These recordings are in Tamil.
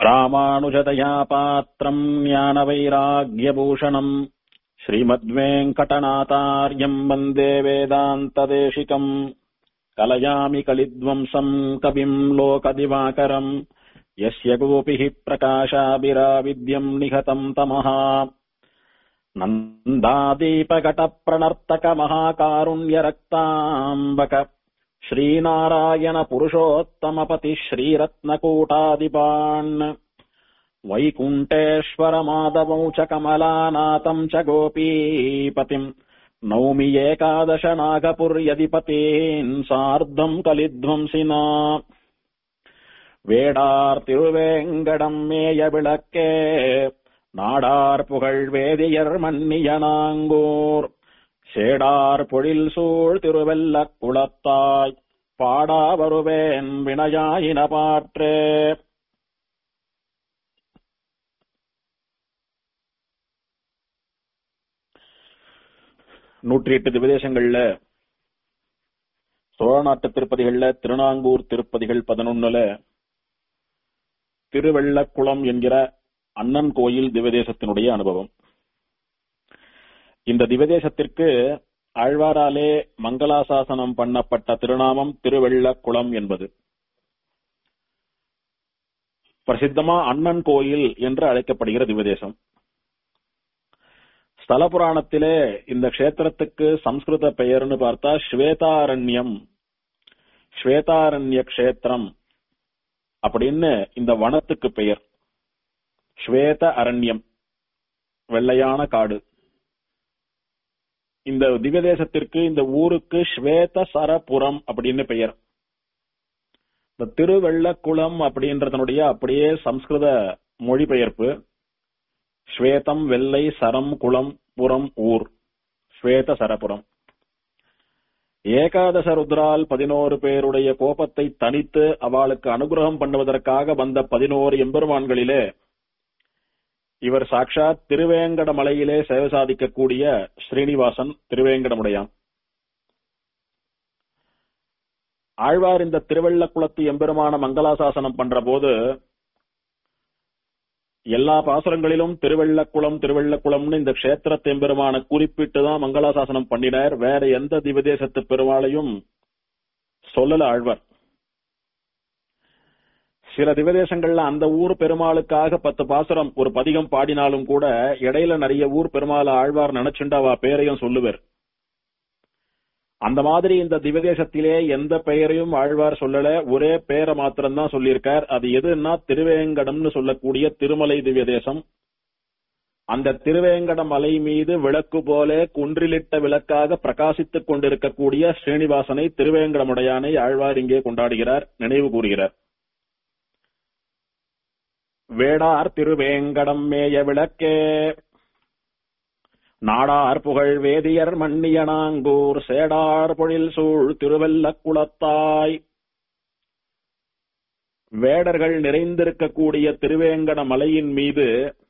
ராமானுஜதயா பாத்திரம் ஞானவைராகியபூஷணம் ஸ்ரீமத்வேங்கடநாதார்யம் வந்தே வேதாந்ததேசிகம் கலயாமி கலித்வம்சம் கவிம் லோகதிவாகரம் यस्य गोपिः प्रकाशाभिराविद्यम् निहतम् तमः नन्दादीपघटप्रणर्तकमहाकारुण्यरक्ताम्बक श्रीनारायणपुरुषोत्तमपतिः श्रीरत्नकूटादिपान् वैकुण्ठेश्वरमाधवौ च कमलानाथम् च गोपीपतिम् नौमि एकादश नागपुर्यधिपतीन् सार्धम् कलिध्वंसिना வேடார் திருவேங்கடம் மேய விளக்கே நாடார் புகழ் வேதியர் மன்னியனாங்கூர் சேடார் பொழில் சூழ் திருவெல்ல குளத்தாய் பாடா வருவேன் வினயாயின பாற்றே நூற்றி எட்டு திவதேசங்கள்ல சோழ நாட்டு திருப்பதிகள்ல திருநாங்கூர் திருப்பதிகள் பதினொன்னுல திருவெள்ளக்குளம் என்கிற அண்ணன் கோயில் திவதேசத்தினுடைய அனுபவம் இந்த திவதேசத்திற்கு ஆழ்வாராலே மங்களாசாசனம் பண்ணப்பட்ட திருநாமம் திருவெள்ளக்குளம் என்பது பிரசித்தமா அண்ணன் கோயில் என்று அழைக்கப்படுகிற திவதேசம் ஸ்தல புராணத்திலே இந்த கஷேத்திரத்துக்கு சம்ஸ்கிருத பெயர்னு பார்த்தா ஸ்வேதாரண்யம் ஸ்வேதாரண்ய கஷேத்திரம் அப்படின்னு இந்த வனத்துக்கு பெயர் ஸ்வேத அரண்யம் வெள்ளையான காடு இந்த திவ்யதேசத்திற்கு இந்த ஊருக்கு ஸ்வேத சரபுரம் அப்படின்னு பெயர் இந்த திருவெள்ளக்குளம் அப்படின்றதனுடைய அப்படியே சம்ஸ்கிருத மொழிபெயர்ப்பு ஸ்வேதம் வெள்ளை சரம் குளம் புறம் ஊர் ஸ்வேத சரபுரம் ஏகாதச ருத்ரால் பதினோரு பேருடைய கோபத்தை தனித்து அவளுக்கு அனுகிரகம் பண்ணுவதற்காக வந்த பதினோரு எம்பெருமான்களிலே இவர் சாட்சாத் திருவேங்கட மலையிலே சேவை சாதிக்கக்கூடிய ஸ்ரீனிவாசன் திருவேங்கடமுடையான் ஆழ்வார் இந்த திருவள்ளக்குளத்து எம்பெருமான மங்களாசாசனம் பண்ற போது எல்லா பாசுரங்களிலும் திருவெள்ளக்குளம் திருவெள்ளக்குளம்னு இந்த கஷேத்திரத்தை பெருமான குறிப்பிட்டு தான் மங்களாசாசனம் பண்ணினார் வேற எந்த திவதேசத்து பெருமாளையும் சொல்லல ஆழ்வார் சில திவதேசங்கள்ல அந்த ஊர் பெருமாளுக்காக பத்து பாசுரம் ஒரு பதிகம் பாடினாலும் கூட இடையில நிறைய ஊர் பெருமாளை ஆழ்வார் நினைச்சுண்டு அவ பேரையும் சொல்லுவர் அந்த மாதிரி இந்த திவதேசத்திலே எந்த பெயரையும் ஆழ்வார் சொல்லல ஒரே பெயரை மாத்திரம்தான் சொல்லியிருக்கார் அது எதுன்னா திருவேங்கடம்னு சொல்லக்கூடிய திருமலை திவ்யதேசம் அந்த திருவேங்கட மலை மீது விளக்கு போல குன்றிலிட்ட விளக்காக பிரகாசித்துக் கொண்டிருக்கக்கூடிய ஸ்ரீனிவாசனை திருவேங்கடமுடையானை ஆழ்வார் இங்கே கொண்டாடுகிறார் நினைவு கூறுகிறார் வேடார் திருவேங்கடம் மேய விளக்கே நாடார் புகழ் வேதியர் மன்னியனாங்கூர் சேடார் பொழில் சூழ் திருவெல்ல குளத்தாய் வேடர்கள் நிறைந்திருக்கக்கூடிய திருவேங்கட மலையின் மீது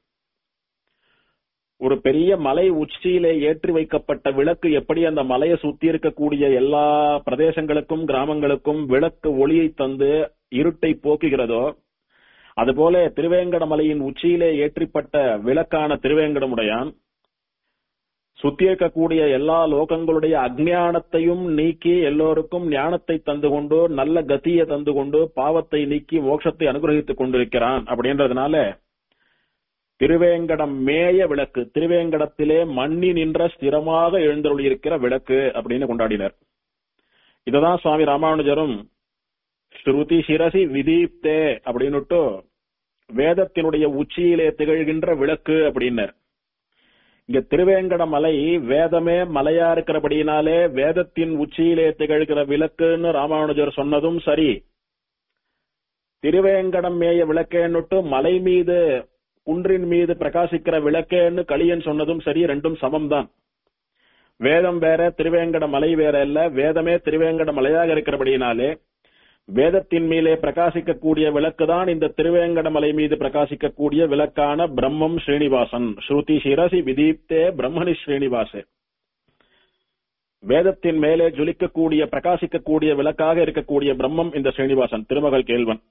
ஒரு பெரிய மலை உச்சியிலே ஏற்றி வைக்கப்பட்ட விளக்கு எப்படி அந்த மலையை சுத்தி இருக்கக்கூடிய எல்லா பிரதேசங்களுக்கும் கிராமங்களுக்கும் விளக்கு ஒளியை தந்து இருட்டை போக்குகிறதோ அதுபோல திருவேங்கட மலையின் உச்சியிலே ஏற்றிப்பட்ட விளக்கான திருவேங்கடமுடையான் சுத்தி இருக்கக்கூடிய எல்லா லோகங்களுடைய அஜ்ஞானத்தையும் நீக்கி எல்லோருக்கும் ஞானத்தை தந்து கொண்டு நல்ல கத்தியை தந்து கொண்டு பாவத்தை நீக்கி மோட்சத்தை அனுகிரகித்துக் கொண்டிருக்கிறான் அப்படின்றதுனால திருவேங்கடம் மேய விளக்கு திருவேங்கடத்திலே மண்ணி நின்ற ஸ்திரமாக எழுந்தருளியிருக்கிற விளக்கு அப்படின்னு கொண்டாடினர் இததான் சுவாமி ராமானுஜரும் ஸ்ருதி சிரசி விதீப்தே அப்படின்னுட்டு வேதத்தினுடைய உச்சியிலே திகழ்கின்ற விளக்கு அப்படின்னர் இங்க திருவேங்கட மலை வேதமே மலையா இருக்கிறபடினாலே வேதத்தின் உச்சியிலே திகழ்கிற விளக்குன்னு ராமானுஜர் சொன்னதும் சரி திருவேங்கடம் மேய விளக்கேன்னுட்டு மலை மீது குன்றின் மீது பிரகாசிக்கிற விளக்கேன்னு களியன் சொன்னதும் சரி ரெண்டும் சமம் தான் வேதம் வேற திருவேங்கட மலை வேற இல்ல வேதமே திருவேங்கட மலையாக இருக்கிறபடினாலே வேதத்தின் மேலே பிரகாசிக்கக்கூடிய விளக்குதான் இந்த திருவேங்கட மலை மீது பிரகாசிக்கக்கூடிய விளக்கான பிரம்மம் ஸ்ரீனிவாசன் ஸ்ருதி சிரசி விதீப்தே பிரம்மணி ஸ்ரீனிவாசே வேதத்தின் மேலே ஜொலிக்கக்கூடிய பிரகாசிக்கக்கூடிய விளக்காக இருக்கக்கூடிய பிரம்மம் இந்த ஸ்ரீனிவாசன் திருமகள் கேள்வன்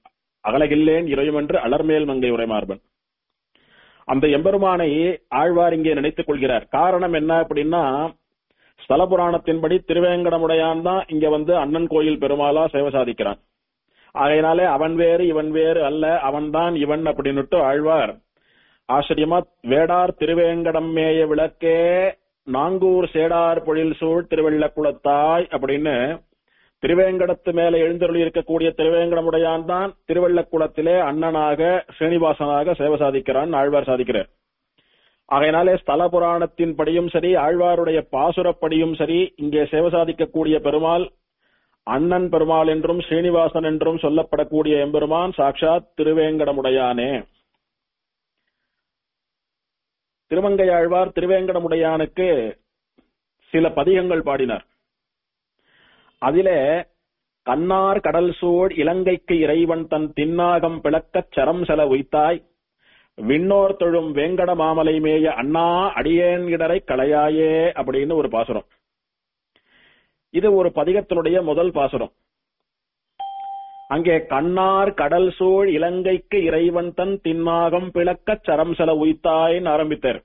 அகலகில்லேன் இறையும் என்று அலர்மேல் மங்கை உரைமார்பன் அந்த எம்பெருமானை ஆழ்வார் இங்கே நினைத்துக் கொள்கிறார் காரணம் என்ன அப்படின்னா ஸ்தல புராணத்தின்படி திருவேங்கடமுடையான் தான் இங்க வந்து அண்ணன் கோயில் பெருமாளா சேவை சாதிக்கிறான் ஆகையினாலே அவன் வேறு இவன் வேறு அல்ல அவன்தான் இவன் அப்படின்னுட்டு ஆழ்வார் ஆச்சரியமா வேடார் திருவேங்கடம் மேய விளக்கே நாங்கூர் சேடார் பொழில் சூழ் திருவெள்ளக்குளத்தாய் அப்படின்னு திருவேங்கடத்து மேல எழுந்தருளி இருக்கக்கூடிய திருவேங்கடமுடையான் தான் திருவள்ளக்குளத்திலே அண்ணனாக ஸ்ரீனிவாசனாக சேவை சாதிக்கிறான் ஆழ்வார் சாதிக்கிறார் ஆகையினாலே ஸ்தல புராணத்தின் படியும் சரி ஆழ்வாருடைய பாசுரப்படியும் சரி இங்கே சேவை சாதிக்கக்கூடிய பெருமாள் அண்ணன் பெருமாள் என்றும் ஸ்ரீனிவாசன் என்றும் சொல்லப்படக்கூடிய எம்பெருமான் சாட்சாத் திருவேங்கடமுடையானே திருமங்கையாழ்வார் திருவேங்கடமுடையானுக்கு சில பதிகங்கள் பாடினார் அதிலே கண்ணார் கடல் சூழ் இலங்கைக்கு இறைவன் தன் தின்னாகம் பிளக்கச் சரம் செல உய்த்தாய் விண்ணோர் தொழும் வேங்கட மாமலை மேய அண்ணா அடியேன் இடரை களையாயே அப்படின்னு ஒரு பாசுரம் இது ஒரு பதிகத்தினுடைய முதல் பாசுரம் அங்கே கண்ணார் கடல் சூழ் இலங்கைக்கு இறைவன் தன் தின்னாகம் பிளக்கச் சரம் செல உய்த்தாய்ன்னு ஆரம்பித்தார்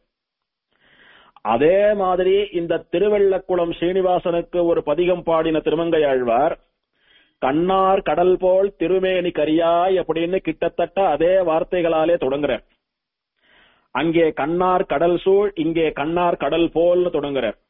அதே மாதிரி இந்த திருவெள்ளக்குளம் ஸ்ரீனிவாசனுக்கு ஒரு பதிகம் பாடின திருமங்கையாழ்வார் கண்ணார் கடல் போல் திருமேனி கரியாய் அப்படின்னு கிட்டத்தட்ட அதே வார்த்தைகளாலே தொடங்குறார் அங்கே கண்ணார் கடல் சூழ் இங்கே கண்ணார் கடல் போல்னு தொடங்குறார்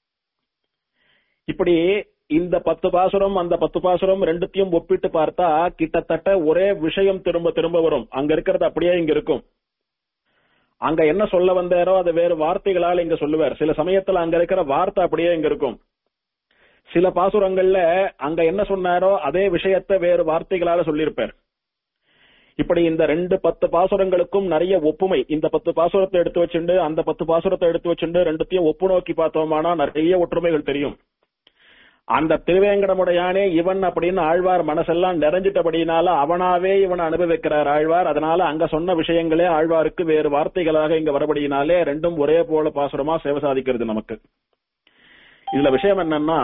இப்படி இந்த பத்து பாசுரம் அந்த பத்து பாசுரம் ரெண்டுத்தையும் ஒப்பிட்டு பார்த்தா கிட்டத்தட்ட ஒரே விஷயம் திரும்ப திரும்ப வரும் அங்க இருக்கிறது அப்படியே இங்க இருக்கும் அங்க என்ன சொல்ல வந்தாரோ அதை வேறு வார்த்தைகளால் இங்க சொல்லுவார் சில சமயத்துல அங்க இருக்கிற வார்த்தை அப்படியே இங்க இருக்கும் சில பாசுரங்கள்ல அங்க என்ன சொன்னாரோ அதே விஷயத்தை வேறு வார்த்தைகளால சொல்லியிருப்பார் இப்படி இந்த ரெண்டு பத்து பாசுரங்களுக்கும் நிறைய ஒப்புமை இந்த பத்து பாசுரத்தை எடுத்து வச்சுண்டு அந்த பத்து பாசுரத்தை எடுத்து வச்சுண்டு ரெண்டுத்தையும் ஒப்பு நோக்கி பார்த்தோமானா நிறைய ஒற்றுமைகள் தெரியும் அந்த திருவேங்கடமுடையானே இவன் அப்படின்னு ஆழ்வார் மனசெல்லாம் நிறைஞ்சிட்டபடினால அவனாவே இவனை அனுபவிக்கிறார் ஆழ்வார் அதனால அங்க சொன்ன விஷயங்களே ஆழ்வாருக்கு வேறு வார்த்தைகளாக இங்க வரபடியினாலே ரெண்டும் ஒரே போல பாசுரமா சேவை சாதிக்கிறது நமக்கு இதுல விஷயம் என்னன்னா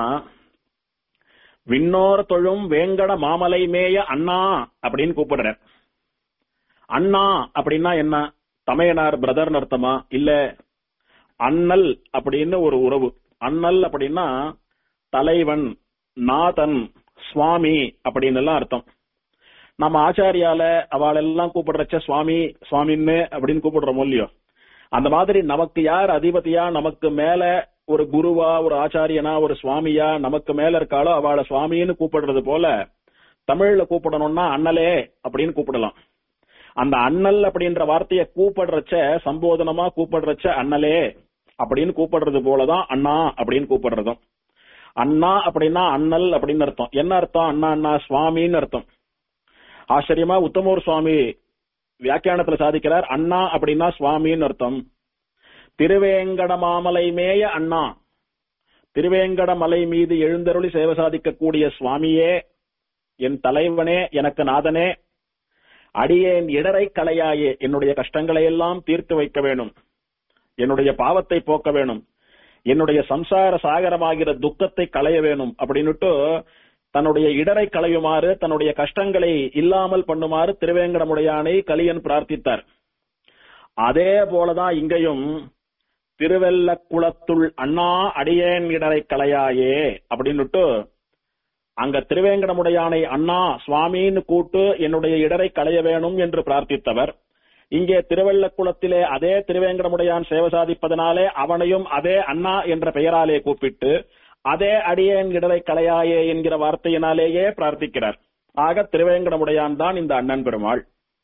விண்ணோர் தொழும் வேங்கட மாமலை மேய அண்ணா அப்படின்னு கூப்பிடுறார் அண்ணா அப்படின்னா என்ன தமையனார் பிரதர்னு அர்த்தமா இல்ல அண்ணல் அப்படின்னு ஒரு உறவு அண்ணல் அப்படின்னா தலைவன் நாதன் சுவாமி அப்படின்னு எல்லாம் அர்த்தம் நம்ம ஆச்சாரியால அவளெல்லாம் கூப்பிடுறச்ச சுவாமி சுவாமின்னு அப்படின்னு கூப்பிடுறோம் இல்லையோ அந்த மாதிரி நமக்கு யார் அதிபதியா நமக்கு மேல ஒரு குருவா ஒரு ஆச்சாரியனா ஒரு சுவாமியா நமக்கு மேல இருக்காளோ அவளை சுவாமின்னு கூப்பிடுறது போல தமிழ்ல கூப்பிடணும்னா அண்ணலே அப்படின்னு கூப்பிடலாம் அந்த அண்ணல் அப்படின்ற வார்த்தையை கூப்பிடுறச்ச சம்போதனமா கூப்பிடுறச்ச அண்ணலே அப்படின்னு கூப்பிடுறது போலதான் அண்ணா அப்படின்னு கூப்பிடுறதும் அண்ணா அப்படின்னா அண்ணல் அப்படின்னு அர்த்தம் என்ன அர்த்தம் அண்ணா அண்ணா சுவாமின்னு அர்த்தம் ஆச்சரியமா உத்தமூர் சுவாமி வியாக்கியானத்துல சாதிக்கிறார் அண்ணா அப்படின்னா சுவாமின்னு அர்த்தம் திருவேங்கட மாமலை மேய அண்ணா திருவேங்கட மலை மீது எழுந்தருளி சேவை சாதிக்கக்கூடிய சுவாமியே என் தலைவனே எனக்கு நாதனே அடியேன் இடரை கலையாயே என்னுடைய கஷ்டங்களை எல்லாம் தீர்த்து வைக்க வேணும் என்னுடைய பாவத்தை போக்க வேணும் என்னுடைய சம்சார சாகரமாகிற துக்கத்தை களைய வேணும் அப்படின்னுட்டு தன்னுடைய இடரை களையுமாறு தன்னுடைய கஷ்டங்களை இல்லாமல் பண்ணுமாறு திருவேங்கடமுடையானை கலியன் பிரார்த்தித்தார் அதே போலதான் இங்கேயும் திருவெல்லக்குளத்துள் அண்ணா அடியேன் இடரை கலையாயே அப்படின்னுட்டு அங்க திருவேங்கடமுடையானை அண்ணா சுவாமின்னு கூட்டு என்னுடைய இடரை களைய வேணும் என்று பிரார்த்தித்தவர் இங்கே திருவள்ளக்குளத்திலே அதே திருவேங்கடமுடையான் சேவை சாதிப்பதனாலே அவனையும் அதே அண்ணா என்ற பெயராலே கூப்பிட்டு அதே அடியேன் இடரை கலையாயே என்கிற வார்த்தையினாலேயே பிரார்த்திக்கிறார் ஆக திருவேங்கடமுடையான் தான் இந்த அண்ணன் பெருமாள்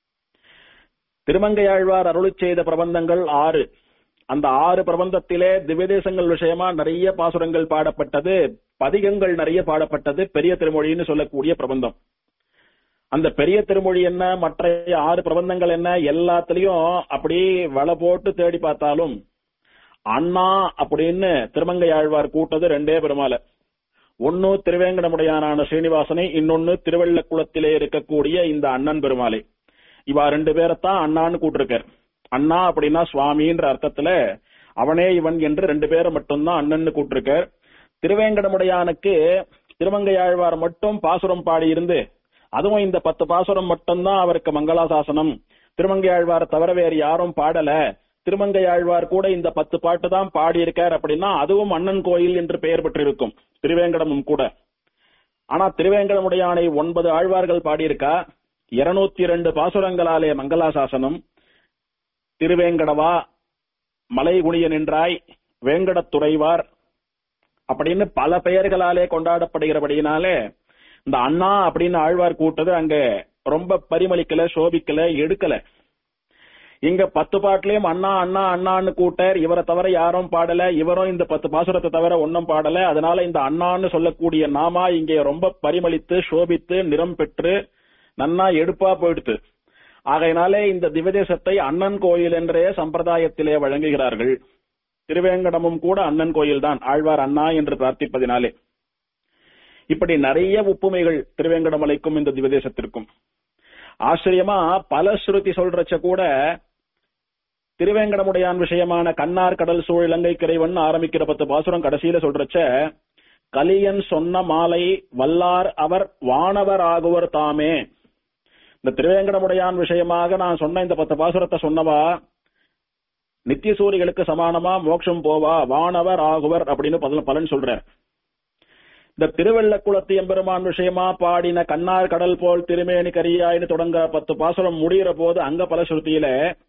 திருமங்கையாழ்வார் அருளி செய்த பிரபந்தங்கள் ஆறு அந்த ஆறு பிரபந்தத்திலே திவ்யதேசங்கள் விஷயமா நிறைய பாசுரங்கள் பாடப்பட்டது பதிகங்கள் நிறைய பாடப்பட்டது பெரிய திருமொழின்னு சொல்லக்கூடிய பிரபந்தம் அந்த பெரிய திருமொழி என்ன மற்ற ஆறு பிரபந்தங்கள் என்ன எல்லாத்துலயும் அப்படி வலை போட்டு தேடி பார்த்தாலும் அண்ணா அப்படின்னு திருமங்கையாழ்வார் கூட்டது ரெண்டே பெருமாள ஒன்னு திருவேங்கடமுடையானான ஸ்ரீனிவாசனை இன்னொன்னு திருவள்ளக்குளத்திலே இருக்கக்கூடிய இந்த அண்ணன் பெருமாளை இவா ரெண்டு பேரைத்தான் அண்ணான்னு கூட்டிருக்கார் அண்ணா அப்படின்னா சுவாமின்ற அர்த்தத்துல அவனே இவன் என்று ரெண்டு பேரை மட்டும்தான் அண்ணன்னு கூட்டிருக்கார் திருவேங்கடமுடையானுக்கு திருமங்கையாழ்வார் மட்டும் பாசுரம் பாடி இருந்து அதுவும் இந்த பத்து பாசுரம் மட்டும்தான் அவருக்கு மங்களாசாசனம் திருமங்கையாழ்வார் தவிர வேறு யாரும் பாடல திருமங்கையாழ்வார் கூட இந்த பத்து பாட்டு தான் பாடியிருக்கார் அப்படின்னா அதுவும் அண்ணன் கோயில் என்று பெயர் பெற்றிருக்கும் திருவேங்கடமும் கூட ஆனா திருவேங்கடமுடையானை ஒன்பது ஆழ்வார்கள் பாடியிருக்கா இருநூத்தி இரண்டு பாசுரங்களாலே மங்களாசாசனம் திருவேங்கடவா மலைகுணிய நின்றாய் வேங்கடத் துறைவார் அப்படின்னு பல பெயர்களாலே கொண்டாடப்படுகிறபடியினாலே இந்த அண்ணா அப்படின்னு ஆழ்வார் கூட்டது அங்க ரொம்ப பரிமளிக்கல சோபிக்கல எடுக்கல இங்க பத்து பாட்டுலயும் அண்ணா அண்ணா அண்ணான்னு கூட்டர் இவரை தவிர யாரும் பாடல இவரும் இந்த பத்து பாசுரத்தை தவிர ஒன்னும் பாடல அதனால இந்த அண்ணான்னு சொல்லக்கூடிய நாமா இங்கே ரொம்ப பரிமளித்து சோபித்து நிறம் பெற்று நன்னா எடுப்பா போயிடுத்து ஆகையினாலே இந்த திவதேசத்தை அண்ணன் கோயில் என்றே சம்பிரதாயத்திலே வழங்குகிறார்கள் திருவேங்கடமும் கூட அண்ணன் கோயில் தான் ஆழ்வார் அண்ணா என்று பிரார்த்திப்பதினாலே இப்படி நிறைய ஒப்புமைகள் திருவேங்கடமலைக்கும் இந்த திவதேசத்திற்கும் ஆச்சரியமா பல ஸ்ருதி சொல்றச்ச கூட திருவேங்கடமுடையான் விஷயமான கண்ணார் கடல் சூழ் இலங்கை கிரைவன் ஆரம்பிக்கிற பத்து பாசுரம் கடைசியில சொல்றச்ச கலியன் சொன்ன மாலை வல்லார் அவர் வானவர் ஆகுவர் தாமே இந்த திருவேங்கடமுடையான் விஷயமாக நான் சொன்ன இந்த பத்து பாசுரத்தை சொன்னவா நித்திய சூரிகளுக்கு சமானமா மோட்சம் போவா வானவர் ஆகுவர் அப்படின்னு பலன் பலன் சொல்றார் இந்த திருவெள்ளக்குளத்து எம்பெருமான் விஷயமா பாடின கண்ணார் கடல் போல் திருமேனி கரியாயின்னு தொடங்க பத்து பாசுரம் முடிகிற போது அங்க பல ஸ்ருதியில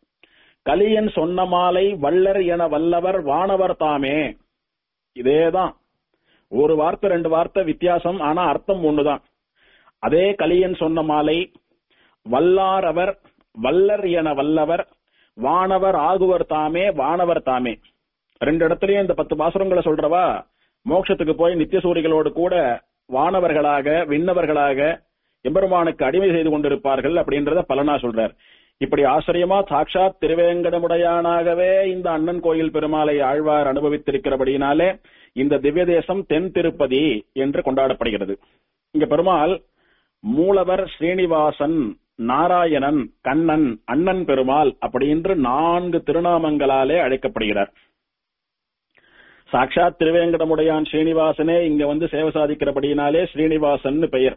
கலியன் சொன்ன மாலை வள்ளர் என வல்லவர் வானவர் தாமே இதேதான் ஒரு வார்த்தை ரெண்டு வார்த்தை வித்தியாசம் ஆனா அர்த்தம் ஒண்ணுதான் அதே கலியன் சொன்ன மாலை வல்லார் அவர் வல்லர் என வல்லவர் வானவர் ஆகுவர் தாமே வானவர் தாமே ரெண்டு இடத்துலயும் இந்த பத்து பாசுரங்களை சொல்றவா மோட்சத்துக்கு போய் நித்திய சூரிகளோடு கூட வானவர்களாக விண்ணவர்களாக எம்பெருமானுக்கு அடிமை செய்து கொண்டிருப்பார்கள் அப்படின்றத பலனா சொல்றார் இப்படி ஆச்சரியமா சாட்சாத் திருவேங்கடமுடையானாகவே இந்த அண்ணன் கோயில் பெருமாளை ஆழ்வார் அனுபவித்திருக்கிறபடியினாலே இந்த திவ்ய தேசம் தென் திருப்பதி என்று கொண்டாடப்படுகிறது இங்க பெருமாள் மூலவர் ஸ்ரீனிவாசன் நாராயணன் கண்ணன் அண்ணன் பெருமாள் அப்படின்று நான்கு திருநாமங்களாலே அழைக்கப்படுகிறார் சாட்சாத் திருவேங்கடமுடையான் ஸ்ரீனிவாசனே இங்க வந்து சேவை சாதிக்கிறபடியினாலே ஸ்ரீனிவாசன் பெயர்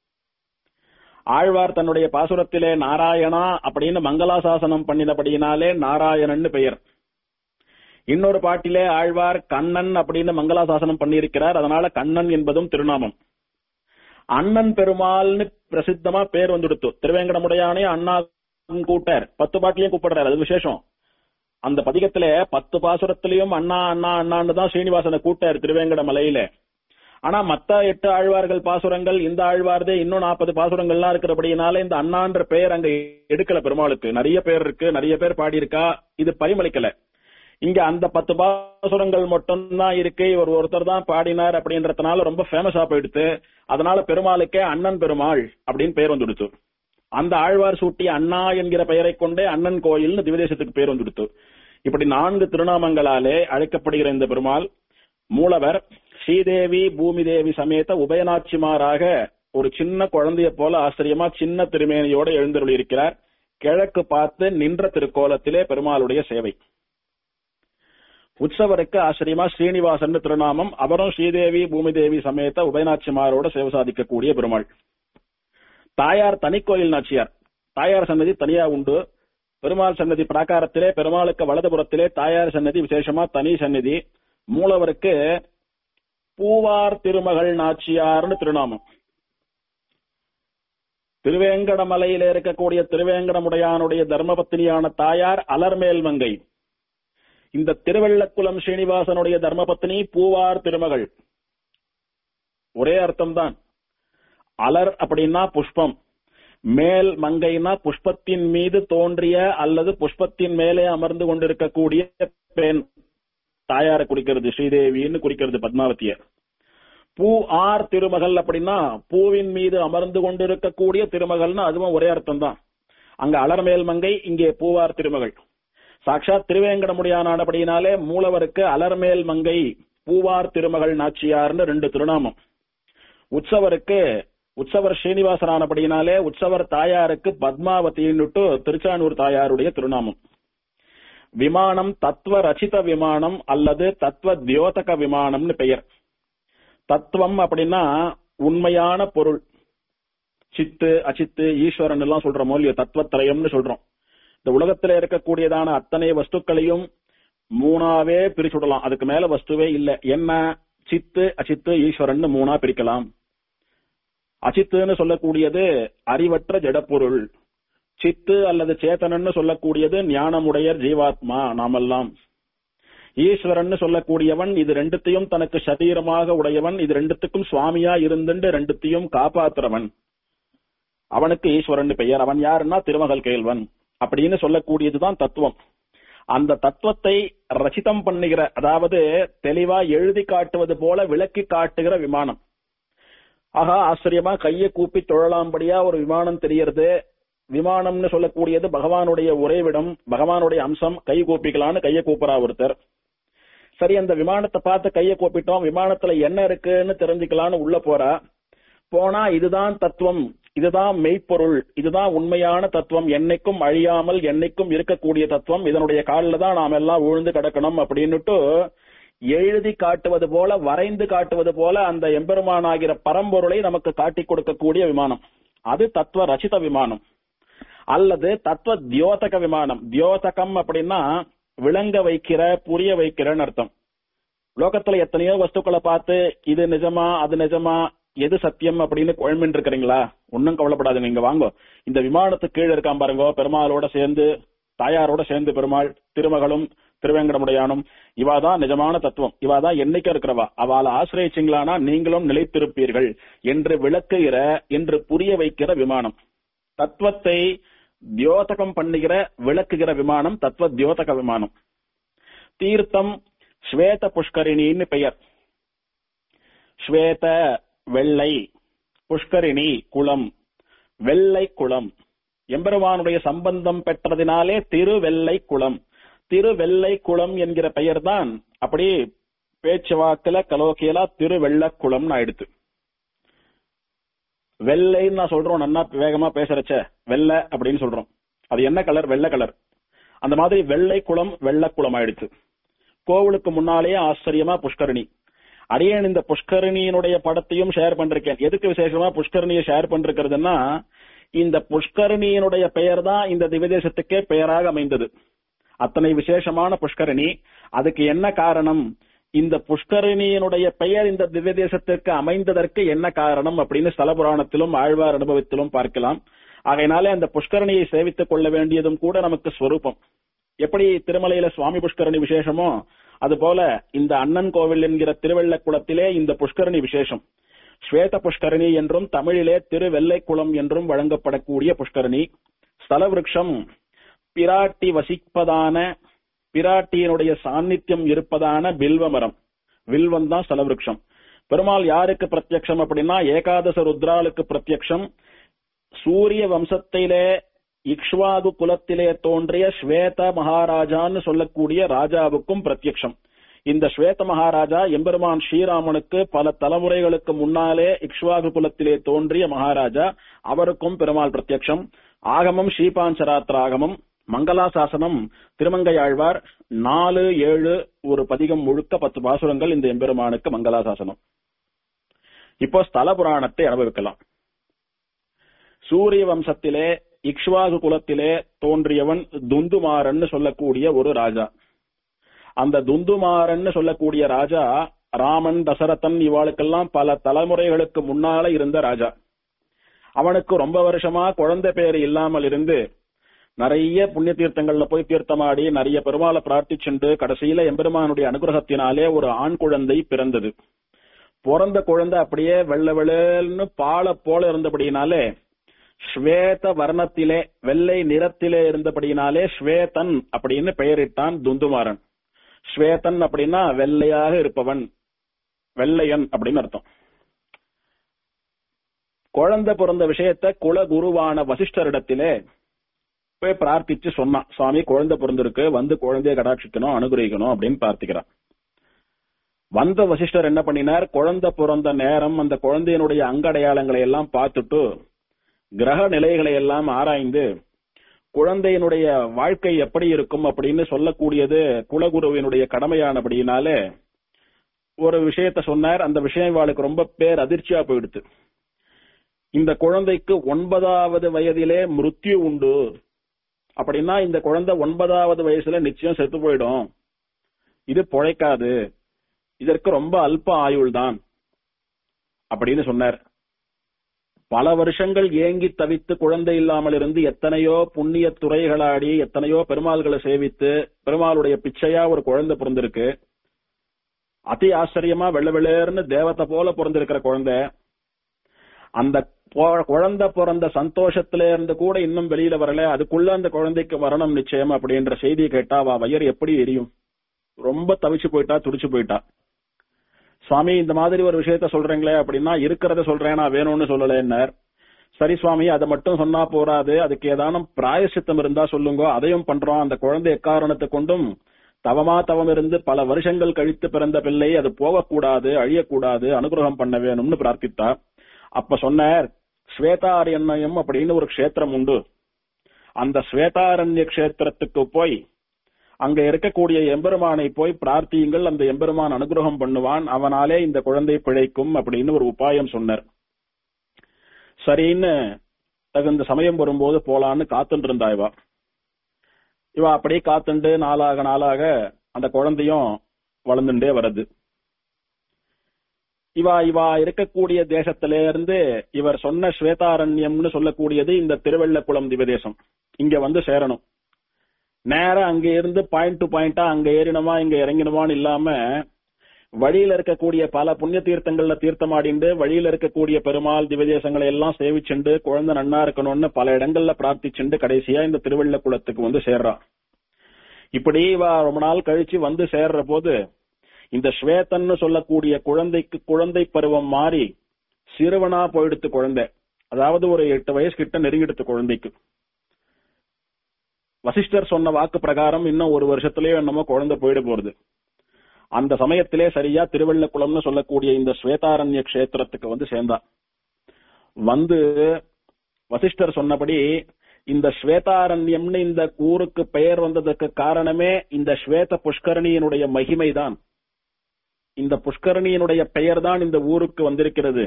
ஆழ்வார் தன்னுடைய பாசுரத்திலே நாராயணா அப்படின்னு மங்களாசாசனம் பண்ணினபடியினாலே நாராயணன் பெயர் இன்னொரு பாட்டிலே ஆழ்வார் கண்ணன் அப்படின்னு மங்களாசாசனம் பண்ணியிருக்கிறார் அதனால கண்ணன் என்பதும் திருநாமம் அண்ணன் பெருமாள்னு பிரசித்தமா பேர் வந்துடுத்து திருவேங்கடமுடையானே அண்ணா கூட்டார் பத்து பாட்டிலையும் கூப்பிடுறாரு அது விசேஷம் அந்த பதிகத்துல பத்து பாசுரத்திலையும் அண்ணா அண்ணா அண்ணான்னு தான் ஸ்ரீனிவாசனை கூட்டார் திருவேங்கட மலையில ஆனா மத்த எட்டு ஆழ்வார்கள் பாசுரங்கள் இந்த ஆழ்வார்தே இன்னும் நாற்பது பாசுரங்கள்லாம் இருக்கிறபடினால இந்த அண்ணான்ற பெயர் அங்க எடுக்கல பெருமாளுக்கு நிறைய பேர் இருக்கு நிறைய பேர் பாடியிருக்கா இது பரிமளிக்கல இங்க அந்த பத்து பாசுரங்கள் மட்டும்தான் இருக்கு இவர் ஒருத்தர் தான் பாடினார் அப்படின்றதுனால ரொம்ப ஃபேமஸா போயிடுத்து அதனால பெருமாளுக்கே அண்ணன் பெருமாள் அப்படின்னு பேர் வந்துடுச்சு அந்த ஆழ்வார் சூட்டி அண்ணா என்கிற பெயரை கொண்டே அண்ணன் கோயில்னு திவதேசத்துக்கு பேர் வந்துடுத்து இப்படி நான்கு திருநாமங்களாலே அழைக்கப்படுகிற இந்த பெருமாள் மூலவர் ஸ்ரீதேவி பூமி தேவி சமேத உபயநாச்சிமாராக ஒரு சின்ன குழந்தைய போல ஆச்சரியமா சின்ன திருமேனியோட எழுந்தருளி இருக்கிறார் கிழக்கு பார்த்து நின்ற திருக்கோலத்திலே பெருமாளுடைய சேவை உற்சவருக்கு ஆச்சரியமா ஸ்ரீனிவாசன் திருநாமம் அவரும் ஸ்ரீதேவி பூமி தேவி சமேத உபயநாச்சிமாரோட சேவை சாதிக்கக்கூடிய பெருமாள் தாயார் தனிக்கோயில் நாச்சியார் தாயார் சன்னதி தனியா உண்டு பெருமாள் சன்னதி பிராகாரத்திலே பெருமாளுக்கு வலதுபுறத்திலே தாயார் சன்னதி விசேஷமா தனி சன்னதி மூலவருக்கு பூவார் திருமகள் நாச்சியார்னு திருநாமம் திருவேங்கடமலையில இருக்கக்கூடிய திருவேங்கடமுடையானுடைய தர்மபத்தினியான தாயார் அலர்மேல் மங்கை இந்த திருவெள்ளக்குளம் ஸ்ரீனிவாசனுடைய தர்மபத்தினி பூவார் திருமகள் ஒரே அர்த்தம்தான் அலர் அப்படின்னா புஷ்பம் மேல் மங்கைனா புஷ்பத்தின் மீது தோன்றிய அல்லது புஷ்பத்தின் மேலே அமர்ந்து கொண்டிருக்கக்கூடிய பெண் தாயாரை குறிக்கிறது ஸ்ரீதேவின்னு குறிக்கிறது பத்மாவதிய பூ ஆர் திருமகள் அப்படின்னா பூவின் மீது அமர்ந்து கொண்டிருக்கக்கூடிய திருமகள்னு அதுவும் ஒரே அர்த்தம் தான் அங்க அலர்மேல் மங்கை இங்கே பூவார் திருமகள் சாட்சாத் திருவேங்கடமுடியானபடியினாலே மூலவருக்கு அலர்மேல் மங்கை பூவார் திருமகள் நாச்சியார்னு ரெண்டு திருநாமம் உற்சவருக்கு உற்சவர் ஸ்ரீனிவாசனானபடியினாலே உற்சவர் தாயாருக்கு பத்மாவதின்னுட்டு திருச்சானூர் தாயாருடைய திருநாமம் விமானம் தத்துவ ரச்சித விமானம் அல்லது தத்துவ தியோதக விமானம்னு பெயர் தத்துவம் அப்படின்னா உண்மையான பொருள் சித்து அச்சித்து ஈஸ்வரன் எல்லாம் சொல்றோமோ இல்லையோ தத்துவத்திரயம்னு சொல்றோம் இந்த உலகத்துல இருக்கக்கூடியதான அத்தனை வஸ்துக்களையும் மூணாவே பிரிச்சுடலாம் அதுக்கு மேல வஸ்துவே இல்ல என்ன சித்து அச்சித்து ஈஸ்வரன் மூணா பிரிக்கலாம் அச்சித்துன்னு சொல்லக்கூடியது அறிவற்ற ஜடப்பொருள் சித்து அல்லது சேத்தனன்னு சொல்லக்கூடியது ஞானமுடைய ஜீவாத்மா நாமெல்லாம் ஈஸ்வரன் சொல்லக்கூடியவன் இது ரெண்டுத்தையும் தனக்கு சரீரமாக உடையவன் இது ரெண்டுத்துக்கும் சுவாமியா இருந்துட்டு ரெண்டுத்தையும் காப்பாத்துறவன் அவனுக்கு ஈஸ்வரன் பெயர் அவன் யாருன்னா திருமகள் கேள்வன் அப்படின்னு சொல்லக்கூடியதுதான் தத்துவம் அந்த தத்துவத்தை ரசிதம் பண்ணுகிற அதாவது தெளிவா எழுதி காட்டுவது போல விளக்கி காட்டுகிற விமானம் ஆகா ஆச்சரியமா கையை கூப்பி தொழலாம்படியா ஒரு விமானம் தெரியறது விமானம்னு சொல்லக்கூடியது பகவானுடைய உறைவிடம் பகவானுடைய அம்சம் கை கூப்பிக்கலான்னு கையை கூப்புறா ஒருத்தர் சரி அந்த விமானத்தை பார்த்து கையை கூப்பிட்டோம் விமானத்துல என்ன இருக்குன்னு தெரிஞ்சுக்கலான்னு உள்ள போறா போனா இதுதான் தத்துவம் இதுதான் மெய்ப்பொருள் இதுதான் உண்மையான தத்துவம் என்னைக்கும் அழியாமல் என்னைக்கும் இருக்கக்கூடிய தத்துவம் இதனுடைய காலில் தான் நாம் எல்லாம் விழுந்து கிடக்கணும் அப்படின்னுட்டு எழுதி காட்டுவது போல வரைந்து காட்டுவது போல அந்த எம்பெருமானாகிற பரம்பொருளை நமக்கு காட்டி கொடுக்கக்கூடிய விமானம் அது தத்துவ ரசித விமானம் அல்லது தத்துவ தியோதக விமானம் தியோதகம் அப்படின்னா விளங்க வைக்கிற புரிய வைக்கிறன்னு அர்த்தம் லோகத்துல எத்தனையோ வஸ்துக்களை பார்த்து இது நிஜமா அது நிஜமா எது சத்தியம் அப்படின்னு குழம்பின்னு இருக்கிறீங்களா ஒன்னும் கவலைப்படாதுங்க இங்க வாங்க இந்த விமானத்துக்கு கீழே இருக்கான் பாருங்க பெருமாளோட சேர்ந்து தாயாரோட சேர்ந்து பெருமாள் திருமகளும் திருவேங்கடமுடையானும் இவாதான் நிஜமான தத்துவம் இவாதான் என்னைக்கு இருக்கிறவா அவளை ஆசிரியச்சிங்களானா நீங்களும் நிலைத்திருப்பீர்கள் என்று விளக்குகிற என்று புரிய வைக்கிற விமானம் தத்துவத்தை தியோதகம் பண்ணுகிற விளக்குகிற விமானம் தத்துவ தியோதக விமானம் தீர்த்தம் ஸ்வேத புஷ்கரிணின்னு பெயர் ஸ்வேத வெள்ளை புஷ்கரிணி குளம் வெள்ளை குளம் எம்பெருமானுடைய சம்பந்தம் பெற்றதினாலே திருவெள்ளை குளம் திருவெள்ளை குளம் என்கிற பெயர்தான் அப்படி பேச்சுவாக்குல கலோக்கியலா திருவெள்ள குளம்னு ஆயிடுத்து வெள்ளைன்னு நான் சொல்றோம் நன்னா வேகமா பேசுறச்ச வெள்ளை அப்படின்னு சொல்றோம் அது என்ன கலர் வெள்ளை கலர் அந்த மாதிரி வெள்ளை குளம் வெள்ளை குளம் ஆயிடுச்சு கோவிலுக்கு முன்னாலேயே ஆச்சரியமா புஷ்கரணி அடியேன் இந்த புஷ்கரணியினுடைய படத்தையும் ஷேர் பண்றேன் எதுக்கு விசேஷமா புஷ்கரணியை ஷேர் பண்றதுன்னா இந்த புஷ்கரணியினுடைய பெயர் தான் இந்த திவதேசத்துக்கே பெயராக அமைந்தது அத்தனை விசேஷமான புஷ்கரணி அதுக்கு என்ன காரணம் இந்த புஷ்கரணியினுடைய பெயர் இந்த திவ்ய தேசத்திற்கு அமைந்ததற்கு என்ன காரணம் அப்படின்னு ஸ்தல புராணத்திலும் ஆழ்வார் அனுபவத்திலும் பார்க்கலாம் ஆகையினாலே அந்த புஷ்கரணியை சேவித்துக் கொள்ள வேண்டியதும் கூட நமக்கு ஸ்வரூபம் எப்படி திருமலையில சுவாமி புஷ்கரணி விசேஷமோ அதுபோல இந்த அண்ணன் கோவில் என்கிற திருவெள்ளக்குளத்திலே இந்த புஷ்கரணி விசேஷம் ஸ்வேத புஷ்கரணி என்றும் தமிழிலே திருவெள்ளைக்குளம் என்றும் வழங்கப்படக்கூடிய புஷ்கரணி ஸ்தல விருட்சம் பிராட்டி வசிப்பதான பிராட்டியினுடைய சாநித்தியம் இருப்பதான பில்வ மரம் வில்வம் தான் ஸ்தல விருட்சம் பெருமாள் யாருக்கு பிரத்யக்ஷம் அப்படின்னா ஏகாதச ருத்ராளுக்கு பிரத்யக்ஷம் சூரிய வம்சத்திலே இக்ஷ்வாகு குலத்திலே தோன்றிய ஸ்வேத மகாராஜான்னு சொல்லக்கூடிய ராஜாவுக்கும் பிரத்யக்ஷம் இந்த ஸ்வேத மகாராஜா எம்பெருமான் ஸ்ரீராமனுக்கு பல தலைமுறைகளுக்கு முன்னாலே இக்ஷ்வாகு குலத்திலே தோன்றிய மகாராஜா அவருக்கும் பெருமாள் பிரத்யக்ஷம் ஆகமம் ஸ்ரீபாஞ்சராத்திர ஆகமம் மங்களாசாசனம் திருமங்கையாழ்வார் நாலு ஏழு ஒரு பதிகம் முழுக்க பத்து பாசுரங்கள் இந்த எம்பெருமானுக்கு மங்களாசாசனம் இப்போ ஸ்தல புராணத்தை அனுபவிக்கலாம் சூரிய வம்சத்திலே இக்ஷ்வாகு குலத்திலே தோன்றியவன் துந்துமாறன்னு சொல்லக்கூடிய ஒரு ராஜா அந்த துந்துமாறன்னு சொல்லக்கூடிய ராஜா ராமன் தசரதன் இவாளுக்கெல்லாம் பல தலைமுறைகளுக்கு முன்னால இருந்த ராஜா அவனுக்கு ரொம்ப வருஷமா குழந்தை பேர் இல்லாமல் இருந்து நிறைய புண்ணிய தீர்த்தங்கள்ல போய் தீர்த்தமாடி நிறைய பெருமாளை பிரார்த்திச்சுண்டு கடைசியில எம்பெருமானுடைய அனுகிரகத்தினாலே ஒரு ஆண் குழந்தை பிறந்தது பிறந்த குழந்தை அப்படியே வெள்ள வெள்ளன்னு பாலை போல இருந்தபடினாலே ஸ்வேத வர்ணத்திலே வெள்ளை நிறத்திலே இருந்தபடியினாலே ஸ்வேதன் அப்படின்னு பெயரிட்டான் துந்துமாறன் ஸ்வேதன் அப்படின்னா வெள்ளையாக இருப்பவன் வெள்ளையன் அப்படின்னு அர்த்தம் குழந்தை பிறந்த விஷயத்த குலகுருவான வசிஷ்டரிடத்திலே போய் பிரார்த்திச்சு சொன்னான் சுவாமி குழந்தை பிறந்திருக்கு வந்து குழந்தைய கடாட்சிக்கணும் அனுகிரகிக்கணும் அப்படின்னு பிரார்த்திக்கிறான் வந்த வசிஷ்டர் என்ன பண்ணினார் குழந்தை பிறந்த நேரம் அந்த குழந்தையினுடைய அங்கடையாளங்களை எல்லாம் பார்த்துட்டு கிரக நிலைகளை எல்லாம் ஆராய்ந்து குழந்தையினுடைய வாழ்க்கை எப்படி இருக்கும் அப்படின்னு சொல்லக்கூடியது குலகுருவினுடைய கடமையானபடியினாலே ஒரு விஷயத்த சொன்னார் அந்த விஷயம் இவாளுக்கு ரொம்ப பேர் அதிர்ச்சியா போயிடுது இந்த குழந்தைக்கு ஒன்பதாவது வயதிலே மிருத்யு உண்டு அப்படின்னா இந்த குழந்தை ஒன்பதாவது வயசுல நிச்சயம் செத்து போயிடும் இது பொழைக்காது இதற்கு ரொம்ப அல்ப ஆயுள் தான் அப்படின்னு சொன்னார் பல வருஷங்கள் ஏங்கி தவித்து குழந்தை இல்லாமல் இருந்து எத்தனையோ புண்ணிய துறைகளாடி எத்தனையோ பெருமாள்களை சேவித்து பெருமாளுடைய பிச்சையா ஒரு குழந்தை பிறந்திருக்கு அதி ஆச்சரியமா வெள்ள வெள்ளேர்னு தேவத்தை போல பிறந்திருக்கிற குழந்தை அந்த பொ- குழந்தை பிறந்த சந்தோஷத்துல இருந்து கூட இன்னும் வெளியில வரல அதுக்குள்ள அந்த குழந்தைக்கு வரணும் நிச்சயம் அப்படின்ற செய்தியை கேட்டா அவ வயிறு எப்படி எரியும் ரொம்ப தவிச்சு போயிட்டா துடிச்சு போயிட்டா சுவாமி இந்த மாதிரி ஒரு விஷயத்த சொல்றீங்களே அப்படின்னா இருக்கிறத சொல்றேன் நான் வேணும்னு சொல்லலைன்னார் சரி சுவாமி அதை மட்டும் சொன்னா போறாது அதுக்கு ஏதானும் பிராயசித்தம் இருந்தா சொல்லுங்க அதையும் பண்றோம் அந்த குழந்தை எக்காரணத்தை கொண்டும் தவமா தவம் இருந்து பல வருஷங்கள் கழித்து பிறந்த பிள்ளை அது போகக்கூடாது அழியக்கூடாது அனுகிரகம் பண்ண வேணும்னு பிரார்த்தித்தா அப்ப சொன்னார் ஸ்வேதாரண்யம் அப்படின்னு ஒரு க்ஷேத்திரம் உண்டு அந்த ஸ்வேதாரண்ய க்ஷேத்திரத்துக்கு போய் அங்க இருக்கக்கூடிய எம்பெருமானை போய் பிரார்த்தியுங்கள் அந்த எம்பெருமான் அனுகிரகம் பண்ணுவான் அவனாலே இந்த குழந்தை பிழைக்கும் அப்படின்னு ஒரு உபாயம் சொன்னார் சரின்னு தகுந்த சமயம் வரும்போது போலான்னு காத்துட்டு இருந்தா இவா இவ அப்படியே காத்துண்டு நாளாக நாளாக அந்த குழந்தையும் வளர்ந்துட்டே வருது இவா இவா இருக்கக்கூடிய தேசத்திலே இருந்து இவர் சொன்ன ஸ்வேதாரண்யம்னு சொல்லக்கூடியது இந்த திருவெள்ளக்குளம் திவதேசம் இங்க வந்து சேரணும் நேரா அங்க இருந்து பாயிண்ட் டு பாயிண்டா அங்க ஏறினமா இங்க இறங்கினமான்னு இல்லாம வழியில இருக்கக்கூடிய பல புண்ணிய தீர்த்தங்கள்ல தீர்த்தமாடிண்டு வழியில இருக்கக்கூடிய பெருமாள் திவதேசங்களை எல்லாம் சேவிச்சுண்டு குழந்தை நன்னா இருக்கணும்னு பல இடங்கள்ல பிரார்த்திச்சுண்டு கடைசியா இந்த திருவெள்ளக்குளத்துக்கு வந்து சேர்றான் இப்படி இவ ரொம்ப நாள் கழிச்சு வந்து சேர்ற போது இந்த ஸ்வேதன்னு சொல்லக்கூடிய குழந்தைக்கு குழந்தை பருவம் மாறி சிறுவனா போயிடுத்து குழந்தை அதாவது ஒரு எட்டு வயசு கிட்ட நெருங்கிடுத்து குழந்தைக்கு வசிஷ்டர் சொன்ன வாக்கு பிரகாரம் இன்னும் ஒரு வருஷத்திலேயே என்னமோ குழந்தை போயிட போறது அந்த சமயத்திலே சரியா திருவள்ளக்குளம்னு சொல்லக்கூடிய இந்த ஸ்வேதாரண்ய க்ஷேத்திரத்துக்கு வந்து சேர்ந்தா வந்து வசிஷ்டர் சொன்னபடி இந்த ஸ்வேதாரண்யம்னு இந்த ஊருக்கு பெயர் வந்ததுக்கு காரணமே இந்த ஸ்வேத புஷ்கரணியினுடைய மகிமைதான் இந்த புஷ்கரணியினுடைய பெயர் தான் இந்த ஊருக்கு வந்திருக்கிறது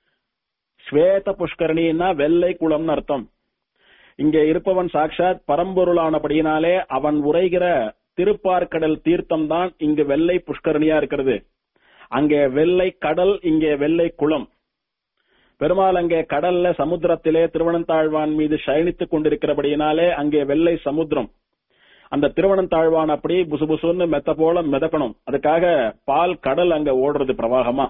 ஸ்வேத புஷ்கரணின்னா வெள்ளை குளம்னு அர்த்தம் இங்க இருப்பவன் சாட்சாத் பரம்பொருளானபடியினாலே அவன் உரைகிற திருப்பார்கடல் தீர்த்தம் தான் இங்கு வெள்ளை புஷ்கரணியா இருக்கிறது அங்கே வெள்ளை கடல் இங்கே வெள்ளை குளம் பெருமாள் அங்கே கடல்ல சமுத்திரத்திலே திருவனந்தாழ்வான் மீது சயனித்துக் கொண்டிருக்கிறபடியினாலே அங்கே வெள்ளை சமுத்திரம் அந்த திருவனந்தாழ்வான் அப்படி புசு புசுன்னு மெத்த போல மிதக்கணும் அதுக்காக பால் கடல் அங்க ஓடுறது பிரவாகமா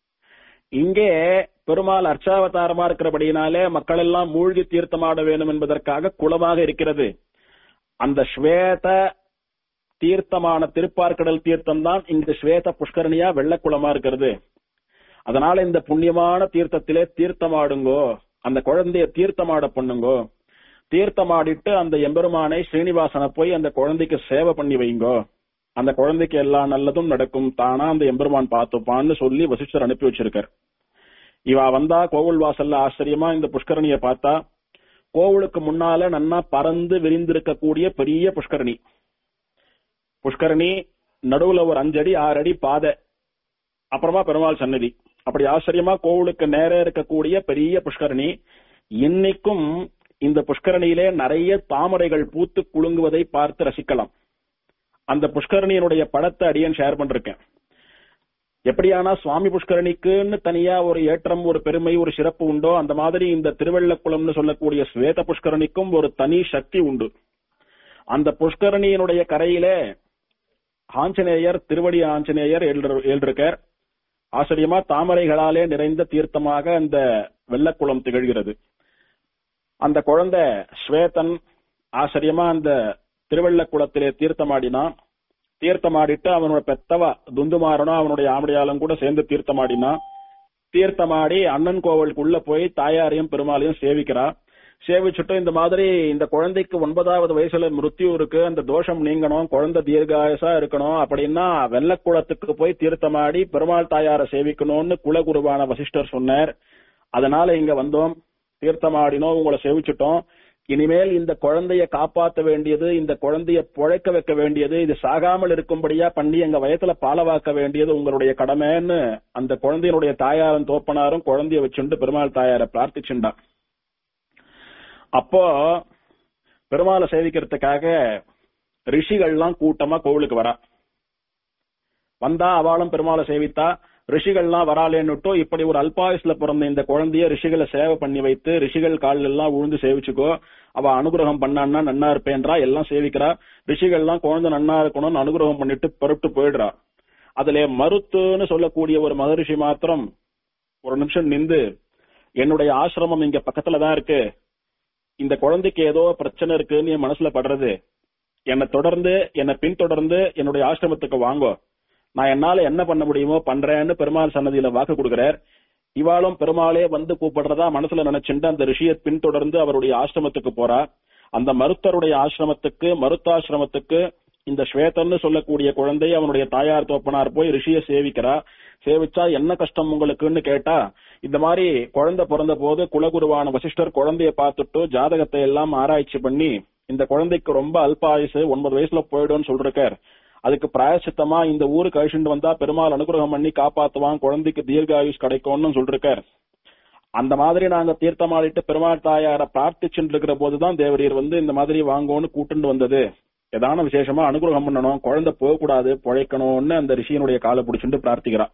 இங்கே பெருமாள் அர்ச்சாவதாரமா இருக்கிறபடியினாலே மக்கள் எல்லாம் மூழ்கி தீர்த்தமாட வேண்டும் என்பதற்காக குளமாக இருக்கிறது அந்த ஸ்வேத தீர்த்தமான திருப்பார்கடல் தீர்த்தம் தான் இங்கு ஸ்வேத புஷ்கரணியா வெள்ளக்குளமா இருக்கிறது அதனால இந்த புண்ணியமான தீர்த்தத்திலே தீர்த்தமாடுங்கோ அந்த குழந்தைய தீர்த்தமாட பண்ணுங்கோ தீர்த்தமாடிட்டு அந்த எம்பெருமானை ஸ்ரீனிவாசனை போய் அந்த குழந்தைக்கு சேவை பண்ணி வைங்கோ அந்த குழந்தைக்கு எல்லா நல்லதும் நடக்கும் தானா அந்த எம்பெருமான் பார்த்துப்பான்னு சொல்லி வசிஷ்டர் அனுப்பி வச்சிருக்கார் இவா வந்தா கோவில் வாசல்ல ஆச்சரியமா இந்த புஷ்கரணிய பார்த்தா கோவிலுக்கு முன்னால நன்னா பறந்து விரிந்திருக்கக்கூடிய பெரிய புஷ்கரணி புஷ்கரணி நடுவுல ஒரு அஞ்சடி ஆறு அடி பாதை அப்புறமா பெருமாள் சன்னதி அப்படி ஆச்சரியமா கோவிலுக்கு நேர இருக்கக்கூடிய பெரிய புஷ்கரணி இன்னைக்கும் இந்த புஷ்கரணியிலே நிறைய தாமரைகள் பூத்து குலுங்குவதை பார்த்து ரசிக்கலாம் அந்த புஷ்கரணியினுடைய படத்தை அடியன் ஷேர் பண்ணிருக்கேன் எப்படியானா சுவாமி புஷ்கரணிக்குன்னு தனியா ஒரு ஏற்றம் ஒரு பெருமை ஒரு சிறப்பு உண்டோ அந்த மாதிரி இந்த திருவெள்ளக்குளம்னு சொல்லக்கூடிய ஸ்வேத புஷ்கரணிக்கும் ஒரு தனி சக்தி உண்டு அந்த புஷ்கரணியினுடைய கரையிலே ஆஞ்சநேயர் திருவடி ஆஞ்சநேயர் எழுதிருக்கார் ஆச்சரியமா தாமரைகளாலே நிறைந்த தீர்த்தமாக அந்த வெள்ளக்குளம் திகழ்கிறது அந்த குழந்தை ஸ்வேதன் ஆச்சரியமா அந்த திருவள்ளக்குளத்திலே தீர்த்தமாடினான் தீர்த்தமாடிட்டு அவனோட பெத்தவா துந்துமாறனும் அவனுடைய ஆமடியாலும் கூட சேர்ந்து தீர்த்தமாடினா தீர்த்தமாடி அண்ணன் கோவிலுக்குள்ள போய் தாயாரையும் பெருமாளையும் சேவிக்கிறா சேவிச்சுட்டு இந்த மாதிரி இந்த குழந்தைக்கு ஒன்பதாவது வயசுல மிருத்யு இருக்கு அந்த தோஷம் நீங்கணும் குழந்தை தீர்காயசா இருக்கணும் அப்படின்னா வெள்ளக்குளத்துக்கு போய் தீர்த்தமாடி பெருமாள் தாயாரை சேவிக்கணும்னு குலகுருவான வசிஷ்டர் சொன்னார் அதனால இங்க வந்தோம் தீர்த்தமாடினோம் உங்களை சேவிச்சுட்டோம் இனிமேல் இந்த குழந்தைய காப்பாற்ற வேண்டியது இந்த குழந்தைய புழைக்க வைக்க வேண்டியது இது சாகாமல் இருக்கும்படியா பண்ணி எங்க வயத்துல பாலவாக்க வேண்டியது உங்களுடைய கடமைன்னு அந்த குழந்தையினுடைய தாயாரும் தோப்பனாரும் குழந்தைய வச்சுண்டு பெருமாள் தாயார பிரார்த்திச்சுண்டா அப்போ பெருமாளை சேவிக்கிறதுக்காக ரிஷிகள்லாம் கூட்டமா கோவிலுக்கு வரா வந்தா அவளும் பெருமாளை சேவித்தா ரிஷிகள்லாம் வராலேன்னுட்டோ இப்படி ஒரு அல்பாயுஸ்ல பிறந்த இந்த குழந்தைய ரிஷிகளை சேவை பண்ணி வைத்து ரிஷிகள் காலில் எல்லாம் விழுந்து சேவிச்சுக்கோ அவ அனுகிரகம் பண்ணான்னா நன்னா இருப்பேன்றா எல்லாம் சேவிக்கிறா ரிஷிகள்லாம் குழந்தை நன்னா இருக்கணும்னு அனுகிரகம் பண்ணிட்டு புறப்பட்டு போயிடுறா அதுல மருத்துன்னு சொல்லக்கூடிய ஒரு மகரிஷி மாத்திரம் ஒரு நிமிஷம் நின்று என்னுடைய ஆசிரமம் இங்க பக்கத்துல தான் இருக்கு இந்த குழந்தைக்கு ஏதோ பிரச்சனை இருக்குன்னு என் மனசுல படுறது என்னை தொடர்ந்து என்னை பின்தொடர்ந்து என்னுடைய ஆசிரமத்துக்கு வாங்கோ நான் என்னால என்ன பண்ண முடியுமோ பண்றேன்னு பெருமாள் சன்னதியில வாக்கு கொடுக்கிறார் இவாளும் பெருமாளே வந்து கூப்பிடுறதா மனசுல நினைச்சுட்டு அந்த ரிஷியை பின்தொடர்ந்து அவருடைய ஆசிரமத்துக்கு போறா அந்த மருத்துவருடைய ஆசிரமத்துக்கு மருத்தாசிரமத்துக்கு இந்த ஸ்வேதன்னு சொல்லக்கூடிய குழந்தை அவனுடைய தாயார் தோப்பனார் போய் ரிஷியை சேவிக்கிறா சேவிச்சா என்ன கஷ்டம் உங்களுக்குன்னு கேட்டா இந்த மாதிரி குழந்தை பிறந்த போது குலகுருவான வசிஷ்டர் குழந்தைய பார்த்துட்டு ஜாதகத்தை எல்லாம் ஆராய்ச்சி பண்ணி இந்த குழந்தைக்கு ரொம்ப அல்ப ஆயுசு ஒன்பது வயசுல போயிடும்னு சொல்றார் அதுக்கு பிராயசித்தமா இந்த ஊருக்கு அழிச்சுட்டு வந்தா பெருமாள் அனுகிரகம் பண்ணி காப்பாத்துவான் குழந்தைக்கு தீர்காயுஷ் கிடைக்கும்னு சொல்றார் அந்த மாதிரி நாங்க தீர்த்தமாடிட்டு பெருமாள் தாயார பிரார்த்திச்சுட்டு இருக்கிற போதுதான் தேவரீர் வந்து இந்த மாதிரி வாங்கோன்னு கூட்டுண்டு வந்தது ஏதான விசேஷமா அனுகிரகம் பண்ணணும் குழந்தை போகக்கூடாது பிழைக்கணும்னு அந்த ரிஷியினுடைய காலை பிடிச்சிட்டு பிரார்த்திக்கிறான்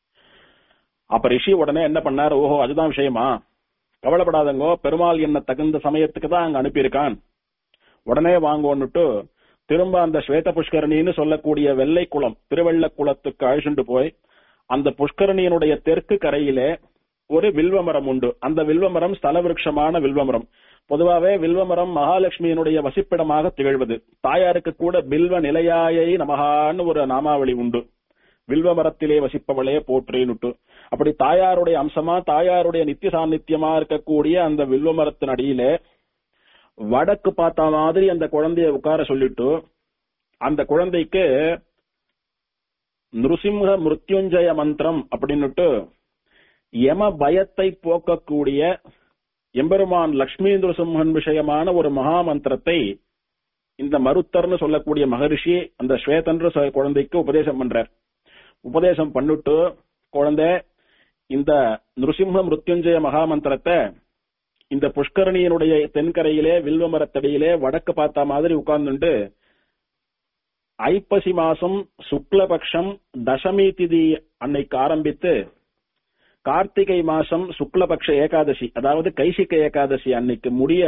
அப்ப ரிஷி உடனே என்ன பண்ணார் ஓஹோ அதுதான் விஷயமா கவலைப்படாதங்கோ பெருமாள் என்ன தகுந்த சமயத்துக்கு தான் அங்க அனுப்பியிருக்கான் உடனே வாங்கோன்னுட்டு திரும்ப அந்த ஸ்வேத புஷ்கரணின்னு சொல்லக்கூடிய வெள்ளை குளம் திருவெள்ள குளத்துக்கு அழிச்சுட்டு போய் அந்த புஷ்கரணியினுடைய தெற்கு கரையிலே ஒரு வில்வமரம் உண்டு அந்த வில்வமரம் ஸ்தல விருட்சமான வில்வமரம் பொதுவாவே வில்வமரம் மகாலட்சுமியினுடைய வசிப்பிடமாக திகழ்வது தாயாருக்கு கூட பில்வ நிலையாயை நமகான்னு ஒரு நாமாவளி உண்டு வில்வமரத்திலே வசிப்பவளே போற்றின்னுட்டு அப்படி தாயாருடைய அம்சமா தாயாருடைய நித்திய சாநித்தியமா இருக்கக்கூடிய அந்த வில்வமரத்தின் அடியிலே வடக்கு பார்த்த மாதிரி அந்த குழந்தைய உட்கார சொல்லிட்டு அந்த குழந்தைக்கு நிருசிம்ஹ மிருத்யுஞ்சய மந்திரம் அப்படின்னுட்டு யம பயத்தை போக்கக்கூடிய எம்பெருமான் லக்ஷ்மி நிருசிம்ஹன் விஷயமான ஒரு மகா மந்திரத்தை இந்த மருத்தர்னு சொல்லக்கூடிய மகரிஷி அந்த ஸ்வேதன்ற சொ- குழந்தைக்கு உபதேசம் பண்றார் உபதேசம் பண்ணிட்டு குழந்தை இந்த நிருசிம்ஹ மிருத்யுஞ்சய மகா மந்திரத்தை இந்த புஷ்கரணியினுடைய தென்கரையிலே வில்வமரத்தடியிலே வடக்கு பார்த்த மாதிரி உட்கார்ந்துட்டு ஐப்பசி மாசம் சுக்லபக்ஷம் தசமி திதி அன்னைக்கு ஆரம்பித்து கார்த்திகை மாசம் சுக்லபக்ஷ ஏகாதசி அதாவது கைசிக்க ஏகாதசி அன்னைக்கு முடிய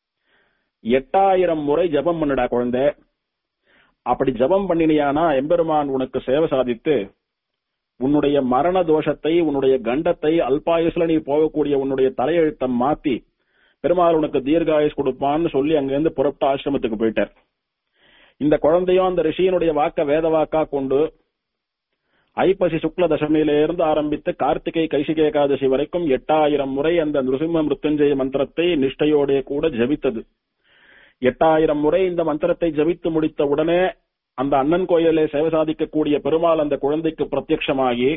எட்டாயிரம் முறை ஜெபம் பண்ணுடா குழந்தை அப்படி ஜெபம் பண்ணினியானா எம்பெருமான் உனக்கு சேவை சாதித்து உன்னுடைய மரண தோஷத்தை உன்னுடைய கண்டத்தை அல்பாயுஸ்ல நீ போகக்கூடிய உன்னுடைய தலையெழுத்தம் மாத்தி பெருமாள் உனக்கு தீர்காயுஸ் கொடுப்பான்னு சொல்லி அங்கிருந்து புறப்பட்ட ஆசிரமத்துக்கு போயிட்டார் இந்த குழந்தையும் அந்த ரிஷியினுடைய வாக்க வேத வாக்கா கொண்டு ஐப்பசி சுக்ல தசமியில இருந்து ஆரம்பித்து கார்த்திகை கைசிக ஏகாதசி வரைக்கும் எட்டாயிரம் முறை அந்த நிருசிம்ம மிருத்யுஞ்சய மந்திரத்தை நிஷ்டையோட கூட ஜபித்தது எட்டாயிரம் முறை இந்த மந்திரத்தை ஜபித்து முடித்த உடனே அந்த அண்ணன் கோயிலே சேவை சாதிக்கக்கூடிய பெருமாள் அந்த குழந்தைக்கு பிரத்யட்சமாகி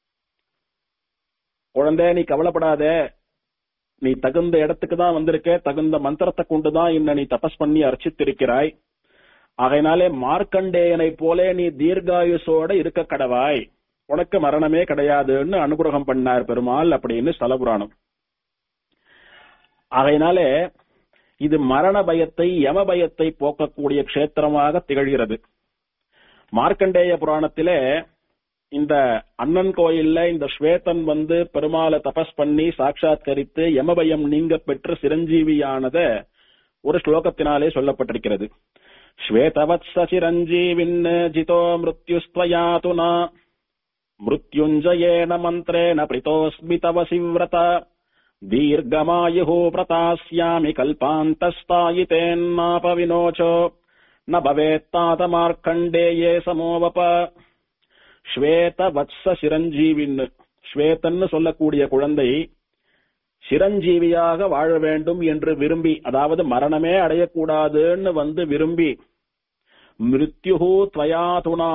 குழந்தை நீ கவலைப்படாத நீ தகுந்த இடத்துக்கு தான் வந்திருக்க தகுந்த மந்திரத்தை கொண்டுதான் இன்ன நீ தபஸ் பண்ணி அர்ச்சித்திருக்கிறாய் ஆகையினாலே மார்க்கண்டேயனை போலே நீ தீர்காயுசோட இருக்க கடவாய் உனக்கு மரணமே கிடையாதுன்னு அனுகிரகம் பண்ணார் பெருமாள் அப்படின்னு ஸ்தலபுராணம் ஆகையினாலே இது மரண பயத்தை யம பயத்தை போக்கக்கூடிய க்ஷேத்திரமாக திகழ்கிறது மார்க்கண்டேய புராணத்திலே இந்த அண்ணன் கோயில்ல இந்த ஸ்வேதன் வந்து பெருமாளை தபஸ் பண்ணி சாட்சாத்கரித்து யமபயம் நீங்க பெற்று சிரஞ்சீவியானத ஒரு ஸ்லோகத்தினாலே சொல்லப்பட்டிருக்கிறது ஸ்வேதவத்ஸ சிரஞ்சீவின் ஜிதோ மிருத்யுஸ்த்வயாதுனா மிருத்யுஞ்சயேன மந்திரேண பிரிதோஸ்மி தவ சிவ்ரத दीर्घमायुः प्रतास्यामि कल्पान्तस्तायितेन्नापविनोचो न भवेत्तातमार्कण्डेये समोवप ஸ்வேத சிரஞ்சீவின் ஸ்வேதன்னு சொல்லக்கூடிய குழந்தை சிரஞ்சீவியாக வாழ வேண்டும் என்று விரும்பி அதாவது மரணமே அடையக்கூடாதுன்னு வந்து விரும்பி மிருத்யுஹு துவயாதுனா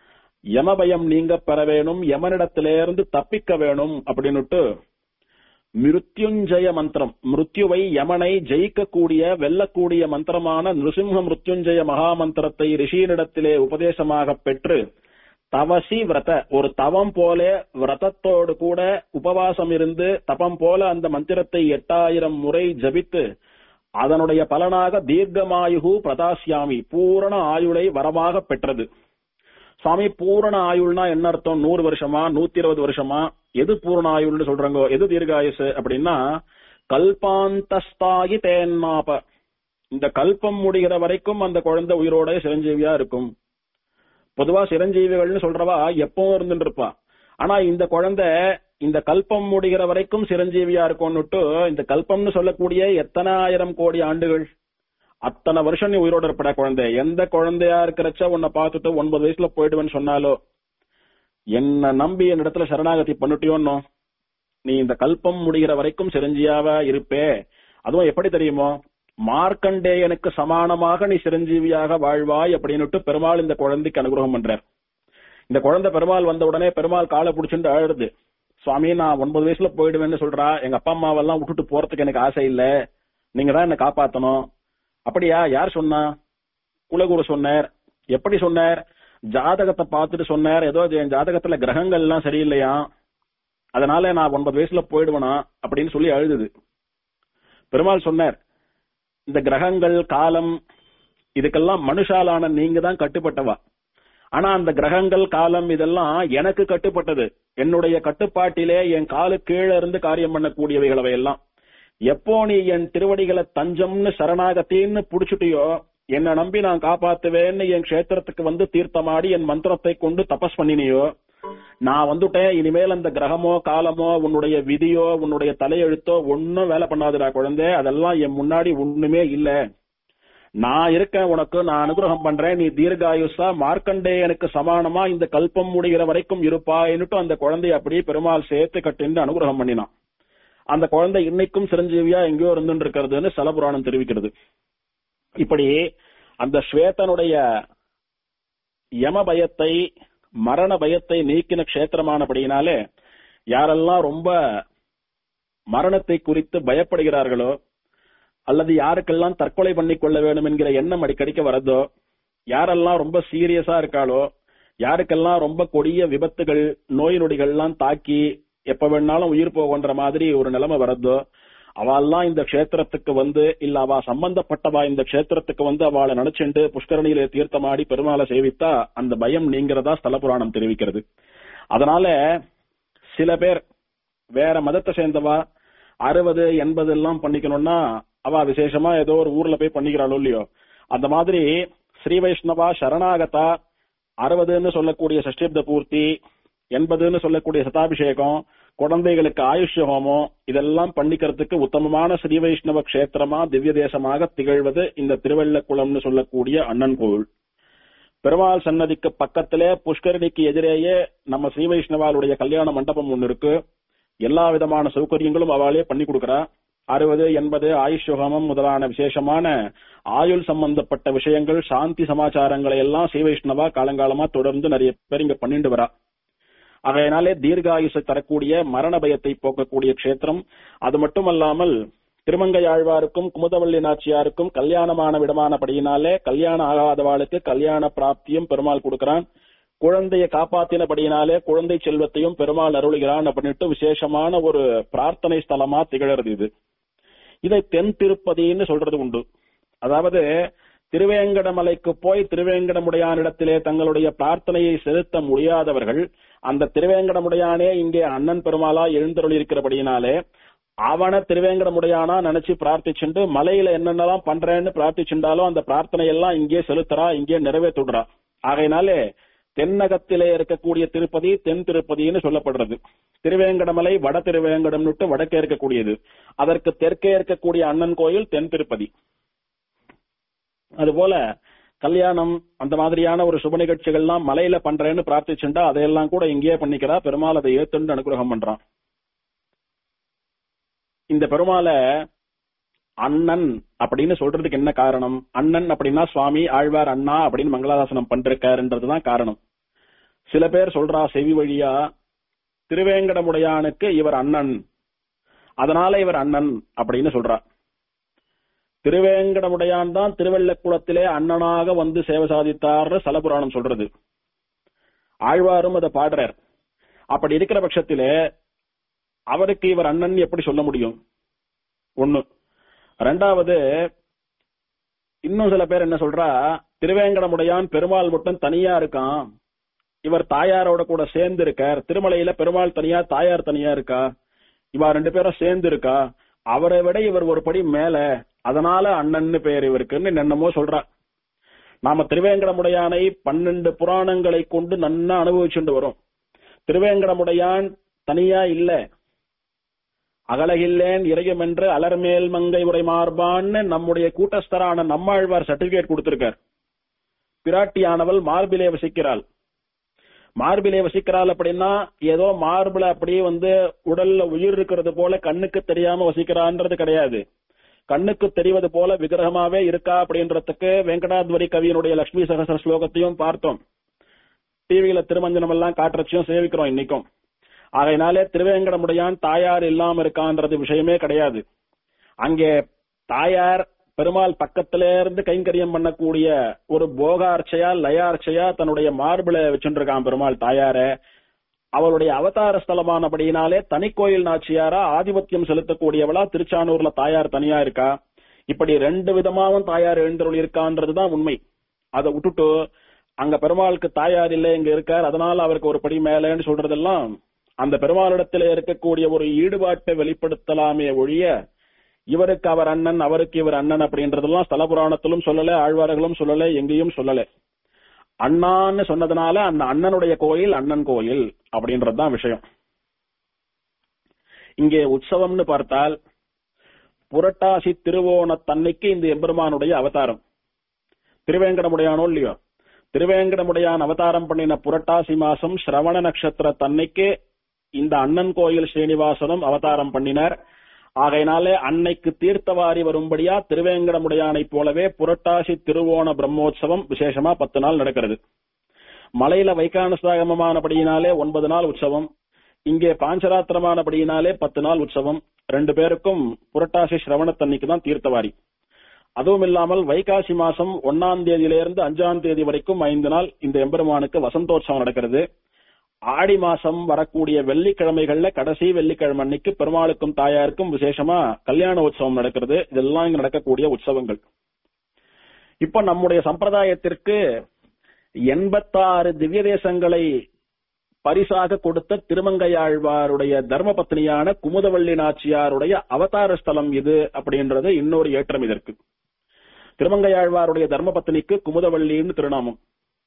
யமபயம் நீங்க பெற வேணும் யமனிடத்திலிருந்து தப்பிக்க வேணும் அப்படின்னுட்டு மிருத்யுஞ்சய மந்திரம் மிருத்யுவை யமனை ஜெயிக்கக்கூடிய வெல்லக்கூடிய மந்திரமான நிருசிம்ஹ மிருத்யுஞ்சய மகாமந்திரத்தை ரிஷியனிடத்திலே உபதேசமாக பெற்று தவசி விரத ஒரு தவம் போல விரதத்தோடு கூட உபவாசம் இருந்து தபம் போல அந்த மந்திரத்தை எட்டாயிரம் முறை ஜபித்து அதனுடைய பலனாக தீர்க்கமாயுகு பிரதாசியாமி பூரண ஆயுளை வரமாக பெற்றது சுவாமி பூரண ஆயுள்னா என்ன அர்த்தம் நூறு வருஷமா நூத்தி இருபது வருஷமா எது பூரண ஆயுள்னு சொல்றாங்க எது தீர்காயுசு அப்படின்னா கல்பாந்தஸ்தாயி தேன்மாப இந்த கல்பம் முடிகிற வரைக்கும் அந்த குழந்தை உயிரோட சிரஞ்சீவியா இருக்கும் பொதுவா சிரஞ்சீவிகள்னு சொல்றவா எப்பவும் இருந்துட்டு இருப்பா ஆனா இந்த குழந்தை இந்த கல்பம் முடிகிற வரைக்கும் சிரஞ்சீவியா இருக்கும்னுட்டு இந்த கல்பம்னு சொல்லக்கூடிய எத்தனை ஆயிரம் கோடி ஆண்டுகள் அத்தனை வருஷம் நீ உயிரோட இருப்பட குழந்தை எந்த குழந்தையா இருக்கிறச்ச உன்னை பார்த்துட்டு ஒன்பது வயசுல போயிடுவேன்னு சொன்னாலோ என்ன நம்பி என் இடத்துல சரணாகதி பண்ணிட்டியோன்னோ நீ இந்த கல்பம் முடிகிற வரைக்கும் சிரஞ்சீவியாவா இருப்பே அதுவும் எப்படி தெரியுமோ மார்க்கண்டேயனுக்கு சமானமாக நீ சிரஞ்சீவியாக வாழ்வாய் அப்படின்னுட்டு பெருமாள் இந்த குழந்தைக்கு அனுகிரகம் பண்றார் இந்த குழந்தை பெருமாள் வந்த உடனே பெருமாள் காலை பிடிச்சிட்டு அழுது சுவாமி நான் ஒன்பது வயசுல போயிடுவேன்னு சொல்றா எங்க அப்பா அம்மாவெல்லாம் விட்டுட்டு போறதுக்கு எனக்கு ஆசை இல்ல நீங்க தான் என்ன காப்பாத்தணும் அப்படியா யார் சொன்னா குலகுரு சொன்னார் எப்படி சொன்னார் ஜாதகத்தை பார்த்துட்டு சொன்னார் ஏதோ என் ஜாதகத்துல கிரகங்கள் எல்லாம் சரியில்லையா அதனால நான் ஒன்பது வயசுல போயிடுவேனா அப்படின்னு சொல்லி அழுதுது பெருமாள் சொன்னார் இந்த கிரகங்கள் காலம் இதுக்கெல்லாம் மனுஷாலான நீங்க தான் கட்டுப்பட்டவா ஆனா அந்த கிரகங்கள் காலம் இதெல்லாம் எனக்கு கட்டுப்பட்டது என்னுடைய கட்டுப்பாட்டிலே என் காலு கீழே இருந்து காரியம் பண்ணக்கூடியவைகள் அவையெல்லாம் எப்போ நீ என் திருவடிகளை தஞ்சம்னு சரணாகத்தின்னு புடிச்சுட்டியோ என்னை நம்பி நான் காப்பாத்துவேன்னு என் கஷேத்திரத்துக்கு வந்து தீர்த்தமாடி என் மந்திரத்தை கொண்டு தபஸ் பண்ணினியோ நான் வந்துட்டேன் இனிமேல் அந்த கிரகமோ காலமோ உன்னுடைய விதியோ உன்னுடைய தலையெழுத்தோ ஒன்னும் வேலை பண்ணாதுடா குழந்தை அதெல்லாம் என் முன்னாடி ஒண்ணுமே இல்ல நான் இருக்கேன் உனக்கு நான் அனுகிரகம் பண்றேன் நீ தீர்காயுஷா மார்க்கண்டேயனுக்கு சமானமா இந்த கல்பம் முடிகிற வரைக்கும் இருப்பாயின்னுட்டு அந்த குழந்தைய அப்படியே பெருமாள் சேர்த்து கட்டின்னு அனுகிரகம் பண்ணினான் அந்த குழந்தை இன்னைக்கும் சிரஞ்சீவியா எங்கேயோ இருந்துட்டு இருக்கிறதுன்னு சலபுராணம் தெரிவிக்கிறது இப்படி அந்த ஸ்வேதனுடைய யம பயத்தை மரண பயத்தை நீக்கின கஷேத்திரமானபடியினாலே யாரெல்லாம் ரொம்ப மரணத்தை குறித்து பயப்படுகிறார்களோ அல்லது யாருக்கெல்லாம் தற்கொலை பண்ணி கொள்ள வேண்டும் என்கிற எண்ணம் அடிக்கடிக்க வரதோ யாரெல்லாம் ரொம்ப சீரியஸா இருக்காளோ யாருக்கெல்லாம் ரொம்ப கொடிய விபத்துகள் நோய் நொடிகள்லாம் தாக்கி எப்ப வேணாலும் உயிர் போகின்ற மாதிரி ஒரு நிலைமை வரதோ அவெல்லாம் இந்த க்ஷேத்திரத்துக்கு வந்து இல்ல அவ சம்பந்தப்பட்டவா இந்த க்ஷேத்திரத்துக்கு வந்து அவளை நினைச்சுண்டு புஷ்கரணியில தீர்த்தமாடி பெருமாளை சேவித்தா அந்த பயம் நீங்கிறதா ஸ்தல புராணம் தெரிவிக்கிறது அதனால சில பேர் வேற மதத்தை சேர்ந்தவா அறுபது எண்பது எல்லாம் பண்ணிக்கணும்னா அவ விசேஷமா ஏதோ ஒரு ஊர்ல போய் பண்ணிக்கிறாளோ இல்லையோ அந்த மாதிரி ஸ்ரீ வைஷ்ணவா சரணாகதா அறுபதுன்னு சொல்லக்கூடிய சஷ்டிப்த பூர்த்தி எண்பதுன்னு சொல்லக்கூடிய சதாபிஷேகம் குழந்தைகளுக்கு ஆயுஷ்ய ஹோமம் இதெல்லாம் பண்ணிக்கிறதுக்கு உத்தமமான ஸ்ரீ வைஷ்ணவ கஷேத்திரமா திவ்ய தேசமாக திகழ்வது இந்த திருவள்ளக்குளம்னு சொல்லக்கூடிய அண்ணன் கோவில் பெருமாள் சன்னதிக்கு பக்கத்திலே புஷ்கரணிக்கு எதிரேயே நம்ம ஸ்ரீ வைஷ்ணவாளுடைய கல்யாண மண்டபம் ஒண்ணு இருக்கு எல்லா விதமான சௌகரியங்களும் அவளே பண்ணி கொடுக்கறா அறுபது எண்பது ஆயுஷ் ஹோமம் முதலான விசேஷமான ஆயுள் சம்பந்தப்பட்ட விஷயங்கள் சாந்தி சமாச்சாரங்களை எல்லாம் ஸ்ரீ வைஷ்ணவா காலங்காலமா தொடர்ந்து நிறைய பேர் இங்க பண்ணிட்டு வரா அதனாலே தீர்காயுசை தரக்கூடிய மரண பயத்தை போக்கக்கூடிய க்ஷேத்திரம் அது மட்டுமல்லாமல் திருமங்கையாழ்வாருக்கும் குமுதவள்ளி நாச்சியாருக்கும் கல்யாணமான விடமானபடியினாலே கல்யாணம் ஆகாதவாளுக்கு கல்யாண பிராப்தியும் பெருமாள் கொடுக்கிறான் குழந்தையை காப்பாத்தினபடியினாலே குழந்தை செல்வத்தையும் பெருமாள் அருளுகிறான் அப்படின்ட்டு விசேஷமான ஒரு பிரார்த்தனை ஸ்தலமா திகழறது இது இதை தென் திருப்பதின்னு சொல்றது உண்டு அதாவது திருவேங்கடமலைக்கு போய் திருவேங்கடமுடையானிடத்திலே தங்களுடைய பிரார்த்தனையை செலுத்த முடியாதவர்கள் அந்த திருவேங்கடமுடையானே இங்கே அண்ணன் பெருமாளா எழுந்தருள் இருக்கிறபடியினாலே அவன திருவேங்கடமுடையானா நினைச்சு பிரார்த்திச்சுண்டு மலையில என்னென்னலாம் பண்றேன்னு பிரார்த்திச்சுண்டாலும் அந்த பிரார்த்தனை எல்லாம் இங்கே செலுத்துறா இங்கே நிறைவேற்றுடுறா ஆகையினாலே தென்னகத்திலே இருக்கக்கூடிய திருப்பதி தென் திருப்பதின்னு சொல்லப்படுறது திருவேங்கடமலை வட திருவேங்கடம்னுட்டு வடக்கே இருக்கக்கூடியது அதற்கு தெற்கே இருக்கக்கூடிய அண்ணன் கோயில் தென் திருப்பதி அதுபோல கல்யாணம் அந்த மாதிரியான ஒரு சுப நிகழ்ச்சிகள்லாம் மலையில பண்றேன்னு பிரார்த்திச்சுண்டா அதையெல்லாம் கூட இங்கேயே பண்ணிக்கிறா பெருமாள் அதை ஏத்துண்டு அனுகிரகம் பண்றான் இந்த பெருமாளை அண்ணன் அப்படின்னு சொல்றதுக்கு என்ன காரணம் அண்ணன் அப்படின்னா சுவாமி ஆழ்வார் அண்ணா அப்படின்னு மங்களாதாசனம் பண்றிருக்காருன்றதுதான் காரணம் சில பேர் சொல்றா செவி வழியா திருவேங்கடமுடையானுக்கு இவர் அண்ணன் அதனால இவர் அண்ணன் அப்படின்னு சொல்றார் திருவேங்கடமுடையான் தான் திருவெள்ளக்குளத்திலே அண்ணனாக வந்து சேவை சாதித்தார்னு சலபுராணம் சொல்றது ஆழ்வாரும் அதை பாடுறார் அப்படி இருக்கிற பட்சத்திலே அவருக்கு இவர் அண்ணன் எப்படி சொல்ல முடியும் ஒண்ணு ரெண்டாவது இன்னும் சில பேர் என்ன சொல்றா திருவேங்கடமுடையான் பெருமாள் மட்டும் தனியா இருக்கான் இவர் தாயாரோட கூட சேர்ந்து இருக்கார் திருமலையில பெருமாள் தனியா தாயார் தனியா இருக்கா இவா ரெண்டு பேரும் சேர்ந்து இருக்கா அவரை விட இவர் ஒரு படி மேல அதனால அண்ணன்னு பேர் இவருக்குன்னு என்னமோ சொல்றா நாம திருவேங்கடமுடையானை பன்னெண்டு புராணங்களை கொண்டு நன்னா அனுபவிச்சுட்டு வரோம் திருவேங்கடமுடையான் தனியா இல்ல அகலகில்லேன் இறையும் என்று அலர்மேல் மங்கை உரை மார்பான்னு நம்முடைய கூட்டஸ்தரான நம்மாழ்வார் சர்டிபிகேட் கொடுத்திருக்கார் பிராட்டியானவள் மார்பிலே வசிக்கிறாள் மார்பிலே வசிக்கிறாள் அப்படின்னா ஏதோ மார்பிள அப்படியே வந்து உடல்ல உயிர் இருக்கிறது போல கண்ணுக்கு தெரியாம வசிக்கிறான்றது கிடையாது கண்ணுக்கு தெரிவது போல விக்கிரகமாவே இருக்கா அப்படின்றதுக்கு வெங்கடாத்வரி கவியினுடைய லட்சுமி சகசர ஸ்லோகத்தையும் பார்த்தோம் டிவியில திருமஞ்சனம் எல்லாம் காட்டுறச்சையும் சேவிக்கிறோம் இன்னைக்கும் ஆகையினாலே திருவேங்கடமுடையான் தாயார் இல்லாம இருக்கான்றது விஷயமே கிடையாது அங்கே தாயார் பெருமாள் பக்கத்திலே இருந்து கைங்கரியம் பண்ணக்கூடிய ஒரு போகார்ச்சையா லயார்ச்சையா தன்னுடைய மார்பிள வச்சுருக்கான் பெருமாள் தாயார அவளுடைய அவதார ஸ்தலமானபடியினாலே தனிக்கோயில் நாச்சியாரா ஆதிபத்தியம் செலுத்தக்கூடியவளா திருச்சானூர்ல தாயார் தனியா இருக்கா இப்படி ரெண்டு விதமாவும் தாயார் எழுந்தருள் இருக்கான்றதுதான் உண்மை அதை விட்டுட்டு அங்க பெருமாளுக்கு தாயார் இல்லை இங்க இருக்கார் அதனால அவருக்கு ஒரு படி மேலேன்னு சொல்றதெல்லாம் அந்த பெருமாளிடத்திலே இருக்கக்கூடிய ஒரு ஈடுபாட்டை வெளிப்படுத்தலாமே ஒழிய இவருக்கு அவர் அண்ணன் அவருக்கு இவர் அண்ணன் அப்படின்றதெல்லாம் ஸ்தல புராணத்திலும் சொல்லல ஆழ்வார்களும் சொல்லல எங்கேயும் சொல்லல அண்ணான்னு சொன்னதுனால அந்த அண்ணனுடைய கோயில் அண்ணன் கோயில் அப்படின்றதுதான் விஷயம் இங்கே உற்சவம்னு பார்த்தால் புரட்டாசி திருவோணத்தன்னைக்கு இந்த எம்பெருமானுடைய அவதாரம் திருவேங்கடமுடையானோ இல்லையோ திருவேங்கடமுடையான் அவதாரம் பண்ணின புரட்டாசி மாசம் சிரவண நட்சத்திர தன்னைக்கு இந்த அண்ணன் கோயில் ஸ்ரீனிவாசனும் அவதாரம் பண்ணினார் ஆகையினாலே அன்னைக்கு தீர்த்தவாரி வரும்படியா திருவேங்கடமுடையானைப் போலவே புரட்டாசி திருவோண பிரம்மோற்சவம் விசேஷமா பத்து நாள் நடக்கிறது மலையில வைகானசாகமமானபடியினாலே ஒன்பது நாள் உற்சவம் இங்கே பாஞ்சராத்திரமானபடியினாலே பத்து நாள் உற்சவம் ரெண்டு பேருக்கும் புரட்டாசி சிரவணத்தன்னைக்கு தான் தீர்த்தவாரி அதுவும் இல்லாமல் வைகாசி மாசம் ஒன்னாம் தேதியிலிருந்து அஞ்சாம் தேதி வரைக்கும் ஐந்து நாள் இந்த எம்பெருமானுக்கு வசந்தோற்சவம் நடக்கிறது ஆடி மாசம் வரக்கூடிய வெள்ளிக்கிழமைகள்ல கடைசி வெள்ளிக்கிழமை அன்னைக்கு பெருமாளுக்கும் தாயாருக்கும் விசேஷமா கல்யாண உற்சவம் நடக்கிறது இதெல்லாம் இங்க நடக்கக்கூடிய உற்சவங்கள் இப்ப நம்முடைய சம்பிரதாயத்திற்கு எண்பத்தாறு திவ்ய தேசங்களை பரிசாக கொடுத்த திருமங்கையாழ்வாருடைய தர்மபத்னியான குமுதவள்ளி நாச்சியாருடைய அவதார ஸ்தலம் இது அப்படின்றது இன்னொரு ஏற்றம் இதற்கு திருமங்கையாழ்வாருடைய தர்மபத்னிக்கு குமுதவள்ளின்னு திருநாமம்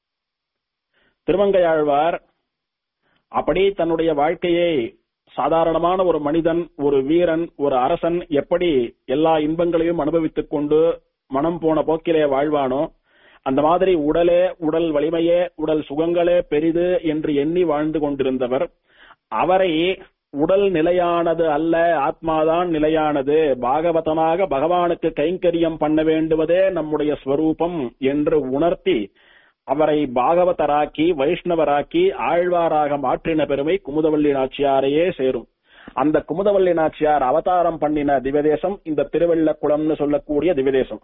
திருமங்கையாழ்வார் அப்படி தன்னுடைய வாழ்க்கையை சாதாரணமான ஒரு மனிதன் ஒரு வீரன் ஒரு அரசன் எப்படி எல்லா இன்பங்களையும் அனுபவித்துக் கொண்டு மனம் போன போக்கிலே வாழ்வானோ அந்த மாதிரி உடலே உடல் வலிமையே உடல் சுகங்களே பெரிது என்று எண்ணி வாழ்ந்து கொண்டிருந்தவர் அவரை உடல் நிலையானது அல்ல ஆத்மாதான் நிலையானது பாகவதனாக பகவானுக்கு கைங்கரியம் பண்ண வேண்டுவதே நம்முடைய ஸ்வரூபம் என்று உணர்த்தி அவரை பாகவதராக்கி வைஷ்ணவராக்கி ஆழ்வாராக மாற்றின பெருமை குமுதவள்ளி நாச்சியாரையே சேரும் அந்த குமுதவள்ளி நாச்சியார் அவதாரம் பண்ணின திவதேசம் இந்த திருவெள்ளக்குளம்னு சொல்லக்கூடிய திவதேசம்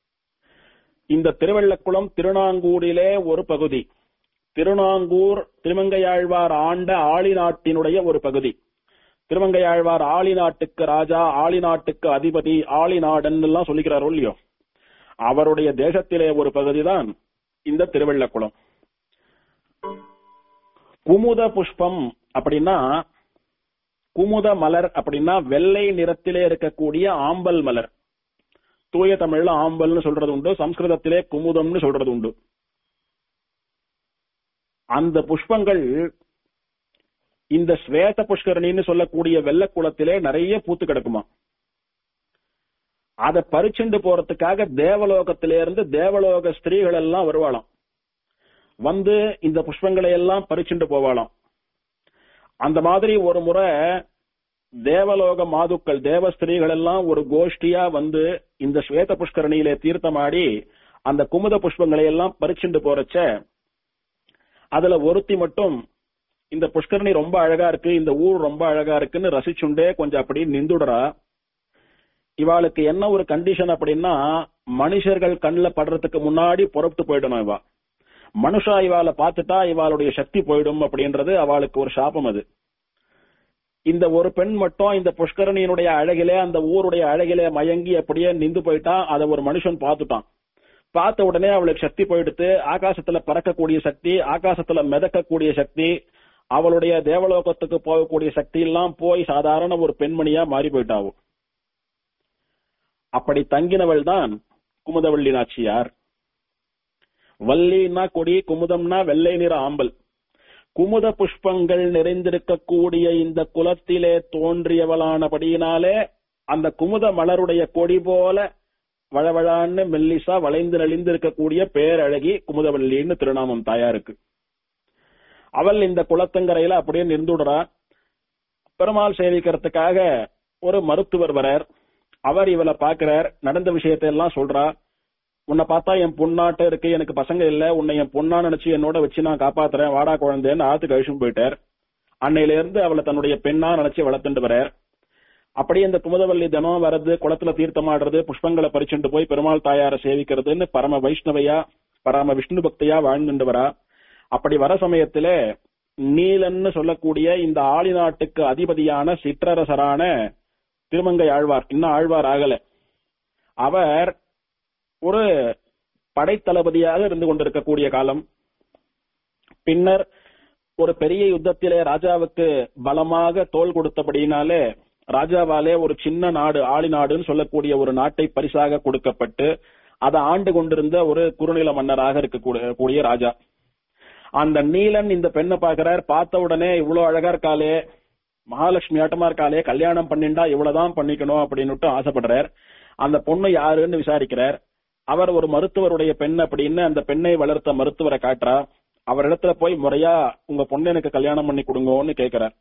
இந்த திருவெள்ளக்குளம் திருநாங்கூரிலே ஒரு பகுதி திருநாங்கூர் திருமங்கையாழ்வார் ஆண்ட ஆளி நாட்டினுடைய ஒரு பகுதி திருமங்கையாழ்வார் ஆளி நாட்டுக்கு ராஜா ஆளி நாட்டுக்கு அதிபதி ஆளி நாடன் எல்லாம் சொல்லிக்கிறாரோ இல்லையோ அவருடைய தேசத்திலே ஒரு பகுதிதான் இந்த திருவெள்ளக்குளம் குமுத புஷ்பம் அப்படின்னா குமுத மலர் அப்படின்னா வெள்ளை நிறத்திலே இருக்கக்கூடிய ஆம்பல் மலர் தூய தமிழ்ல ஆம்பல்னு சொல்றது உண்டு சம்ஸ்கிருதத்திலே குமுதம்னு சொல்றது உண்டு அந்த புஷ்பங்கள் இந்த ஸ்வேத புஷ்கரணின்னு சொல்லக்கூடிய வெள்ளக்குளத்திலே நிறைய பூத்து கிடக்குமா அதை பறிச்சுண்டு போறதுக்காக தேவலோகத்திலிருந்து தேவலோக ஸ்திரீகள் எல்லாம் வருவாளாம் வந்து இந்த புஷ்பங்களை எல்லாம் பறிச்சுண்டு போவாளாம் அந்த மாதிரி ஒரு முறை தேவலோக மாதுக்கள் தேவ ஸ்திரீகள் எல்லாம் ஒரு கோஷ்டியா வந்து இந்த ஸ்வேத புஷ்கரணியிலே தீர்த்தமாடி அந்த குமுத புஷ்பங்களை எல்லாம் பறிச்சுண்டு போறச்ச அதுல ஒருத்தி மட்டும் இந்த புஷ்கரணி ரொம்ப அழகா இருக்கு இந்த ஊர் ரொம்ப அழகா இருக்குன்னு ரசிச்சுண்டே கொஞ்சம் அப்படி நிந்துடுறா இவாளுக்கு என்ன ஒரு கண்டிஷன் அப்படின்னா மனுஷர்கள் கண்ணுல படுறதுக்கு முன்னாடி புறப்பட்டு போயிடணும் இவா மனுஷா இவாளை பார்த்துட்டா இவாளுடைய சக்தி போயிடும் அப்படின்றது அவளுக்கு ஒரு சாபம் அது இந்த ஒரு பெண் மட்டும் இந்த புஷ்கரணியினுடைய அழகிலே அந்த ஊருடைய அழகிலே மயங்கி அப்படியே நிந்து போயிட்டா அதை ஒரு மனுஷன் பார்த்துட்டான் பார்த்த உடனே அவளுக்கு சக்தி போயிடுத்து ஆகாசத்துல பறக்கக்கூடிய சக்தி ஆகாசத்துல மிதக்கக்கூடிய சக்தி அவளுடைய தேவலோகத்துக்கு போகக்கூடிய சக்தி எல்லாம் போய் சாதாரண ஒரு பெண்மணியா மாறி போயிட்டாவும் அப்படி தங்கினவள் தான் குமுதவள்ளி நாச்சியார் வள்ளின்னா கொடி குமுதம்னா வெள்ளை நிற ஆம்பல் குமுத புஷ்பங்கள் நிறைந்திருக்கக்கூடிய இந்த குலத்திலே தோன்றியவளானபடியினாலே அந்த குமுத மலருடைய கொடி போல வளவளான்னு மெல்லிசா வளைந்து நெளிந்து இருக்கக்கூடிய பேரழகி குமுதவள்ளின்னு திருநாமம் தாயாருக்கு அவள் இந்த குளத்தங்கரையில அப்படியே நின்றுடுறா பெருமாள் சேவிக்கிறதுக்காக ஒரு மருத்துவர் வரார் அவர் இவளை பாக்குறார் நடந்த விஷயத்தை எல்லாம் சொல்றா உன்னை பார்த்தா என் பொண்ணாட்ட இருக்கு எனக்கு பசங்க இல்ல உன்னை என் பொண்ணா நினைச்சு என்னோட வச்சு நான் காப்பாத்துறேன் வாடா குழந்தைன்னு ஆத்து கழிச்சும் போயிட்டார் அன்னையில இருந்து அவளை தன்னுடைய பெண்ணா நினைச்சு வளர்த்துட்டு வரார் அப்படியே இந்த குமுதவல்லி தினம் வர்றது குளத்துல தீர்த்தமாடுறது புஷ்பங்களை பறிச்சுட்டு போய் பெருமாள் தாயார சேவிக்கிறதுன்னு பரம வைஷ்ணவையா பரம விஷ்ணு பக்தியா வாழ்ந்துட்டு வரா அப்படி வர சமயத்துல நீலன்னு சொல்லக்கூடிய இந்த ஆளி நாட்டுக்கு அதிபதியான சிற்றரசரான திருமங்கை ஆழ்வார் இன்னும் ஆழ்வார் ஆகல அவர் ஒரு படைத்தளபதியாக இருந்து கொண்டிருக்கக்கூடிய காலம் பின்னர் ஒரு பெரிய யுத்தத்திலே ராஜாவுக்கு பலமாக தோல் கொடுத்தபடியினாலே ராஜாவாலே ஒரு சின்ன நாடு ஆளி நாடுன்னு சொல்லக்கூடிய ஒரு நாட்டை பரிசாக கொடுக்கப்பட்டு அதை ஆண்டு கொண்டிருந்த ஒரு குறுநில மன்னராக இருக்கக்கூடிய ராஜா அந்த நீலன் இந்த பெண்ணை பாக்குறார் பார்த்த உடனே இவ்வளவு அழகா இருக்காளே மகாலட்சுமி ஆட்டமா இருக்காளே கல்யாணம் பண்ணிண்டா இவ்வளவுதான் பண்ணிக்கணும் அப்படின்னு ஆசைப்படுறார் அந்த பொண்ணு யாருன்னு விசாரிக்கிறார் அவர் ஒரு மருத்துவருடைய பெண் அப்படின்னு அந்த பெண்ணை வளர்த்த மருத்துவரை காட்டுறா அவரிடத்துல போய் முறையா உங்க பொண்ணு எனக்கு கல்யாணம் பண்ணி கொடுங்கன்னு கேக்குறார்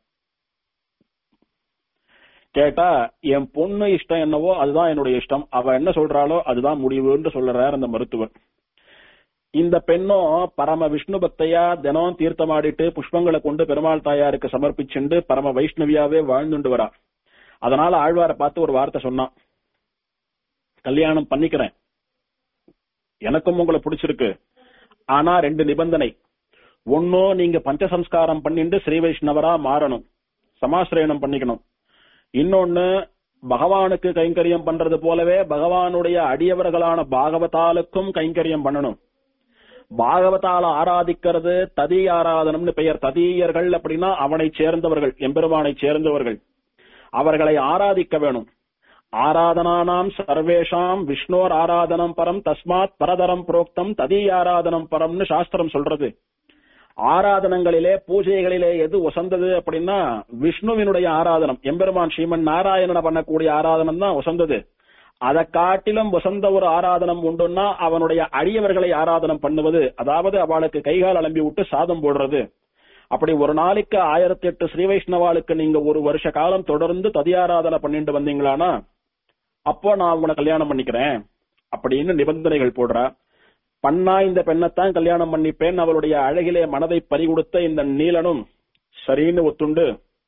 கேட்டா என் பொண்ணு இஷ்டம் என்னவோ அதுதான் என்னுடைய இஷ்டம் அவ என்ன சொல்றாளோ அதுதான் முடிவுன்னு சொல்றார் அந்த மருத்துவர் இந்த பெண்ணும் பரம விஷ்ணு பக்தையா தினம் தீர்த்தமாடிட்டு புஷ்பங்களை கொண்டு பெருமாள் தாயாருக்கு சமர்ப்பிச்சுண்டு பரம வைஷ்ணவியாவே வாழ்ந்துண்டு வரா அதனால ஆழ்வாரை பார்த்து ஒரு வார்த்தை சொன்னான் கல்யாணம் பண்ணிக்கிறேன் எனக்கும் உங்களை பிடிச்சிருக்கு ஆனா ரெண்டு நிபந்தனை ஒன்னும் நீங்க பஞ்சசம்ஸ்காரம் பண்ணிட்டு ஸ்ரீ வைஷ்ணவரா மாறணும் சமாசிரயணம் பண்ணிக்கணும் இன்னொன்னு பகவானுக்கு கைங்கரியம் பண்றது போலவே பகவானுடைய அடியவர்களான பாகவதாலுக்கும் கைங்கரியம் பண்ணணும் பாகவதால ஆராதிக்கிறது ததி ஆராதனம்னு பெயர் ததீயர்கள் அப்படின்னா அவனை சேர்ந்தவர்கள் எம்பெருமானை சேர்ந்தவர்கள் அவர்களை ஆராதிக்க வேணும் ஆராதனானாம் சர்வேஷாம் விஷ்ணோர் ஆராதனம் பரம் தஸ்மாத் பரதரம் புரோக்தம் ததி ஆராதனம் பரம்னு சாஸ்திரம் சொல்றது ஆராதனங்களிலே பூஜைகளிலே எது உசந்தது அப்படின்னா விஷ்ணுவினுடைய ஆராதனம் எம்பெருமான் ஸ்ரீமன் நாராயணனை பண்ணக்கூடிய ஆராதனம் தான் உசந்தது அதை காட்டிலும் வசந்த ஒரு ஆராதனம் உண்டுன்னா அவனுடைய அடியவர்களை ஆராதனம் பண்ணுவது அதாவது அவளுக்கு கைகால் அலம்பி விட்டு சாதம் போடுறது அப்படி ஒரு நாளைக்கு ஆயிரத்தி எட்டு ஸ்ரீ வைஷ்ணவாளுக்கு நீங்க ஒரு வருஷ காலம் தொடர்ந்து ததியாராதனை பண்ணிட்டு வந்தீங்களானா அப்போ நான் உன்னை கல்யாணம் பண்ணிக்கிறேன் அப்படின்னு நிபந்தனைகள் போடுறா பண்ணா இந்த பெண்ணைத்தான் கல்யாணம் பண்ணிப்பேன் அவளுடைய அழகிலே மனதை பறிகொடுத்த இந்த நீலனும் சரின்னு ஒத்துண்டு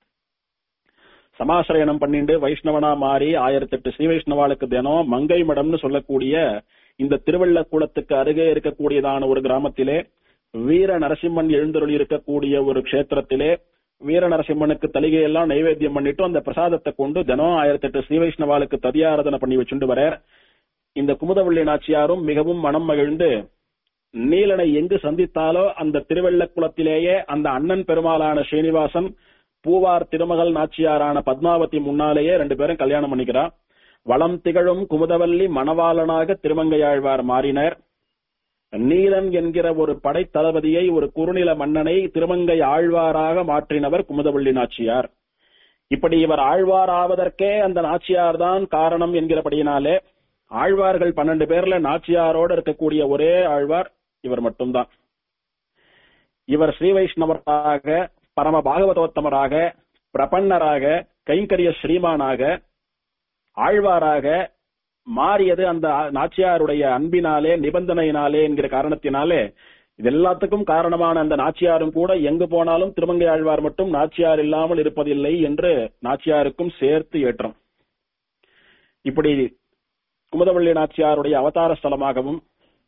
சமாசிரயணம் பண்ணிண்டு வைஷ்ணவனா மாறி ஆயிரத்தி எட்டு ஸ்ரீ வைஷ்ணவாளுக்கு தினம் மங்கை மடம்னு சொல்லக்கூடிய இந்த திருவள்ளக்குளத்துக்கு அருகே இருக்கக்கூடியதான ஒரு கிராமத்திலே வீர நரசிம்மன் எழுந்தருளி இருக்கக்கூடிய ஒரு க்ஷேத்திரத்திலே வீர நரசிம்மனுக்கு தலிகையெல்லாம் நைவேத்தியம் பண்ணிட்டு அந்த பிரசாதத்தை கொண்டு தினம் ஆயிரத்தி எட்டு ஸ்ரீ வைஷ்ணவாளுக்கு ததியாராதனை பண்ணி வச்சுட்டு வர இந்த குமுதவள்ளி நாச்சியாரும் மிகவும் மனம் மகிழ்ந்து நீலனை எங்கு சந்தித்தாலோ அந்த திருவள்ளக்குளத்திலேயே அந்த அண்ணன் பெருமாளான ஸ்ரீனிவாசன் பூவார் திருமகள் நாச்சியாரான பத்மாவதி முன்னாலேயே ரெண்டு பேரும் கல்யாணம் பண்ணிக்கிறா வளம் திகழும் குமுதவல்லி மணவாளனாக திருமங்கையாழ்வார் மாறினர் நீலன் என்கிற ஒரு படைத்தளபதியை ஒரு குறுநில மன்னனை திருமங்கை ஆழ்வாராக மாற்றினவர் குமுதவள்ளி நாச்சியார் இப்படி இவர் ஆழ்வார் ஆவதற்கே அந்த நாச்சியார் தான் காரணம் என்கிறபடியினாலே ஆழ்வார்கள் பன்னெண்டு பேர்ல நாச்சியாரோடு இருக்கக்கூடிய ஒரே ஆழ்வார் இவர் மட்டும்தான் இவர் ஸ்ரீ வைஷ்ணவராக பரம பாகவதோத்தமராக பிரபன்னராக கைங்கரிய ஸ்ரீமானாக ஆழ்வாராக மாறியது அந்த நாச்சியாருடைய அன்பினாலே நிபந்தனையினாலே என்கிற காரணத்தினாலே இது எல்லாத்துக்கும் காரணமான அந்த நாச்சியாரும் கூட எங்கு போனாலும் திருமங்கை ஆழ்வார் மட்டும் நாச்சியார் இல்லாமல் இருப்பதில்லை என்று நாச்சியாருக்கும் சேர்த்து ஏற்றம் இப்படி குமுதவள்ளி நாச்சியாருடைய அவதார ஸ்தலமாகவும்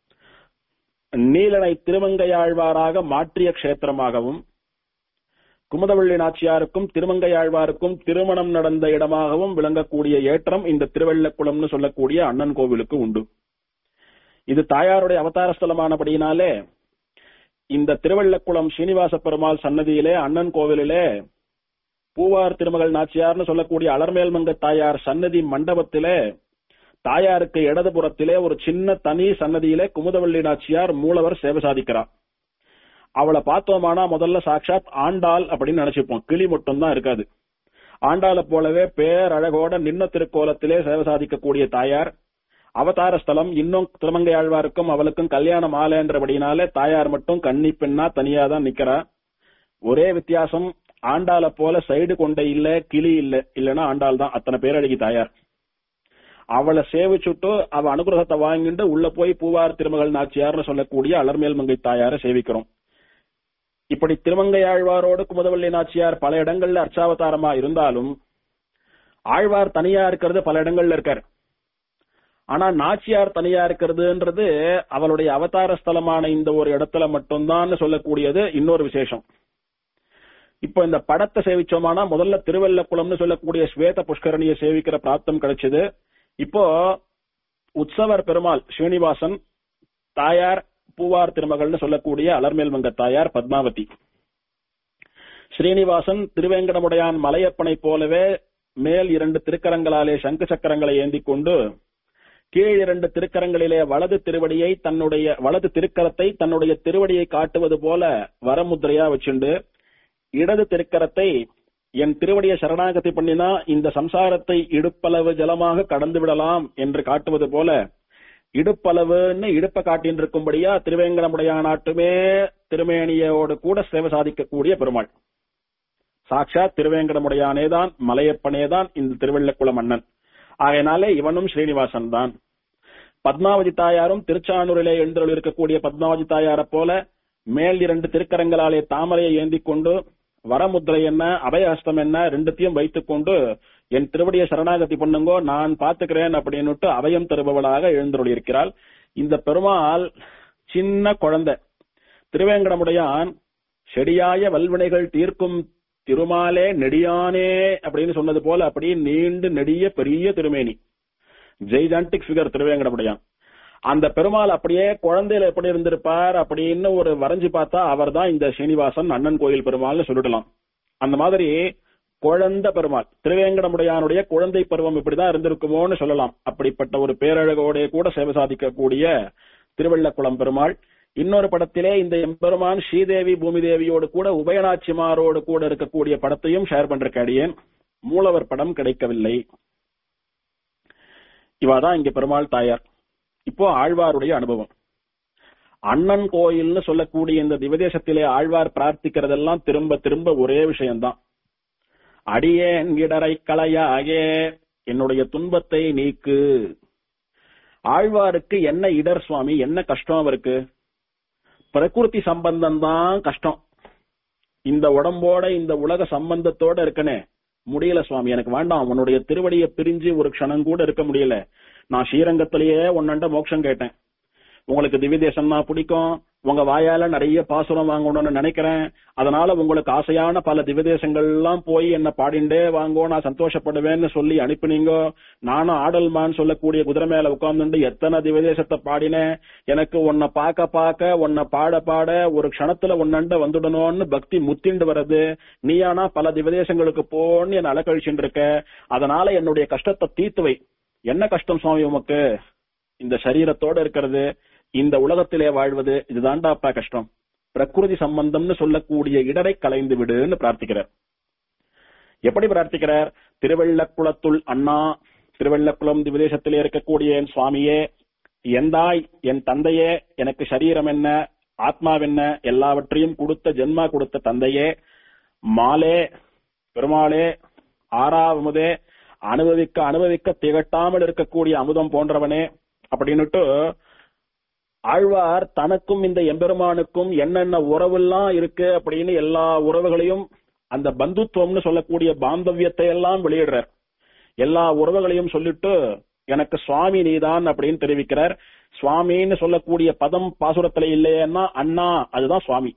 நீலனை திருமங்கையாழ்வாராக மாற்றிய க்ஷேத்திரமாகவும் குமுதவள்ளி நாச்சியாருக்கும் திருமங்கையாழ்வாருக்கும் திருமணம் நடந்த இடமாகவும் விளங்கக்கூடிய ஏற்றம் இந்த திருவள்ளக்குளம்னு சொல்லக்கூடிய அண்ணன் கோவிலுக்கு உண்டு இது தாயாருடைய அவதார ஸ்தலமானபடியினாலே இந்த திருவள்ளக்குளம் ஸ்ரீனிவாச பெருமாள் சன்னதியிலே அண்ணன் கோவிலிலே பூவார் திருமகள் நாச்சியார்னு சொல்லக்கூடிய அலர்மேல்மங்க தாயார் சன்னதி மண்டபத்திலே தாயாருக்கு இடதுபுறத்திலே ஒரு சின்ன தனி சன்னதியிலே குமுதவள்ளி நாச்சியார் மூலவர் சேவை சாதிக்கிறார் அவளை பார்த்தோமானா முதல்ல சாட்சாத் ஆண்டாள் அப்படின்னு நினைச்சுப்போம் கிளி மட்டும் தான் இருக்காது ஆண்டாளை போலவே பேரழகோட நின்ன திருக்கோலத்திலே சேவை சாதிக்கக்கூடிய தாயார் அவதார ஸ்தலம் இன்னும் திருமங்கை ஆழ்வாருக்கும் அவளுக்கும் கல்யாணம் ஆலைன்றபடினாலே தாயார் மட்டும் கன்னி பெண்ணா தனியா தான் நிக்கிறா ஒரே வித்தியாசம் ஆண்டாளை போல சைடு கொண்ட இல்ல கிளி இல்ல இல்லன்னா ஆண்டாள் தான் அத்தனை பேரழகி தாயார் அவளை சேவிச்சுட்டு அவ அனுகிரகத்தை வாங்கிட்டு உள்ள போய் பூவார் திருமகள் நாச்சியார்னு சொல்லக்கூடிய அலர்மேல் மங்கை தாயாரை சேவிக்கிறோம் இப்படி திருமங்கை ஆழ்வாரோடு குமுதவள்ளி நாச்சியார் பல இடங்கள்ல அர்ச்சாவதாரமா இருந்தாலும் ஆழ்வார் தனியா இருக்கிறது பல இடங்கள்ல இருக்காரு ஆனா நாச்சியார் தனியா இருக்கிறதுன்றது அவளுடைய அவதார ஸ்தலமான இந்த ஒரு இடத்துல மட்டும்தான் சொல்லக்கூடியது இன்னொரு விசேஷம் இப்போ இந்த படத்தை சேவிச்சோமானா முதல்ல திருவள்ளக்குளம்னு சொல்லக்கூடிய ஸ்வேத புஷ்கரணியை சேவிக்கிற பிராப்தம் கிடைச்சது இப்போ உற்சவர் பெருமாள் ஸ்ரீனிவாசன் தாயார் பூவார் திருமகள்னு சொல்லக்கூடிய அலர்மேல் மங்க தாயார் பத்மாவதி ஸ்ரீனிவாசன் திருவேங்கடமுடையான் மலையப்பனை போலவே மேல் இரண்டு திருக்கரங்களாலே சங்கு சக்கரங்களை ஏந்தி கொண்டு கீழ் இரண்டு திருக்கரங்களிலே வலது திருவடியை தன்னுடைய வலது திருக்கரத்தை தன்னுடைய திருவடியை காட்டுவது போல வரமுத்திரையா வச்சுண்டு இடது திருக்கரத்தை என் திருவடியை சரணாகதி பண்ணினா இந்த சம்சாரத்தை இடுப்பளவு ஜலமாக கடந்து விடலாம் என்று காட்டுவது போல இடுப்பளவுன்னு இடுப்ப காட்டின் இருக்கும்படியா திருவேங்கடமுடையா நாட்டுமே திருமேனியோடு கூட சேவை சாதிக்கக்கூடிய பெருமாள் சாட்சாத் திருவேங்கடமுடையானேதான் மலையப்பனேதான் இந்த திருவள்ளக்குள மன்னன் ஆகையினாலே இவனும் ஸ்ரீனிவாசன் தான் பத்மாவதி தாயாரும் திருச்சானூரிலே எழுந்தருள் இருக்கக்கூடிய பத்மாவதி தாயாரை போல மேல் இரண்டு திருக்கரங்களாலே தாமரையை ஏந்தி கொண்டு வரமுத்திரை என்ன அபயஹஸ்தம் என்ன ரெண்டுத்தையும் வைத்துக் கொண்டு என் திருவடியை சரணாகதி பண்ணுங்கோ நான் பாத்துக்கிறேன் அப்படின்னுட்டு அபயம் தருபவளாக எழுந்தருள் இருக்கிறாள் இந்த பெருமாள் சின்ன குழந்தை திருவேங்கடமுடையான் செடியாய வல்வினைகள் தீர்க்கும் திருமாலே நெடியானே அப்படின்னு சொன்னது போல அப்படி நீண்டு நெடிய பெரிய திருமேனி ஜெய்ஜான்டிக் ஃபிகர் திருவேங்கடமுடையான் அந்த பெருமாள் அப்படியே குழந்தையில எப்படி இருந்திருப்பார் அப்படின்னு ஒரு வரைஞ்சு பார்த்தா அவர் தான் இந்த ஸ்ரீனிவாசன் அண்ணன் கோயில் பெருமாள்னு சொல்லிடலாம் அந்த மாதிரி குழந்தை பெருமாள் திருவேங்கடமுடையானுடைய குழந்தை பருவம் இப்படிதான் இருந்திருக்குமோன்னு சொல்லலாம் அப்படிப்பட்ட ஒரு பேரழகோட கூட சேவை சாதிக்கக்கூடிய திருவள்ளக்குளம் பெருமாள் இன்னொரு படத்திலே இந்த எம்பெருமான் ஸ்ரீதேவி பூமி தேவியோடு கூட உபயநாச்சிமாரோடு கூட இருக்கக்கூடிய படத்தையும் ஷேர் பண்ற அடியேன் மூலவர் படம் கிடைக்கவில்லை இவாதான் இங்க பெருமாள் தாயார் இப்போ ஆழ்வாருடைய அனுபவம் அண்ணன் கோயில்னு சொல்லக்கூடிய இந்த திவதேசத்திலே ஆழ்வார் பிரார்த்திக்கிறதெல்லாம் திரும்ப திரும்ப ஒரே விஷயம்தான் அடியேன் இடரை களையாகே என்னுடைய துன்பத்தை நீக்கு ஆழ்வாருக்கு என்ன இடர் சுவாமி என்ன கஷ்டம் அவருக்கு பிரகிருதி சம்பந்தம் தான் கஷ்டம் இந்த உடம்போட இந்த உலக சம்பந்தத்தோட இருக்கனே முடியல சுவாமி எனக்கு வேண்டாம் உன்னுடைய திருவடியை பிரிஞ்சு ஒரு க்ஷணம் கூட இருக்க முடியல நான் ஸ்ரீரங்கத்திலேயே உன்னண்ட மோட்சம் கேட்டேன் உங்களுக்கு திவ்ய தேசம்னா பிடிக்கும் உங்க வாயால நிறைய பாசுரம் வாங்கணும்னு நினைக்கிறேன் அதனால உங்களுக்கு ஆசையான பல திவ்யதேசங்கள் எல்லாம் போய் என்ன பாடிண்டே வாங்கோ நான் சந்தோஷப்படுவேன்னு சொல்லி அனுப்பினீங்க நானும் ஆடல்மான் சொல்லக்கூடிய குதிரை மேல உட்கார்ந்துட்டு எத்தனை திவ்யதேசத்தை பாடினேன் எனக்கு உன்னை பார்க்க பார்க்க உன்னை பாட பாட ஒரு க்ஷணத்துல உன்னண்ட வந்துடணும்னு பக்தி முத்திண்டு வருது நீயானா பல திவ்யதேசங்களுக்கு போன்னு என்ன அலக்கழிச்சுட்டு இருக்க அதனால என்னுடைய கஷ்டத்தை தீர்த்து வை என்ன கஷ்டம் சுவாமி உமக்கு இந்த சரீரத்தோட இருக்கிறது இந்த உலகத்திலே வாழ்வது இதுதான்டாப்பா கஷ்டம் பிரகிருதி சம்பந்தம்னு சொல்லக்கூடிய இடரை கலைந்து விடுன்னு பிரார்த்திக்கிறார் எப்படி பிரார்த்திக்கிறார் திருவள்ளக்குளத்துள் அண்ணா திருவள்ளக்குளம் விதேசத்திலே இருக்கக்கூடிய என் சுவாமியே எந்தாய் என் தந்தையே எனக்கு சரீரம் என்ன ஆத்மாவென்ன எல்லாவற்றையும் கொடுத்த ஜென்மா கொடுத்த தந்தையே மாலே பெருமாளே ஆறாவமுதே அனுபவிக்க அனுபவிக்க திகட்டாமல் இருக்கக்கூடிய அமுதம் போன்றவனே அப்படின்னுட்டு ஆழ்வார் தனக்கும் இந்த எம்பெருமானுக்கும் என்னென்ன உறவெல்லாம் இருக்கு அப்படின்னு எல்லா உறவுகளையும் அந்த பந்துத்துவம்னு சொல்லக்கூடிய பாந்தவியத்தை எல்லாம் வெளியிடுறார் எல்லா உறவுகளையும் சொல்லிட்டு எனக்கு சுவாமி நீதான் அப்படின்னு தெரிவிக்கிறார் சுவாமின்னு சொல்லக்கூடிய பதம் பாசுரத்துல இல்லையேன்னா அண்ணா அதுதான் சுவாமி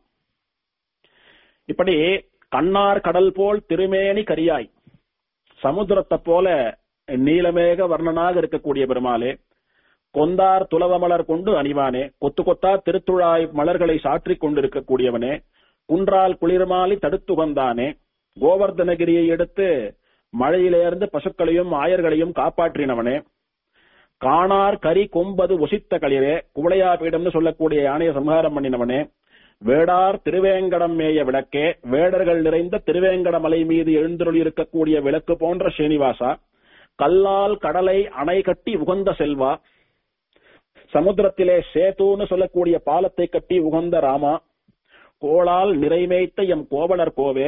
இப்படி கண்ணார் கடல் போல் திருமேனி கரியாய் சமுத்திரத்தை போல நீலமேக வர்ணனாக இருக்கக்கூடிய பெருமாளே கொந்தார் துலவமலர் கொண்டு அணிவானே கொத்து கொத்தா திருத்துழாய் மலர்களை சாற்றிக் கொண்டிருக்கக்கூடியவனே குன்றால் குளிர்மாலி தடுத்துகந்தானே கோவர்தனகிரியை எடுத்து மழையிலிருந்து பசுக்களையும் ஆயர்களையும் காப்பாற்றினவனே காணார் கரி கொம்பது ஒசித்த களிரே குவளையா பீடம்னு சொல்லக்கூடிய யானையை சம்ஹாரம் பண்ணினவனே வேடார் திருவேங்கடம் மேய விளக்கே வேடர்கள் நிறைந்த திருவேங்கட மலை மீது எழுந்தருளி இருக்கக்கூடிய விளக்கு போன்ற ஸ்ரீனிவாசா கல்லால் கடலை அணை கட்டி உகந்த செல்வா சமுத்திரத்திலே சேத்துன்னு சொல்லக்கூடிய பாலத்தை கட்டி உகந்த ராமா கோளால் நிறைமேய்த்த எம் கோவலர் கோவே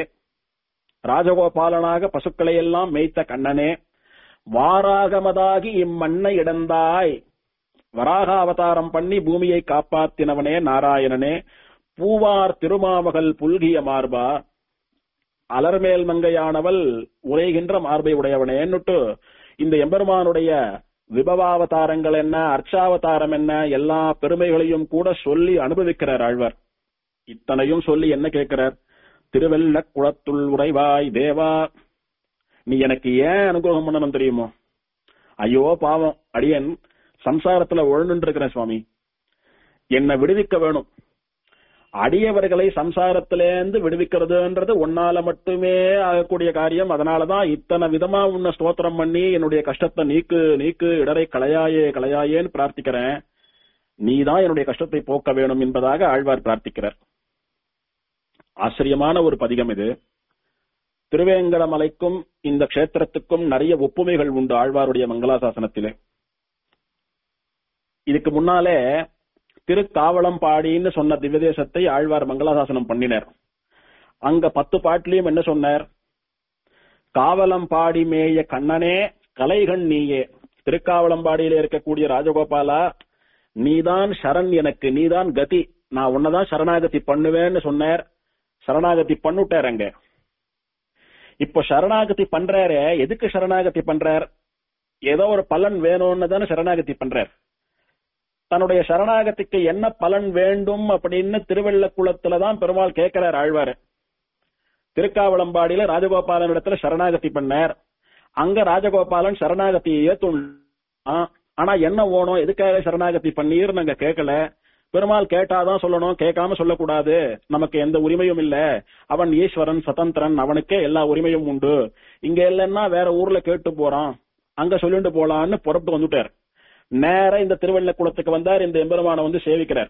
ராஜகோபாலனாக பசுக்களை எல்லாம் மேய்த்த கண்ணனே வாராகமதாகி இம்மண்ணை இடந்தாய் வராக அவதாரம் பண்ணி பூமியை காப்பாத்தினவனே நாராயணனே பூவார் திருமாமகள் புல்கிய மார்பா அலர்மேல் மங்கையானவள் உரைகின்ற மார்பை உடையவனேன்னுட்டு இந்த எம்பெருமானுடைய விபவாவதாரங்கள் என்ன அர்ச்சாவதாரம் என்ன எல்லா பெருமைகளையும் கூட சொல்லி அனுபவிக்கிறார் ஆழ்வார் இத்தனையும் சொல்லி என்ன கேட்கிறார் திருவெல்ல குளத்துள் உறைவாய் தேவா நீ எனக்கு ஏன் அனுகிரகம் பண்ணணும் தெரியுமோ ஐயோ பாவம் அடியன் சம்சாரத்துல உழண்டு இருக்கிறேன் சுவாமி என்னை விடுவிக்க வேணும் அடியவர்களை சம்சாரத்திலேருந்து விடுவிக்கிறதுன்றது உன்னால மட்டுமே ஆகக்கூடிய காரியம் அதனாலதான் இத்தனை விதமா உன்னை ஸ்தோத்திரம் பண்ணி என்னுடைய கஷ்டத்தை நீக்கு நீக்கு இடரை களையாயே களையாயேன்னு பிரார்த்திக்கிறேன் நீதான் என்னுடைய கஷ்டத்தை போக்க வேணும் என்பதாக ஆழ்வார் பிரார்த்திக்கிறார் ஆச்சரியமான ஒரு பதிகம் இது திருவேங்கடமலைக்கும் இந்த க்ஷேத்திரத்துக்கும் நிறைய ஒப்புமைகள் உண்டு ஆழ்வாருடைய மங்களாசாசனத்திலே இதுக்கு முன்னாலே திருக்காவளம்பாடின்னு சொன்ன திவ்யதேசத்தை ஆழ்வார் மங்களாசாசனம் பண்ணினார் அங்க பத்து பாட்டிலையும் என்ன சொன்னார் காவலம்பாடி மேய கண்ணனே கலைகண் நீயே திருக்காவளம்பாடியில இருக்கக்கூடிய ராஜகோபாலா நீதான் சரண் எனக்கு நீதான் கதி நான் உன்னதான் சரணாகதி பண்ணுவேன்னு சொன்னார் சரணாகதி பண்ணுட்டார் அங்க இப்போ சரணாகதி பண்றாரு எதுக்கு சரணாகதி பண்றார் ஏதோ ஒரு பலன் வேணும்னு தானே சரணாகதி பண்றார் தன்னுடைய சரணாகதிக்கு என்ன பலன் வேண்டும் அப்படின்னு திருவெள்ளக்குளத்துலதான் பெருமாள் கேட்கிறார் ஆழ்வார் திருக்காவளம்பாடியில ராஜகோபாலன் இடத்துல சரணாகதி பண்ணார் அங்க ராஜகோபாலன் சரணாகதியை ஏத்துள்ளா ஆனா என்ன ஓணும் எதுக்காக சரணாகதி பண்ணீர் நாங்க கேட்கல பெருமாள் கேட்டாதான் சொல்லணும் கேட்காம சொல்லக்கூடாது நமக்கு எந்த உரிமையும் இல்ல அவன் ஈஸ்வரன் சதந்திரன் அவனுக்கே எல்லா உரிமையும் உண்டு இங்க இல்லைன்னா வேற ஊர்ல கேட்டு போறான் அங்க சொல்லிட்டு போலான்னு புறப்பட்டு வந்துட்டார் நேர இந்த திருவள்ளக்குளத்துக்கு வந்தார் இந்த எம்பெருமானை வந்து சேவிக்கிறார்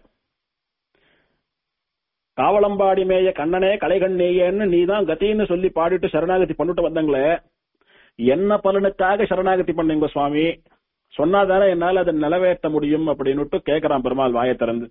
காவலம்பாடி மேய கண்ணனே கலைகண்ணேயன்னு நீதான் கத்தின்னு சொல்லி பாடிட்டு சரணாகதி பண்ணிட்டு வந்தாங்களே என்ன பலனுக்காக சரணாகதி பண்ணீங்க சுவாமி சொன்னாதானே என்னால அதை நிலவேற்ற முடியும் அப்படின்னுட்டு கேக்குறான் பெருமாள் வாயை திறந்து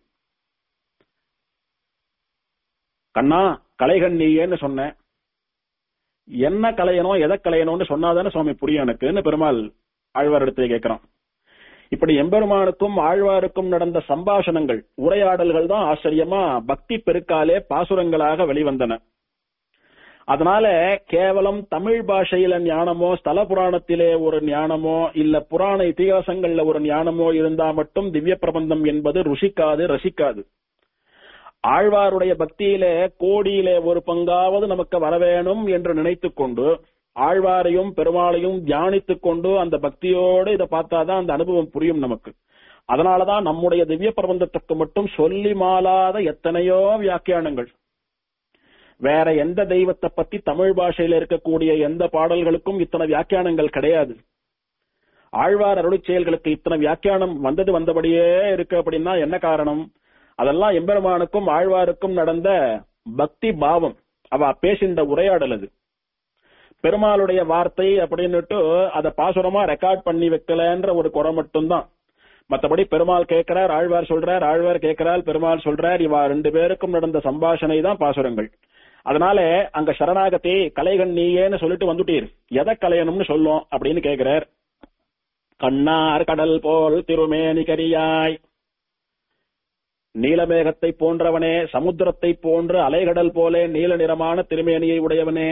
கண்ணா கலைகண் நீயேன்னு சொன்னேன் என்ன கலையணும் எதை கலையணும்னு சொன்னாதானே சுவாமி புரியும் எனக்குன்னு பெருமாள் ஆழ்வார் இடத்துல கேட்கிறான் இப்படி எம்பெருமானுக்கும் ஆழ்வாருக்கும் நடந்த சம்பாஷணங்கள் உரையாடல்கள் தான் ஆச்சரியமா பக்தி பெருக்காலே பாசுரங்களாக வெளிவந்தன அதனால கேவலம் தமிழ் பாஷையில ஞானமோ ஸ்தல புராணத்திலே ஒரு ஞானமோ இல்ல புராண இதிகாசங்கள்ல ஒரு ஞானமோ இருந்தா மட்டும் திவ்ய பிரபந்தம் என்பது ருசிக்காது ரசிக்காது ஆழ்வாருடைய பக்தியிலே கோடியிலே ஒரு பங்காவது நமக்கு வரவேணும் என்று நினைத்துக் கொண்டு ஆழ்வாரையும் பெருமாளையும் தியானித்துக் கொண்டு அந்த பக்தியோடு இதை பார்த்தாதான் அந்த அனுபவம் புரியும் நமக்கு அதனாலதான் நம்முடைய திவ்ய பிரபந்தத்துக்கு மட்டும் சொல்லி மாலாத எத்தனையோ வியாக்கியானங்கள் வேற எந்த தெய்வத்தை பத்தி தமிழ் பாஷையில இருக்கக்கூடிய எந்த பாடல்களுக்கும் இத்தனை வியாக்கியானங்கள் கிடையாது ஆழ்வார் அருளிச் செயல்களுக்கு இத்தனை வியாக்கியானம் வந்தது வந்தபடியே இருக்கு அப்படின்னா என்ன காரணம் அதெல்லாம் எம்பெருமானுக்கும் ஆழ்வாருக்கும் நடந்த பக்தி பாவம் அவ பேசின்ற உரையாடல் அது பெருமாளுடைய வார்த்தை அப்படின்னுட்டு அத பாசுரமா ரெக்கார்ட் பண்ணி வைக்கலன்ற ஒரு குறை மட்டும்தான் மத்தபடி பெருமாள் கேட்கிறார் ஆழ்வார் சொல்றார் ஆழ்வார் கேட்கிறார் பெருமாள் சொல்றார் இவா ரெண்டு பேருக்கும் நடந்த சம்பாஷணை தான் பாசுரங்கள் அதனால அங்க சரணாகதி கலைகன் நீயேன்னு சொல்லிட்டு வந்துட்டீர் எதை கலையணும்னு சொல்லும் அப்படின்னு கேக்குறார் கண்ணார் கடல் போல் திருமேனி கரியாய் நீலமேகத்தை போன்றவனே சமுத்திரத்தை போன்ற அலைகடல் போல நீல நிறமான திருமேனியை உடையவனே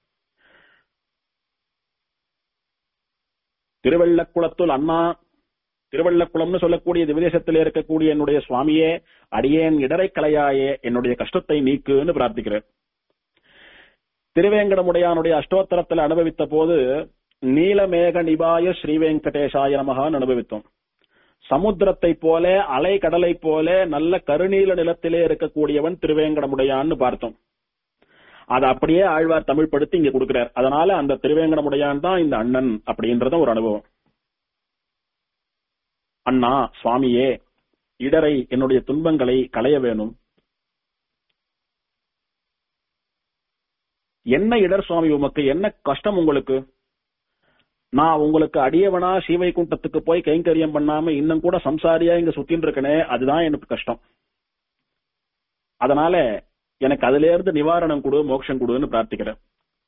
திருவள்ளக்குளத்துள் அண்ணா திருவள்ளக்குளம்னு சொல்லக்கூடிய திவிதேசத்தில் இருக்கக்கூடிய என்னுடைய சுவாமியே அடியேன் இடரை கலையாயே என்னுடைய கஷ்டத்தை நீக்குன்னு பிரார்த்திக்கிறேன் திருவேங்கடமுடையானுடைய அஷ்டோத்தரத்தில் அனுபவித்த போது நீலமேக நிபாய ஸ்ரீவேங்கடேசாய நமகான்னு அனுபவித்தோம் சமுத்திரத்தை போல அலை கடலை போல நல்ல கருநீல நிலத்திலே இருக்கக்கூடியவன் திருவேங்கடமுடையான்னு பார்த்தோம் அதை அப்படியே ஆழ்வார் தமிழ் படுத்தி இங்க கொடுக்கிறார் அதனால அந்த திருவேங்கடமுடையான் தான் இந்த அண்ணன் அப்படின்றத ஒரு அனுபவம் அண்ணா சுவாமியே இடரை என்னுடைய துன்பங்களை களைய வேணும் என்ன இடர் சுவாமி உமக்கு என்ன கஷ்டம் உங்களுக்கு நான் உங்களுக்கு அடியவனா ஸ்ரீவைகுண்டத்துக்கு போய் கைங்கரியம் பண்ணாம இன்னும் கூட சம்சாரியா இங்க சுத்தின்னு இருக்கனே அதுதான் எனக்கு கஷ்டம் அதனால எனக்கு அதுல இருந்து நிவாரணம் கொடு மோட்சம் கொடுன்னு பிரார்த்திக்கிறேன்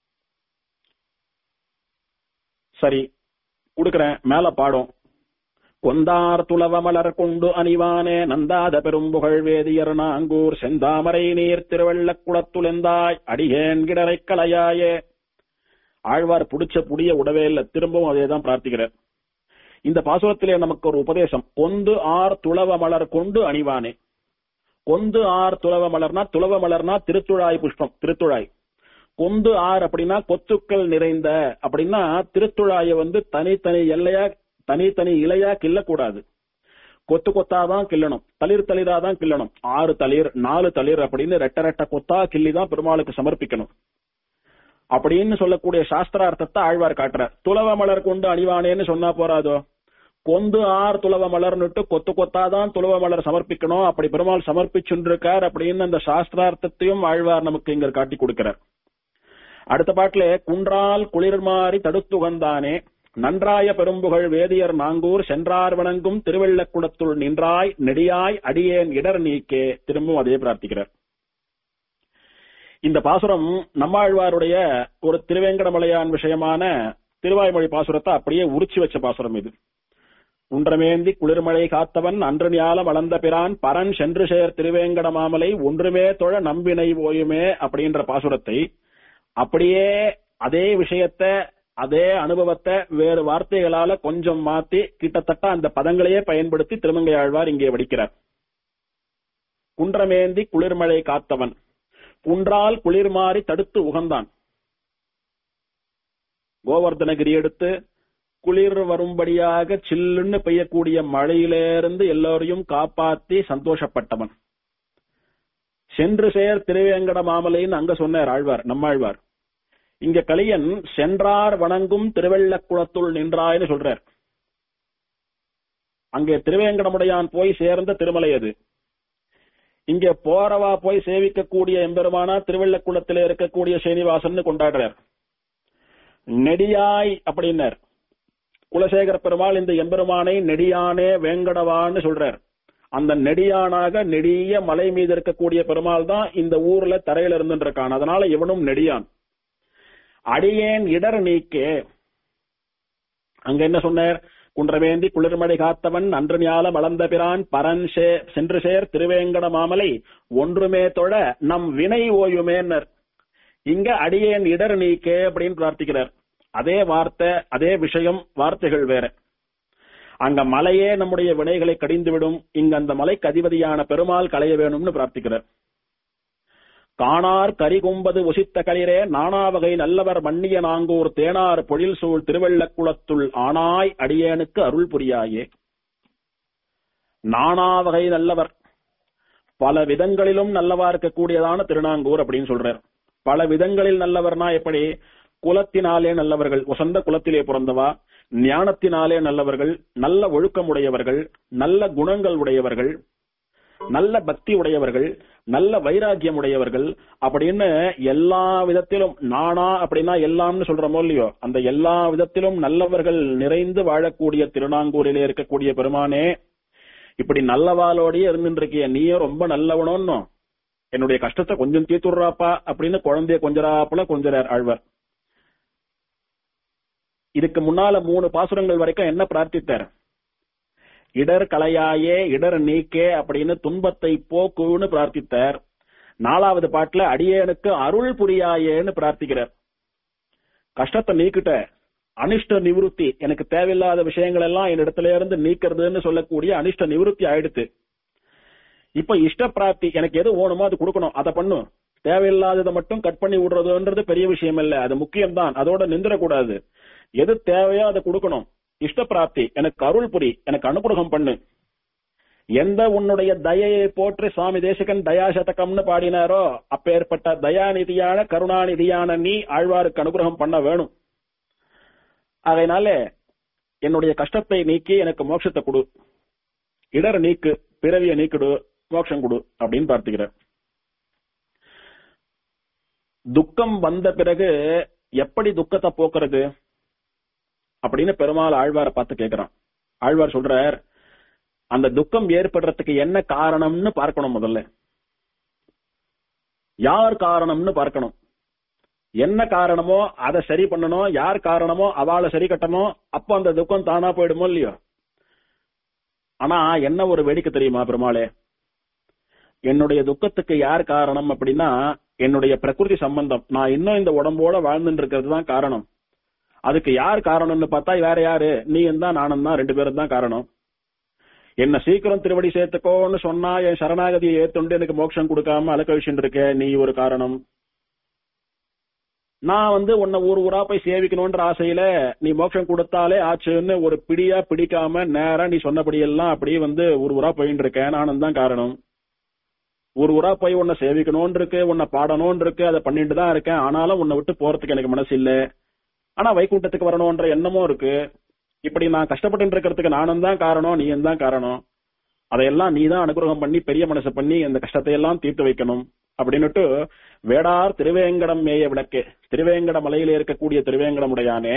சரி கொடுக்கறேன் மேல பாடும் கொந்தார் துளவ மலர் கொண்டு அணிவானே நந்தாத பெரும்புகழ் வேதியர் நாங்கூர் செந்தாமரை நீர் திருவள்ளக்குளத்துலெந்தாய் அடியேன் கிடரை கலையாயே ஆழ்வார் புடிச்ச புடிய உடவே இல்ல திரும்பவும் அதே தான் பிரார்த்திக்கிறார் இந்த பாசுரத்திலே நமக்கு ஒரு உபதேசம் கொந்து ஆர் துளவ மலர் கொண்டு அணிவானே கொந்து ஆர் துளவ மலர்னா துளவ மலர்னா திருத்துழாய் புஷ்பம் திருத்துழாய் கொந்து ஆர் அப்படின்னா கொத்துக்கள் நிறைந்த அப்படின்னா திருத்துழாய வந்து தனித்தனி எல்லையா தனித்தனி இலையா கிள்ளக்கூடாது கொத்து கொத்தா தான் கிள்ளணும் தளிர் தளிரா தான் கிள்ளணும் ஆறு தளிர் நாலு தளிர் அப்படின்னு ரெட்ட ரெட்ட கொத்தா கிள்ளி தான் பெருமாளுக்கு சமர்ப்பிக்கணும் அப்படின்னு சொல்லக்கூடிய சாஸ்திரார்த்தத்தை ஆழ்வார் காட்டுறார் துளவ மலர் கொண்டு அணிவானேன்னு சொன்னா போறாதோ கொந்து ஆர் துளவ மலர்னுட்டு கொத்து கொத்தா தான் துளவ மலர் சமர்ப்பிக்கணும் அப்படி பெருமாள் சமர்ப்பிச்சுருக்கார் அப்படின்னு அந்த சாஸ்திரார்த்தத்தையும் ஆழ்வார் நமக்கு இங்க காட்டி கொடுக்கிறார் அடுத்த பாட்டுல குன்றால் குளிர் மாறி தடுத்துகந்தானே நன்றாய பெரும்புகழ் வேதியர் நாங்கூர் சென்றார் வணங்கும் திருவள்ளக்குளத்துள் நின்றாய் நெடியாய் அடியேன் இடர் நீக்கே திரும்பவும் அதே பிரார்த்திக்கிறார் இந்த பாசுரம் நம்மாழ்வாருடைய ஒரு திருவேங்கடமலையான் விஷயமான திருவாய்மொழி பாசுரத்தை அப்படியே உரிச்சு வச்ச பாசுரம் இது குன்றமேந்தி குளிர்மழை காத்தவன் அன்று ஞாலம் வளர்ந்த பிரான் பரன் சென்று சேர் திருவேங்கட மாமலை ஒன்றுமே தொழ நம்பினை ஓயுமே அப்படின்ற பாசுரத்தை அப்படியே அதே விஷயத்த அதே அனுபவத்தை வேறு வார்த்தைகளால கொஞ்சம் மாத்தி கிட்டத்தட்ட அந்த பதங்களையே பயன்படுத்தி திருமங்கை ஆழ்வார் இங்கே வடிக்கிறார் குன்றமேந்தி குளிர்மழை காத்தவன் குன்றால் குளிர் மாறி தடுத்து உகந்தான் கோவர்தனகிரி எடுத்து குளிர் வரும்படியாக சில்லுன்னு பெய்யக்கூடிய மழையிலிருந்து எல்லோரையும் காப்பாத்தி சந்தோஷப்பட்டவன் சென்று சேர் திருவேங்கட மாமலைன்னு அங்க சொன்னார் ஆழ்வார் நம்மாழ்வார் இங்க கலியன் சென்றார் வணங்கும் திருவள்ளக்குளத்துள் நின்றாய்னு சொல்றார் அங்கே திருவேங்கடமுடையான் போய் சேர்ந்த திருமலை அது இங்க போறவா போய் சேவிக்கக்கூடிய எம்பெருமானா திருவள்ளக்குளத்தில் இருக்கக்கூடிய சீனிவாசன் கொண்டாடுறார் நெடியாய் அப்படின்னார் குலசேகர பெருமாள் இந்த எம்பெருமானை நெடியானே வேங்கடவான்னு சொல்றார் அந்த நெடியானாக நெடிய மலை மீது இருக்கக்கூடிய பெருமாள் தான் இந்த ஊர்ல தரையில இருந்துருக்கான் அதனால இவனும் நெடியான் அடியேன் இடர் நீக்கே அங்க என்ன சொன்னார் குன்றவேந்தி குளிர்மழை காத்தவன் அன்று ஞால வளர்ந்த பிரான் பரன் சே சென்று சேர் திருவேங்கட மாமலை ஒன்றுமே தொழ நம் வினை ஓயுமேன்னர் இங்க அடியேன் இடர் நீக்கே அப்படின்னு பிரார்த்திக்கிறார் அதே வார்த்தை அதே விஷயம் வார்த்தைகள் வேற அங்க மலையே நம்முடைய வினைகளை கடிந்துவிடும் இங்க அந்த மலைக்கு அதிபதியான பெருமாள் களைய வேணும்னு பிரார்த்திக்கிறார் காணார் கரிகும்பது உசித்த களிரே நானாவகை நல்லவர் மன்னிய நாங்கூர் தேனார் பொழில் சூழ் திருவள்ளக்குளத்துள் ஆனாய் அடியேனுக்கு அருள் புரியாயே நானாவகை நல்லவர் பல விதங்களிலும் நல்லவா இருக்கக்கூடியதான திருநாங்கூர் அப்படின்னு சொல்றார் பல விதங்களில் நல்லவர்னா எப்படி குலத்தினாலே நல்லவர்கள் உசந்த குலத்திலே பிறந்தவா ஞானத்தினாலே நல்லவர்கள் நல்ல ஒழுக்கம் உடையவர்கள் நல்ல குணங்கள் உடையவர்கள் நல்ல பக்தி உடையவர்கள் நல்ல வைராக்கியம் உடையவர்கள் அப்படின்னு எல்லா விதத்திலும் நானா அப்படின்னா எல்லாம்னு சொல்றோமோ இல்லையோ அந்த எல்லா விதத்திலும் நல்லவர்கள் நிறைந்து வாழக்கூடிய திருநாங்கூரிலே இருக்கக்கூடிய பெருமானே இப்படி நல்லவாளோடயே இருந்துருக்கிய நீயே ரொம்ப நல்லவனோன்னு என்னுடைய கஷ்டத்தை கொஞ்சம் தீர்த்துடுறாப்பா அப்படின்னு குழந்தைய கொஞ்சராப்புல கொஞ்சரார் ஆழ்வார் இதுக்கு முன்னால மூணு பாசுரங்கள் வரைக்கும் என்ன பிரார்த்தித்தார் இடர் கலையாயே இடர் நீக்கே அப்படின்னு துன்பத்தை போக்குன்னு பிரார்த்தித்தார் நாலாவது பாட்டுல அடியேனுக்கு அருள் புரியாயேன்னு பிரார்த்திக்கிறார் கஷ்டத்தை நீக்கிட்ட அனிஷ்ட நிவிருத்தி எனக்கு தேவையில்லாத விஷயங்கள் எல்லாம் என்னிடத்துல இருந்து நீக்கிறதுன்னு சொல்லக்கூடிய அனிஷ்ட நிவிருத்தி ஆயிடுத்து இப்ப இஷ்ட பிராப்தி எனக்கு எது வேணுமோ அது கொடுக்கணும் அதை பண்ணும் தேவையில்லாததை மட்டும் கட் பண்ணி விடுறதுன்றது பெரிய விஷயம் இல்ல அது முக்கியம்தான் அதோட நிந்திரக்கூடாது எது தேவையோ அதை கொடுக்கணும் இஷ்ட பிராப்தி எனக்கு அருள் புரி எனக்கு அனுகிரகம் பண்ணு எந்த உன்னுடைய தயையை போற்றி சுவாமி தேசிகன் தயாசதகம்னு பாடினாரோ அப்பேற்பட்ட தயாநிதியான கருணாநிதியான நீ ஆழ்வாருக்கு அனுகிரகம் பண்ண வேணும் அதனால என்னுடைய கஷ்டத்தை நீக்கி எனக்கு மோட்சத்தை கொடு இடர் நீக்கு பிறவிய நீக்கிடு மோட்சம் கொடு அப்படின்னு பார்த்துக்கிறேன் துக்கம் வந்த பிறகு எப்படி துக்கத்தை போக்குறது அப்படின்னு பெருமாள் ஆழ்வாரை பார்த்து கேக்குறான் ஆழ்வார் சொல்றார் அந்த துக்கம் ஏற்படுறதுக்கு என்ன காரணம்னு பார்க்கணும் முதல்ல யார் காரணம்னு பார்க்கணும் என்ன காரணமோ அதை சரி பண்ணணும் யார் காரணமோ அவளை சரி கட்டணும் அப்போ அந்த துக்கம் தானா போயிடுமோ இல்லையோ ஆனா என்ன ஒரு வேடிக்கை தெரியுமா பெருமாளே என்னுடைய துக்கத்துக்கு யார் காரணம் அப்படின்னா என்னுடைய பிரகிருதி சம்பந்தம் நான் இன்னும் இந்த உடம்போட வாழ்ந்துட்டு இருக்கிறது தான் காரணம் அதுக்கு யார் காரணம்னு பார்த்தா வேற யாரு நீ தான் நானும் தான் ரெண்டு பேரும் தான் காரணம் என்ன சீக்கிரம் திருவடி சேர்த்துக்கோன்னு சொன்னா என் சரணாகதியை ஏத்துண்டு எனக்கு மோட்சம் கொடுக்காம அலக்க விஷயம் இருக்க நீ ஒரு காரணம் நான் வந்து உன்னை ஊர் ஊரா போய் சேவிக்கணும்ன்ற ஆசையில நீ மோட்சம் கொடுத்தாலே ஆச்சுன்னு ஒரு பிடியா பிடிக்காம நேரா நீ சொன்னபடியெல்லாம் அப்படியே வந்து ஊர் ஊரா போயிட்டு இருக்கேன் நானும் தான் காரணம் ஊர் ஊரா போய் உன்னை சேவிக்கணும்னு இருக்கு உன்னை பாடணும்னு இருக்கு அதை பண்ணிட்டு தான் இருக்கேன் ஆனாலும் உன்னை விட்டு போறதுக்கு எனக்கு மனசு இல்ல ஆனா வைகுண்டத்துக்கு வரணும்ன்ற எண்ணமும் இருக்கு இப்படி நான் கஷ்டப்பட்டு இருக்கிறதுக்கு நானும் தான் காரணம் நீயும் தான் காரணம் அதையெல்லாம் நீ தான் அனுகிரகம் பண்ணி பெரிய மனசு பண்ணி அந்த கஷ்டத்தை எல்லாம் தீர்த்து வைக்கணும் அப்படின்னுட்டு வேடார் திருவேங்கடம் மேய விளக்கு திருவேங்கட மலையில இருக்கக்கூடிய திருவேங்கடமுடையானே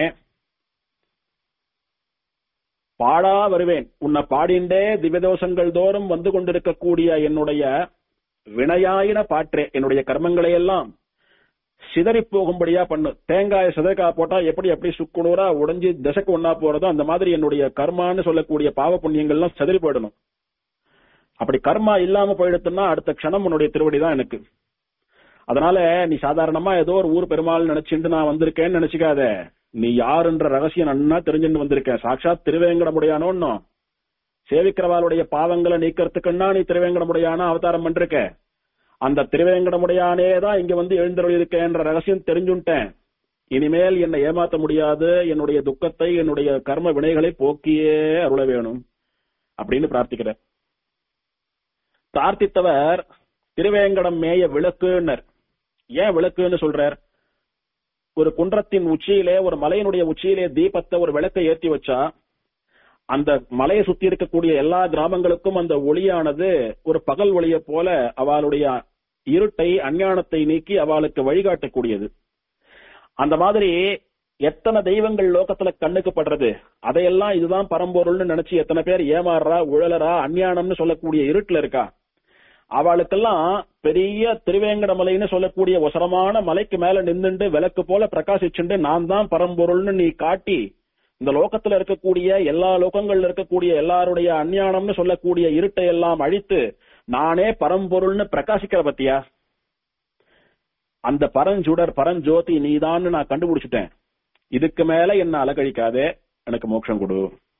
பாடா வருவேன் உன்னை பாடிண்டே திவ்யதோஷங்கள் தோறும் வந்து கொண்டிருக்கக்கூடிய என்னுடைய வினையாயின பாற்றே என்னுடைய கர்மங்களை எல்லாம் சிதறி போகும்படியா பண்ணு தேங்காய சிதறக்கா போட்டா எப்படி எப்படி சுக்குனூரா உடைஞ்சு தசைக்கு ஒன்னா போறதோ அந்த மாதிரி என்னுடைய கர்மான்னு சொல்லக்கூடிய பாவ புண்ணியங்கள்லாம் சிதறி போயிடணும் அப்படி கர்மா இல்லாம போயிடுத்துன்னா அடுத்த க்ஷணம் உன்னுடைய திருவடி தான் எனக்கு அதனால நீ சாதாரணமா ஏதோ ஒரு ஊர் பெருமாள் நினைச்சுட்டு நான் வந்திருக்கேன்னு நினைச்சுக்காத நீ யாருன்ற ரகசியம் நன்னா தெரிஞ்சுட்டு வந்திருக்க சாட்சாத் திருவேங்கடமுடையானோன்னு சேவிக்கிறவாளுடைய பாவங்களை நீக்கிறதுக்குன்னா நீ திருவேங்கடமுடையான அவதாரம் பண்ணிருக்க அந்த திருவேங்கடமுடையானே தான் இங்க வந்து எழுந்தருள் இருக்கேன்ற ரகசியம் தெரிஞ்சுட்டேன் இனிமேல் என்னை ஏமாத்த முடியாது என்னுடைய துக்கத்தை என்னுடைய கர்ம வினைகளை போக்கியே அருள வேணும் அப்படின்னு பிரார்த்திக்கிறேன் பிரார்த்தித்தவர் திருவேங்கடம் மேய விளக்குன்னர் ஏன் விளக்குன்னு சொல்றார் ஒரு குன்றத்தின் உச்சியிலே ஒரு மலையினுடைய உச்சியிலே தீபத்தை ஒரு விளக்கை ஏத்தி வச்சா அந்த மலையை சுத்தி இருக்கக்கூடிய எல்லா கிராமங்களுக்கும் அந்த ஒளியானது ஒரு பகல் ஒளியை போல அவளுடைய இருட்டை அஞ்ஞானத்தை நீக்கி அவளுக்கு வழிகாட்டக்கூடியது அந்த மாதிரி எத்தனை தெய்வங்கள் லோகத்துல கண்ணுக்கு படுறது அதையெல்லாம் இதுதான் பரம்பொருள்னு நினைச்சு எத்தனை பேர் ஏமாறுறா உழலரா அஞ்ஞானம்னு சொல்லக்கூடிய இருட்டுல இருக்கா அவளுக்கெல்லாம் பெரிய திருவேங்கடமலைன்னு சொல்லக்கூடிய ஒசரமான மலைக்கு மேல நின்னுண்டு விளக்கு போல பிரகாசிச்சுண்டு நான் தான் பரம்பொருள்னு நீ காட்டி இந்த லோகத்துல இருக்கக்கூடிய எல்லா லோகங்கள்ல இருக்கக்கூடிய எல்லாருடைய அஞ்ஞானம்னு சொல்லக்கூடிய இருட்டை எல்லாம் அழித்து நானே பரம்பொருள்னு பிரகாசிக்கிற பத்தியா அந்த பரஞ்சுடர் பரஞ்சோதி நீதான்னு நான் கண்டுபிடிச்சிட்டேன் இதுக்கு மேல என்ன அலகழிக்காதே எனக்கு மோட்சம் கொடு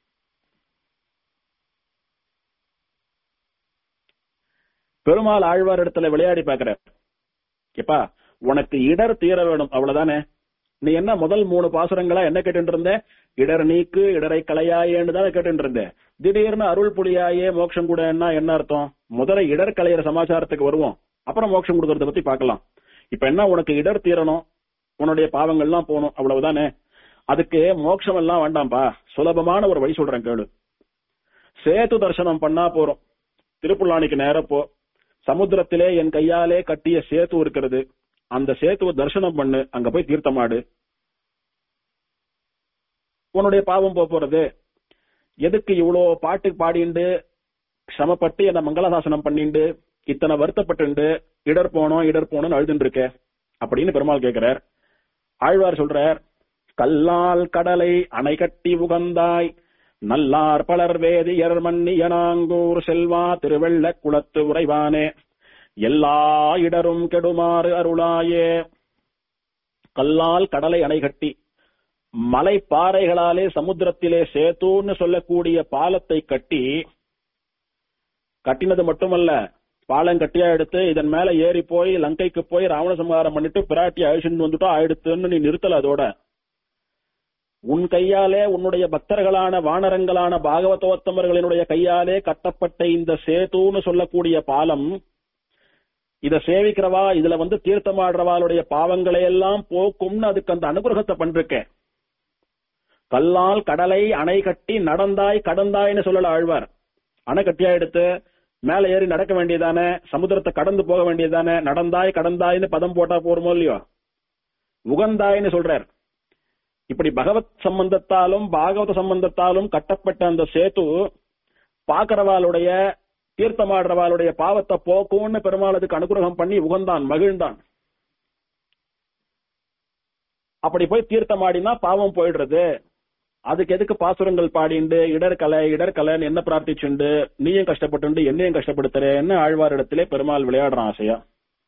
பெருமாள் ஆழ்வார் இடத்துல விளையாடி பாக்குற எப்பா உனக்கு இடர் தீர வேணும் அவ்வளவுதானே நீ என்ன முதல் மூணு பாசுரங்களா என்ன கேட்டு இருந்த இடர் நீக்கு இடரை கலையாயேன்னு தானே கேட்டு இருந்த திடீர்னு அருள் புலியாயே மோட்சம் கூட என்ன அர்த்தம் முதல்ல இடர் கலையிற சமாச்சாரத்துக்கு வருவோம் அப்புறம் மோட்சம் கொடுக்கறத பத்தி பார்க்கலாம் இப்ப என்ன உனக்கு இடர் தீரணும் உன்னுடைய பாவங்கள்லாம் போகணும் அவ்வளவுதானே அதுக்கு மோட்சம் எல்லாம் வேண்டாம்பா சுலபமான ஒரு வழி சொல்றேன் கேளு சேத்து தரிசனம் பண்ணா போறோம் திருப்புல்லானிக்கு நேர போ சமுத்திரத்திலே என் கையாலே கட்டிய சேத்து இருக்கிறது அந்த சேத்துவை தரிசனம் பண்ணு அங்க போய் தீர்த்தமாடு உன்னுடைய பாவம் போக போறது எதுக்கு இவ்வளோ பாட்டு பாடிண்டு சிரமப்பட்டு என்ன மங்களாசாசனம் பண்ணிண்டு இத்தனை வருத்தப்பட்டு இடர் போனோம் இடர் போனோம்னு அழுதுன்னு இருக்க அப்படின்னு பெருமாள் கேட்கிறார் ஆழ்வார் சொல்றார் கல்லால் கடலை அணை கட்டி உகந்தாய் நல்லார் பலர் வேதியர் மன்னியனாங்கூர் செல்வா திருவெள்ள குளத்து உறைவானே எல்லா இடரும் கெடுமாறு அருளாயே கல்லால் கடலை அணை கட்டி மலை பாறைகளாலே சமுத்திரத்திலே சேத்தூன்னு சொல்லக்கூடிய பாலத்தை கட்டி கட்டினது மட்டுமல்ல பாலம் கட்டியா எடுத்து இதன் மேல ஏறி போய் லங்கைக்கு போய் ராவண சம்ஹாரம் பண்ணிட்டு பிராட்டி அழிச்சுட்டு வந்துட்டோம் ஆயிடுத்துன்னு நீ நிறுத்தல அதோட உன் கையாலே உன்னுடைய பக்தர்களான வானரங்களான பாகவதோத்தமர்களினுடைய கையாலே கட்டப்பட்ட இந்த சேதுன்னு சொல்லக்கூடிய பாலம் இத சேவிக்கிறவா இதுல வந்து தீர்த்தமாடுறவாளுடைய பாவங்களை எல்லாம் போக்கும்னு அதுக்கு அந்த அனுகிரகத்தை பண்றிருக்க கல்லால் கடலை அணை கட்டி நடந்தாய் கடந்தாய்னு சொல்லல ஆழ்வார் அணை கட்டியா எடுத்து மேல ஏறி நடக்க வேண்டியதானே சமுத்திரத்தை கடந்து போக வேண்டியதானே நடந்தாய் கடந்தாய்னு பதம் போட்டா போருமோ இல்லையோ உகந்தாய்னு சொல்றார் இப்படி பகவத் சம்பந்தத்தாலும் பாகவத சம்பந்தத்தாலும் கட்டப்பட்ட அந்த சேத்து பாக்குறவாளுடைய தீர்த்தமாடுறவாளுடைய பாவத்தை போக்கும்னு பெருமாள் அதுக்கு அனுகிரகம் பண்ணி உகந்தான் மகிழ்ந்தான் அப்படி போய் தீர்த்தமாடினா பாவம் போயிடுறது அதுக்கு எதுக்கு பாசுரங்கள் பாடிண்டு இடர்கலை இடர்கலைன்னு என்ன பிரார்த்திச்சுண்டு நீயும் கஷ்டப்பட்டு என்னையும் கஷ்டப்படுத்துறேன்னு ஆழ்வார் இடத்திலே பெருமாள் விளையாடுறான் ஆசையா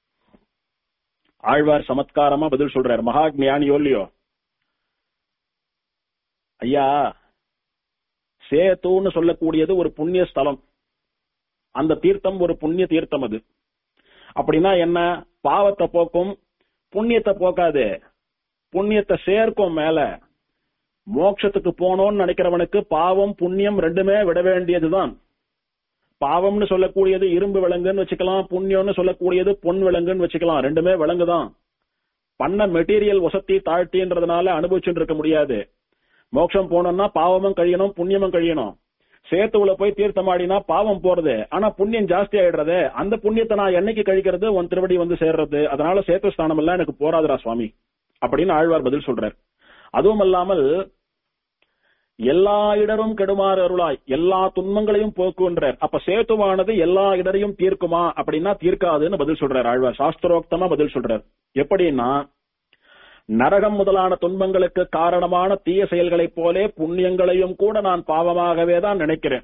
ஆழ்வார் சமத்காரமா பதில் சொல்றார் மகா ஞானியோ இல்லையோ ஐயா சேத்துன்னு சொல்லக்கூடியது ஒரு புண்ணிய ஸ்தலம் அந்த தீர்த்தம் ஒரு புண்ணிய தீர்த்தம் அது அப்படின்னா என்ன பாவத்தை போக்கும் புண்ணியத்தை போக்காது புண்ணியத்தை சேர்க்கும் மேல மோட்சத்துக்கு போனோம்னு நினைக்கிறவனுக்கு பாவம் புண்ணியம் ரெண்டுமே விட வேண்டியதுதான் பாவம்னு சொல்லக்கூடியது இரும்பு விலங்குன்னு வச்சுக்கலாம் புண்ணியம்னு சொல்லக்கூடியது பொன் விலங்குன்னு வச்சுக்கலாம் ரெண்டுமே விலங்குதான் பண்ண மெட்டீரியல் வசதி தாழ்த்தின்றதுனால அனுபவிச்சுட்டு இருக்க முடியாது மோட்சம் போனோம்னா பாவமும் கழியணும் புண்ணியமும் கழியணும் சேத்துவுல போய் தீர்த்தமாடினா பாவம் போறது ஆனா புண்ணியம் ஜாஸ்தி ஆயிடுறது அந்த புண்ணியத்தை நான் என்னைக்கு கழிக்கிறது உன் திருவடி வந்து சேர்றது அதனால சேத்து ஸ்தானம் எல்லாம் எனக்கு போராதுரா சுவாமி அப்படின்னு ஆழ்வார் பதில் சொல்றார் அதுவும் அல்லாமல் எல்லா இடரும் கெடுமாறு அருளாய் எல்லா துன்பங்களையும் போக்குன்றார் அப்ப சேத்துவானது எல்லா இடரையும் தீர்க்குமா அப்படின்னா தீர்க்காதுன்னு பதில் சொல்றார் ஆழ்வார் சாஸ்திரோக்தமா பதில் சொல்றார் எப்படின்னா நரகம் முதலான துன்பங்களுக்கு காரணமான தீய செயல்களைப் போலே புண்ணியங்களையும் கூட நான் பாவமாகவே தான் நினைக்கிறேன்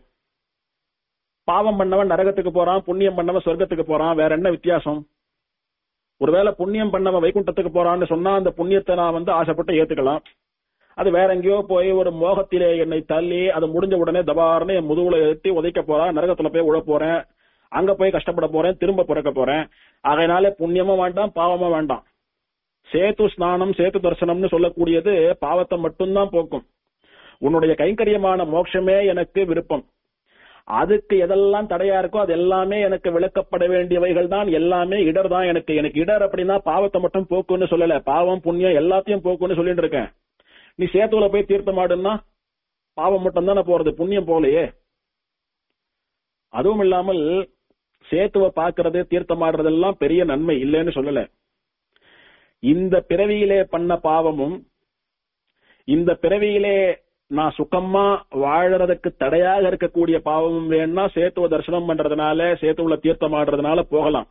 பாவம் பண்ணவன் நரகத்துக்கு போறான் புண்ணியம் பண்ணவன் சொர்க்கத்துக்கு போறான் வேற என்ன வித்தியாசம் ஒருவேளை புண்ணியம் பண்ணவன் வைகுண்டத்துக்கு போறான்னு சொன்னா அந்த புண்ணியத்தை நான் வந்து ஆசைப்பட்டு ஏத்துக்கலாம் அது வேற எங்கேயோ போய் ஒரு மோகத்திலே என்னை தள்ளி அது முடிஞ்ச உடனே தபார்னு என் முதுகுல ஏத்தி உதைக்க போறான் நரகத்துல போய் உழ போறேன் அங்க போய் கஷ்டப்பட போறேன் திரும்ப பிறக்க போறேன் அதனால புண்ணியமும் வேண்டாம் பாவமும் வேண்டாம் சேத்து ஸ்நானம் சேத்து தரிசனம்னு சொல்லக்கூடியது பாவத்தை மட்டும்தான் போக்கும் உன்னுடைய கைங்கரியமான மோட்சமே எனக்கு விருப்பம் அதுக்கு எதெல்லாம் தடையா இருக்கோ அது எல்லாமே எனக்கு விளக்கப்பட வேண்டியவைகள் தான் எல்லாமே இடர் தான் எனக்கு எனக்கு இடர் அப்படின்னா பாவத்தை மட்டும் போக்குன்னு சொல்லல பாவம் புண்ணியம் எல்லாத்தையும் போக்குன்னு சொல்லிட்டு இருக்கேன் நீ சேத்துல போய் தீர்த்தமாடுன்னா பாவம் மட்டும் தானே போறது புண்ணியம் போலையே அதுவும் இல்லாமல் சேத்துவ பாக்குறது தீர்த்தமாடுறதெல்லாம் பெரிய நன்மை இல்லைன்னு சொல்லல இந்த பிறவியிலே பண்ண பாவமும் இந்த பிறவியிலே நான் சுகமா வாழறதுக்கு தடையாக இருக்கக்கூடிய பாவமும் வேணா சேத்துவ தரிசனம் பண்றதுனால சேத்துவுல தீர்த்தம் ஆடுறதுனால போகலாம்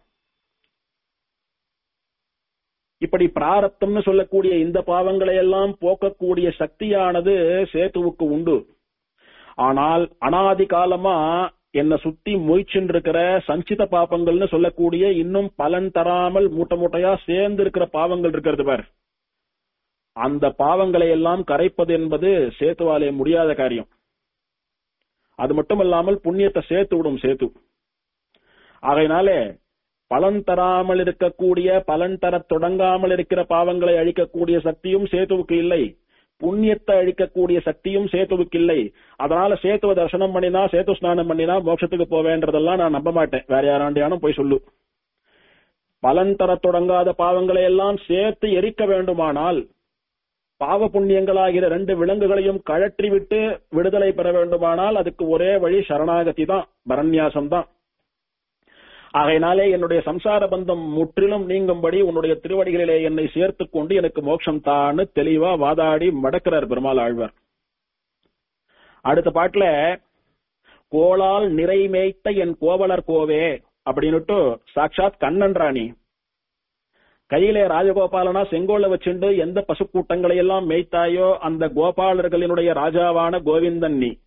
இப்படி பிராரத்தம்னு சொல்லக்கூடிய இந்த பாவங்களை எல்லாம் போக்கக்கூடிய சக்தியானது சேத்துவுக்கு உண்டு ஆனால் அனாதி காலமா என்ன சுத்தி மொய்ச்சுன்னு இருக்கிற சஞ்சித பாப்பங்கள்னு சொல்லக்கூடிய இன்னும் பலன் தராமல் மூட்டை மூட்டையா சேர்ந்து இருக்கிற பாவங்கள் இருக்கிறது பார் அந்த பாவங்களை எல்லாம் கரைப்பது என்பது சேத்துவாலே முடியாத காரியம் அது மட்டுமல்லாமல் புண்ணியத்தை சேர்த்து விடும் சேத்து ஆகையினாலே பலன் தராமல் இருக்கக்கூடிய பலன் தர தொடங்காமல் இருக்கிற பாவங்களை அழிக்கக்கூடிய சக்தியும் சேத்துவுக்கு இல்லை புண்ணியத்தை அழிக்கக்கூடிய சக்தியும் சேத்துவுக்கு இல்லை அதனால சேத்துவ தரிசனம் பண்ணினா சேத்து ஸ்நானம் பண்ணினா மோட்சத்துக்கு போவேன்றதெல்லாம் நான் நம்ப மாட்டேன் வேற யாராண்டியானும் போய் சொல்லு பலன் தர தொடங்காத பாவங்களை எல்லாம் சேர்த்து எரிக்க வேண்டுமானால் பாவ புண்ணியங்களாகிற ரெண்டு விலங்குகளையும் கழற்றி விட்டு விடுதலை பெற வேண்டுமானால் அதுக்கு ஒரே வழி சரணாகதி தான் பரநியாசம் தான் ஆகையினாலே என்னுடைய சம்சார பந்தம் முற்றிலும் நீங்கும்படி உன்னுடைய திருவடிகளிலே என்னை சேர்த்துக் கொண்டு எனக்கு மோட்சம் தான்னு தெளிவா வாதாடி மடக்கிறார் பெருமாள் ஆழ்வார் அடுத்த பாட்டுல கோளால் நிறை மேய்த்த என் கோவலர் கோவே அப்படின்னுட்டு சாட்சாத் கண்ணன் ராணி கையிலே ராஜகோபாலனா செங்கோல வச்சுண்டு எந்த பசு கூட்டங்களை எல்லாம் மேய்த்தாயோ அந்த கோபாலர்களினுடைய ராஜாவான கோவிந்தன் நீ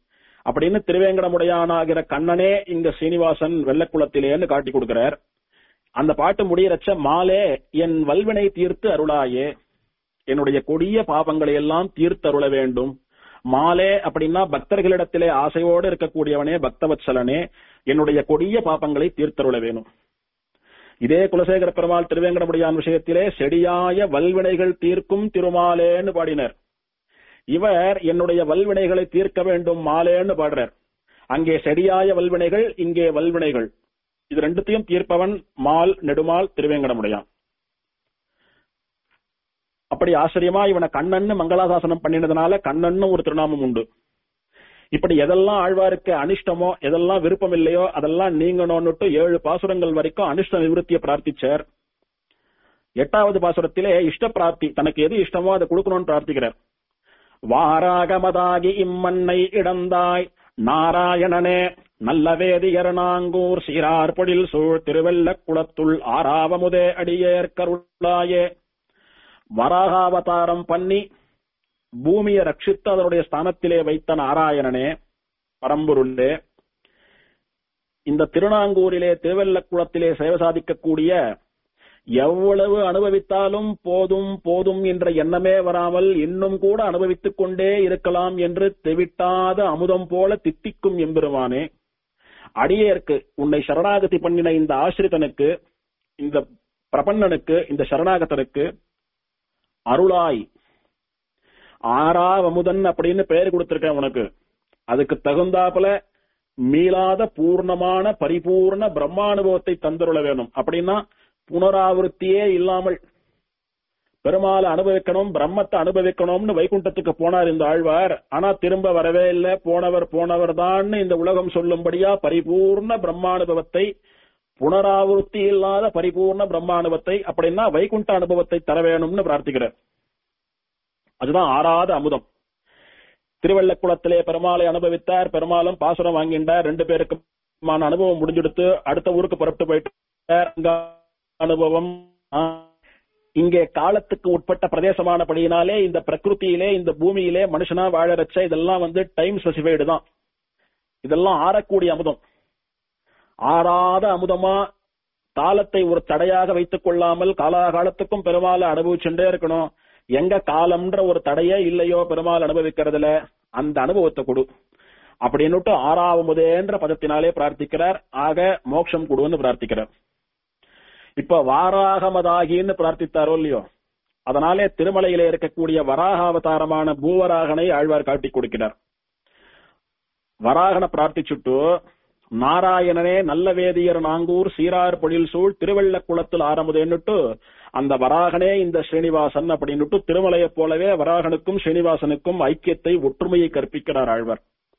அப்படின்னு திருவேங்கடமுடையானாகிற கண்ணனே இங்க சீனிவாசன் வெள்ளக்குளத்திலேன்னு காட்டி கொடுக்கிறார் அந்த பாட்டு முடியறச்ச மாலே என் வல்வினை தீர்த்து அருளாயே என்னுடைய கொடிய பாபங்களை எல்லாம் தீர்த்து அருள வேண்டும் மாலே அப்படின்னா பக்தர்களிடத்திலே ஆசையோடு இருக்கக்கூடியவனே பக்தவத்சலனே என்னுடைய கொடிய பாபங்களை தீர்த்தருள வேணும் இதே குலசேகர பெருமாள் திருவேங்கடமுடியான் விஷயத்திலே செடியாய வல்வினைகள் தீர்க்கும் திருமாலேன்னு பாடினர் இவர் என்னுடைய வல்வினைகளை தீர்க்க வேண்டும் மாலேன்னு பாடுறார் அங்கே செடியாய வல்வினைகள் இங்கே வல்வினைகள் இது ரெண்டுத்தையும் தீர்ப்பவன் மால் நெடுமால் திருவேங்கடமுடையான் அப்படி ஆச்சரியமா இவனை கண்ணன்னு மங்களாசாசனம் பண்ணினதுனால கண்ணன்னு ஒரு திருநாமம் உண்டு இப்படி எதெல்லாம் ஆழ்வாருக்கு அனிஷ்டமோ எதெல்லாம் விருப்பம் இல்லையோ அதெல்லாம் நீங்கணும்னுட்டு ஏழு பாசுரங்கள் வரைக்கும் அனிஷ்ட நிவர்த்தியை பிரார்த்திச்சார் எட்டாவது பாசுரத்திலே இஷ்ட பிரார்த்தி தனக்கு எது இஷ்டமோ அதை கொடுக்கணும்னு பிரார்த்திக்கிறார் வாராகமதாகி இம்மண்ணை இடந்தாய் நாராயணனே நல்ல வேதியர் நாங்கூர் சீரார் பொழில் சூழ் திருவெல்ல குளத்துள் ஆறாவமுதே அடியேர் கருளாயே வராகாவதாரம் பண்ணி பூமியை ரட்சித்து அதனுடைய ஸ்தானத்திலே வைத்த நாராயணனே பரம்பொருளே இந்த திருநாங்கூரிலே திருவெல்லக்குளத்திலே சேவை சாதிக்கக்கூடிய எவ்வளவு அனுபவித்தாலும் போதும் போதும் என்ற எண்ணமே வராமல் இன்னும் கூட அனுபவித்துக் கொண்டே இருக்கலாம் என்று தெவிட்டாத அமுதம் போல தித்திக்கும் எம்பெருமானே அடியேற்கு உன்னை சரணாகதி பண்ணின இந்த ஆசிரிதனுக்கு இந்த பிரபன்னனுக்கு இந்த சரணாகதனுக்கு அருளாய் ஆறாவமுதன் அப்படின்னு பெயர் கொடுத்திருக்கேன் உனக்கு அதுக்கு தகுந்தாப்புல மீளாத பூர்ணமான பரிபூர்ண பிரம்மானுபவத்தை தந்துருள வேணும் அப்படின்னா புனராவருத்தியே இல்லாமல் பெருமாளை அனுபவிக்கணும் பிரம்மத்தை அனுபவிக்கணும்னு வைகுண்டத்துக்கு போனார் இந்த ஆழ்வார் ஆனா திரும்ப வரவே இல்லை போனவர் போனவர் தான் இந்த உலகம் சொல்லும்படியா பரிபூர்ண பிரம்மானுபவத்தை புனராவருத்தி இல்லாத பரிபூர்ண பிரம்மானுபவத்தை அப்படின்னா வைகுண்ட அனுபவத்தை தர வேணும்னு பிரார்த்திக்கிறார் அதுதான் ஆறாத அமுதம் திருவள்ளக்குளத்திலே பெருமாளை அனுபவித்தார் பெருமாளும் பாசுரம் வாங்கிண்டார் ரெண்டு பேருக்குமான அனுபவம் முடிஞ்செடுத்து அடுத்த ஊருக்கு புறப்பட்டு போயிட்டார் அங்க அனுபவம் ஆ, இங்கே காலத்துக்கு உட்பட்ட பிரதேசமானபடியினாலே இந்த பிரகிருதியிலே இந்த பூமியிலே மனுஷனா வாழறச்ச இதெல்லாம் வந்து டைம் ஸ்பெசிஃபைடு தான் இதெல்லாம் ஆறக்கூடிய அமுதம் ஆறாத அமுதமா காலத்தை ஒரு தடையாக வைத்துக் கொள்ளாமல் காலாகாலத்துக்கும் பெருமாளை அனுபவிச்சுட்டே இருக்கணும் எங்க காலம்ன்ற ஒரு தடையே இல்லையோ பெருமாள் அனுபவிக்கிறதுல அந்த அனுபவத்தை கொடு அப்படின்னுட்டு ஆறாவமுதேன்ற பதத்தினாலே பிரார்த்திக்கிறார் ஆக மோட்சம் கொடுன்னு பிரார்த்திக்கிறார் இப்ப வாராகமதாகின்னு பிரார்த்தித்தாரோ இல்லையோ அதனாலே திருமலையிலே இருக்கக்கூடிய வராக அவதாரமான பூவராகனை ஆழ்வார் காட்டி கொடுக்கிறார் வராகனை பிரார்த்திச்சுட்டு நாராயணனே நல்ல வேதியர் நாங்கூர் சீரார் பொழில் சூழ் திருவெள்ள குளத்தில் ஆரம்புதேன்னுட்டு அந்த வராகனே இந்த ஸ்ரீனிவாசன் அப்படின்னுட்டு திருமலையைப் போலவே வராகனுக்கும் ஸ்ரீனிவாசனுக்கும் ஐக்கியத்தை ஒற்றுமையை கற்பிக்கிறார் ஆழ்வார்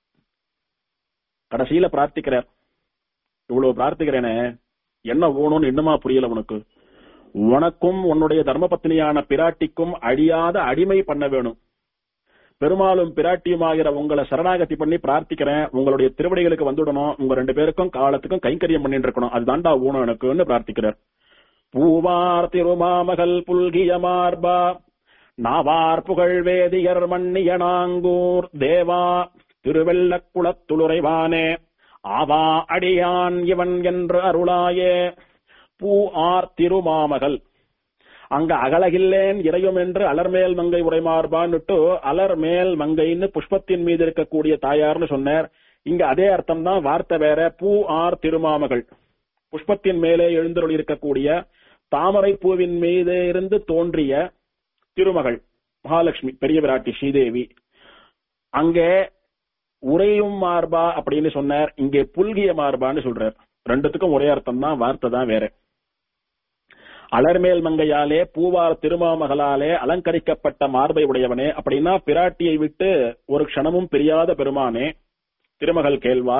கடைசியில பிரார்த்திக்கிறார் இவ்வளவு பிரார்த்திக்கிறேனே என்ன வேணும்னு இன்னுமா புரியல உனக்கு உனக்கும் உன்னுடைய தர்மபத்னியான பிராட்டிக்கும் அழியாத அடிமை பண்ண வேணும் பெருமாளும் பிராட்டியுமாகிற உங்களை சரணாகதி பண்ணி பிரார்த்திக்கிறேன் உங்களுடைய திருவடிகளுக்கு வந்துடணும் உங்க ரெண்டு பேருக்கும் காலத்துக்கும் கைங்கரியம் பண்ணிட்டு இருக்கணும் அதுதான்டா ஊனம் எனக்குன்னு பிரார்த்திக்கிறார் பூவார் திருமாமகள் புல்கிய மார்பா நாவார் புகழ் வேதியர் மன்னிய நாங்கூர் தேவா திருவெள்ளக் குளத்துளுரைவானே ஆவா அடியான் இவன் என்று அருளாயே பூ ஆர் திருமாமகள் அங்க அகலகில்லேன் இறையும் என்று அலர்மேல் மங்கை உரைமார்பான்னுட்டு அலர்மேல் மங்கைன்னு புஷ்பத்தின் மீது இருக்கக்கூடிய தாயார்னு சொன்னார் இங்க அதே அர்த்தம் தான் வார்த்தை வேற பூ ஆர் திருமாமகள் புஷ்பத்தின் மேலே எழுந்தருள் இருக்கக்கூடிய தாமரை பூவின் மீது இருந்து தோன்றிய திருமகள் மகாலட்சுமி பெரிய விராட்டி ஸ்ரீதேவி அங்கே உரையும் மார்பா அப்படின்னு சொன்னார் இங்கே புல்கிய மார்பான்னு சொல்றார் ரெண்டுத்துக்கும் ஒரே அர்த்தம் தான் வார்த்தை தான் வேற அலர்மேல் மங்கையாலே பூவார் திருமாமகளாலே அலங்கரிக்கப்பட்ட மார்பை உடையவனே அப்படின்னா பிராட்டியை விட்டு ஒரு க்ஷணமும் பிரியாத பெருமானே திருமகள் கேள்வா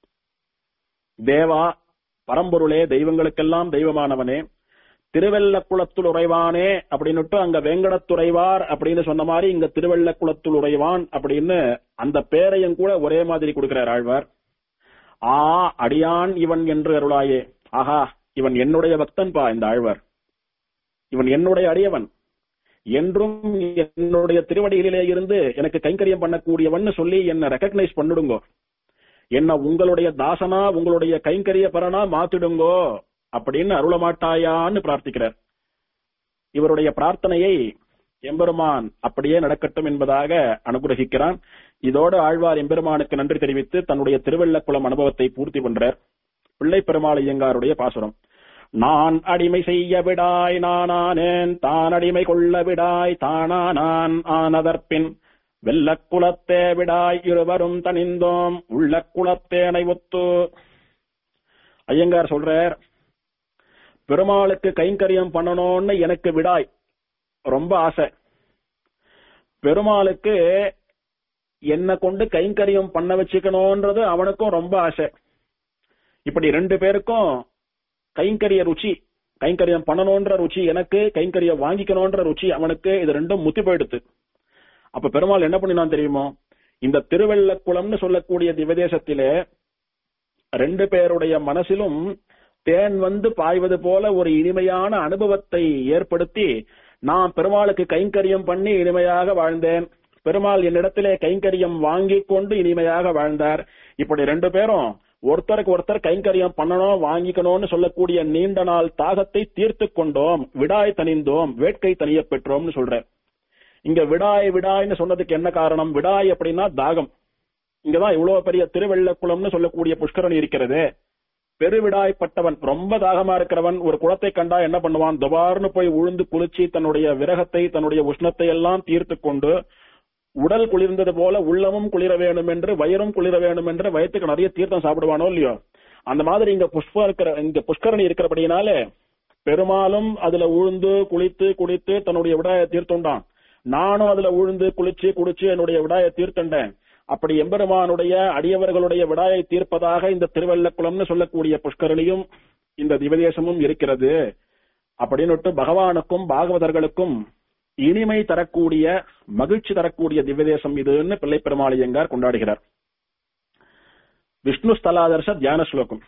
தேவா பரம்பொருளே தெய்வங்களுக்கெல்லாம் தெய்வமானவனே திருவெல்லக்குளத்துள் உறைவானே அப்படின்னுட்டு அங்க வேங்கடத்துறைவார் அப்படின்னு சொன்ன மாதிரி இங்க திருவெல்லக்குளத்துள் உறைவான் அப்படின்னு அந்த பேரையும் கூட ஒரே மாதிரி கொடுக்கிறார் ஆழ்வார் ஆ அடியான் இவன் என்று அருளாயே ஆஹா இவன் என்னுடைய பக்தன் பா இந்த ஆழ்வார் இவன் என்னுடைய அடியவன் என்றும் என்னுடைய திருவடிகளிலே இருந்து எனக்கு கைங்கரியம் பண்ணக்கூடியவன் சொல்லி என்ன ரெக்கக்னைஸ் பண்ணிடுங்கோ என்ன உங்களுடைய தாசனா உங்களுடைய கைங்கரிய பரனா மாத்திடுங்கோ அப்படின்னு அருளமாட்டாயான்னு பிரார்த்திக்கிறார் இவருடைய பிரார்த்தனையை எம்பெருமான் அப்படியே நடக்கட்டும் என்பதாக அனுகிரகிக்கிறான் இதோடு ஆழ்வார் எம்பெருமானுக்கு நன்றி தெரிவித்து தன்னுடைய திருவள்ளக்குளம் அனுபவத்தை பூர்த்தி பண்றார் பிள்ளை பெருமாள் ஐயங்காருடைய பாசுரம் நான் அடிமை செய்ய விடாய் நானானேன் தான் அடிமை கொள்ள விடாய் தானா நான் ஆனதற்பின் வெள்ள குலத்தே விடாய் இருவரும் தனிந்தோம் உள்ள குலத்தேனை ஒத்து ஐயங்கார் சொல்றார் பெருமாளுக்கு கைங்கரியம் பண்ணணும்னு எனக்கு விடாய் ரொம்ப ஆசை பெருமாளுக்கு என்ன கொண்டு கைங்கரியம் பண்ண வச்சுக்கணும்ன்றது அவனுக்கும் ரொம்ப ஆசை இப்படி ரெண்டு பேருக்கும் கைங்கரிய ருச்சி கைங்கரியம் பண்ணணும்ன்ற ருச்சி எனக்கு கைங்கரியம் வாங்கிக்கணும்ன்ற ருச்சி அவனுக்கு இது ரெண்டும் முத்தி போயிடுத்து அப்ப பெருமாள் என்ன பண்ணினான் தெரியுமோ இந்த திருவெள்ளக்குளம்னு சொல்லக்கூடிய திவதேசத்திலே ரெண்டு பேருடைய மனசிலும் தேன் வந்து பாய்வது போல ஒரு இனிமையான அனுபவத்தை ஏற்படுத்தி நான் பெருமாளுக்கு கைங்கரியம் பண்ணி இனிமையாக வாழ்ந்தேன் பெருமாள் என்னிடத்திலே கைங்கரியம் வாங்கி கொண்டு இனிமையாக வாழ்ந்தார் இப்படி ரெண்டு பேரும் ஒருத்தருக்கு ஒருத்தர் கைங்கரியம் பண்ணணும் வாங்கிக்கணும்னு சொல்லக்கூடிய நீண்ட நாள் தாகத்தை தீர்த்து கொண்டோம் விடாய் தனிந்தோம் வேட்கை தனிய பெற்றோம்னு சொல்ற இங்க விடாய் விடாய்னு சொன்னதுக்கு என்ன காரணம் விடாய் அப்படின்னா தாகம் இங்கதான் இவ்வளவு பெரிய திருவெள்ளக்குளம்னு சொல்லக்கூடிய புஷ்கரணி இருக்கிறது பெருவிடாய்ப்பட்டவன் ரொம்ப தாகமா இருக்கிறவன் ஒரு குளத்தை கண்டா என்ன பண்ணுவான் துபார்னு போய் உழுந்து குளிச்சு தன்னுடைய விரகத்தை தன்னுடைய உஷ்ணத்தை எல்லாம் தீர்த்து கொண்டு உடல் குளிர்ந்தது போல உள்ளமும் குளிர வேணும் என்று வயிறும் குளிர வேணும் என்று வயிற்றுக்கு நிறைய தீர்த்தம் சாப்பிடுவானோ இல்லையோ அந்த மாதிரி இங்க புஷ்பம் இருக்கிற இங்க புஷ்கரணி இருக்கிறபடினாலே பெருமாளும் அதுல உழுந்து குளித்து குளித்து தன்னுடைய விடாய தீர்த்துண்டான் நானும் அதுல உழுந்து குளிச்சு குடிச்சு என்னுடைய விடாய தீர்த்தண்டேன் அப்படி எம்பெருமானுடைய அடியவர்களுடைய விடாயை தீர்ப்பதாக இந்த திருவள்ளக்குளம்னு சொல்லக்கூடிய புஷ்கரணியும் இந்த திவதேசமும் இருக்கிறது அப்படின்னு பகவானுக்கும் பாகவதர்களுக்கும் இனிமை தரக்கூடிய மகிழ்ச்சி தரக்கூடிய திவ்யதேசம் இதுன்னு பிள்ளை பெருமாளியங்கார் கொண்டாடுகிறார் விஷ்ணு ஸ்தலாதர்ஷ தியான ஸ்லோகம்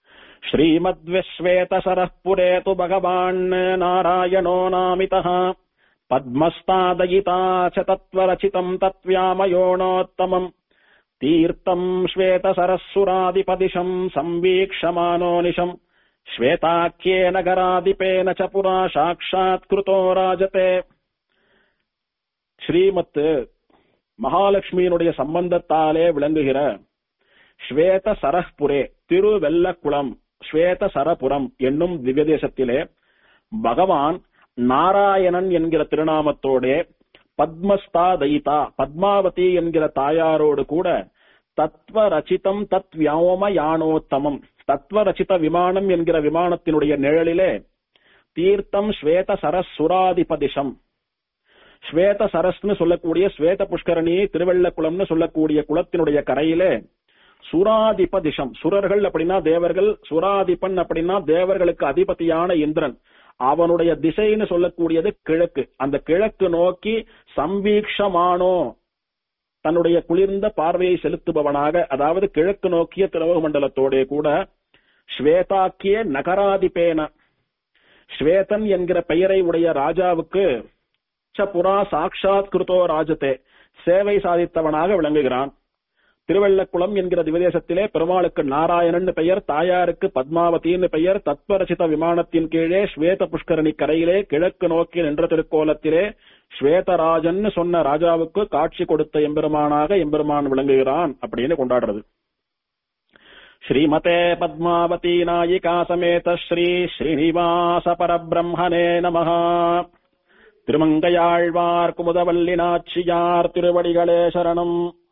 श्रीमद्विश्वेतशरः तु भगवान् नारायणो नामितः पद्मस्तादयिता च तत्त्वरचितम् तत्व्यामयोणोत्तमम् तीर्थम् श्वेतसरःसुरादिपदिशम् संवीक्षमानो निशम् श्वेताख्येन गरादिपेन च पुरा साक्षात्कृतो राजते ஸ்ரீமத்து மகாலட்சுமியினுடைய சம்பந்தத்தாலே விளங்குகிற ஸ்வேத சரஹ்புரே திருவெல்லக்குளம் ஸ்வேத சரபுரம் என்னும் திவ்யதேசத்திலே பகவான் நாராயணன் என்கிற திருநாமத்தோடே பத்மஸ்தா தயிதா பத்மாவதி என்கிற தாயாரோடு கூட தத்வ ரச்சிதம் தத் வியோம யானோத்தமம் தத்வ ரச்சித விமானம் என்கிற விமானத்தினுடைய நிழலிலே தீர்த்தம் ஸ்வேத சரசுராதிபதிஷம் ஸ்வேத சரஸ்னு சொல்லக்கூடிய ஸ்வேத புஷ்கரணி திருவெள்ளக்குளம்னு சொல்லக்கூடிய குளத்தினுடைய கரையிலே சுராதிபதிஷம் சுரர்கள் அப்படின்னா தேவர்கள் சுராதிபன் அப்படின்னா தேவர்களுக்கு அதிபதியான இந்திரன் அவனுடைய திசைன்னு சொல்லக்கூடியது கிழக்கு அந்த கிழக்கு நோக்கி சம்பீக்ஷமானோ தன்னுடைய குளிர்ந்த பார்வையை செலுத்துபவனாக அதாவது கிழக்கு நோக்கிய திரவ மண்டலத்தோட கூட ஸ்வேதாக்கிய நகராதிபேன ஸ்வேதன் என்கிற பெயரை உடைய ராஜாவுக்கு புரா சாட்சாத் கிருதோ ராஜதே சேவை சாதித்தவனாக விளங்குகிறான் திருவள்ளக்குளம் என்கிற திவதேசத்திலே பெருமாளுக்கு நாராயணன் பெயர் தாயாருக்கு பத்மாவதின்னு பெயர் தத்வரசித விமானத்தின் கீழே ஸ்வேத புஷ்கரணி கரையிலே கிழக்கு நோக்கி நின்ற திருக்கோலத்திலே ஸ்வேதராஜன் சொன்ன ராஜாவுக்கு காட்சி கொடுத்த எம்பெருமானாக எம்பெருமான் விளங்குகிறான் அப்படின்னு கொண்டாடுறது ஸ்ரீமதே பத்மாவதி நாயிகா சமேத ஸ்ரீ ஸ்ரீனிவாச பரபிரம்மனே நமஹா திருமங்கையாழ்வார் குமுதவல்லி நாச்சியார் திருவடிகளே சரணம்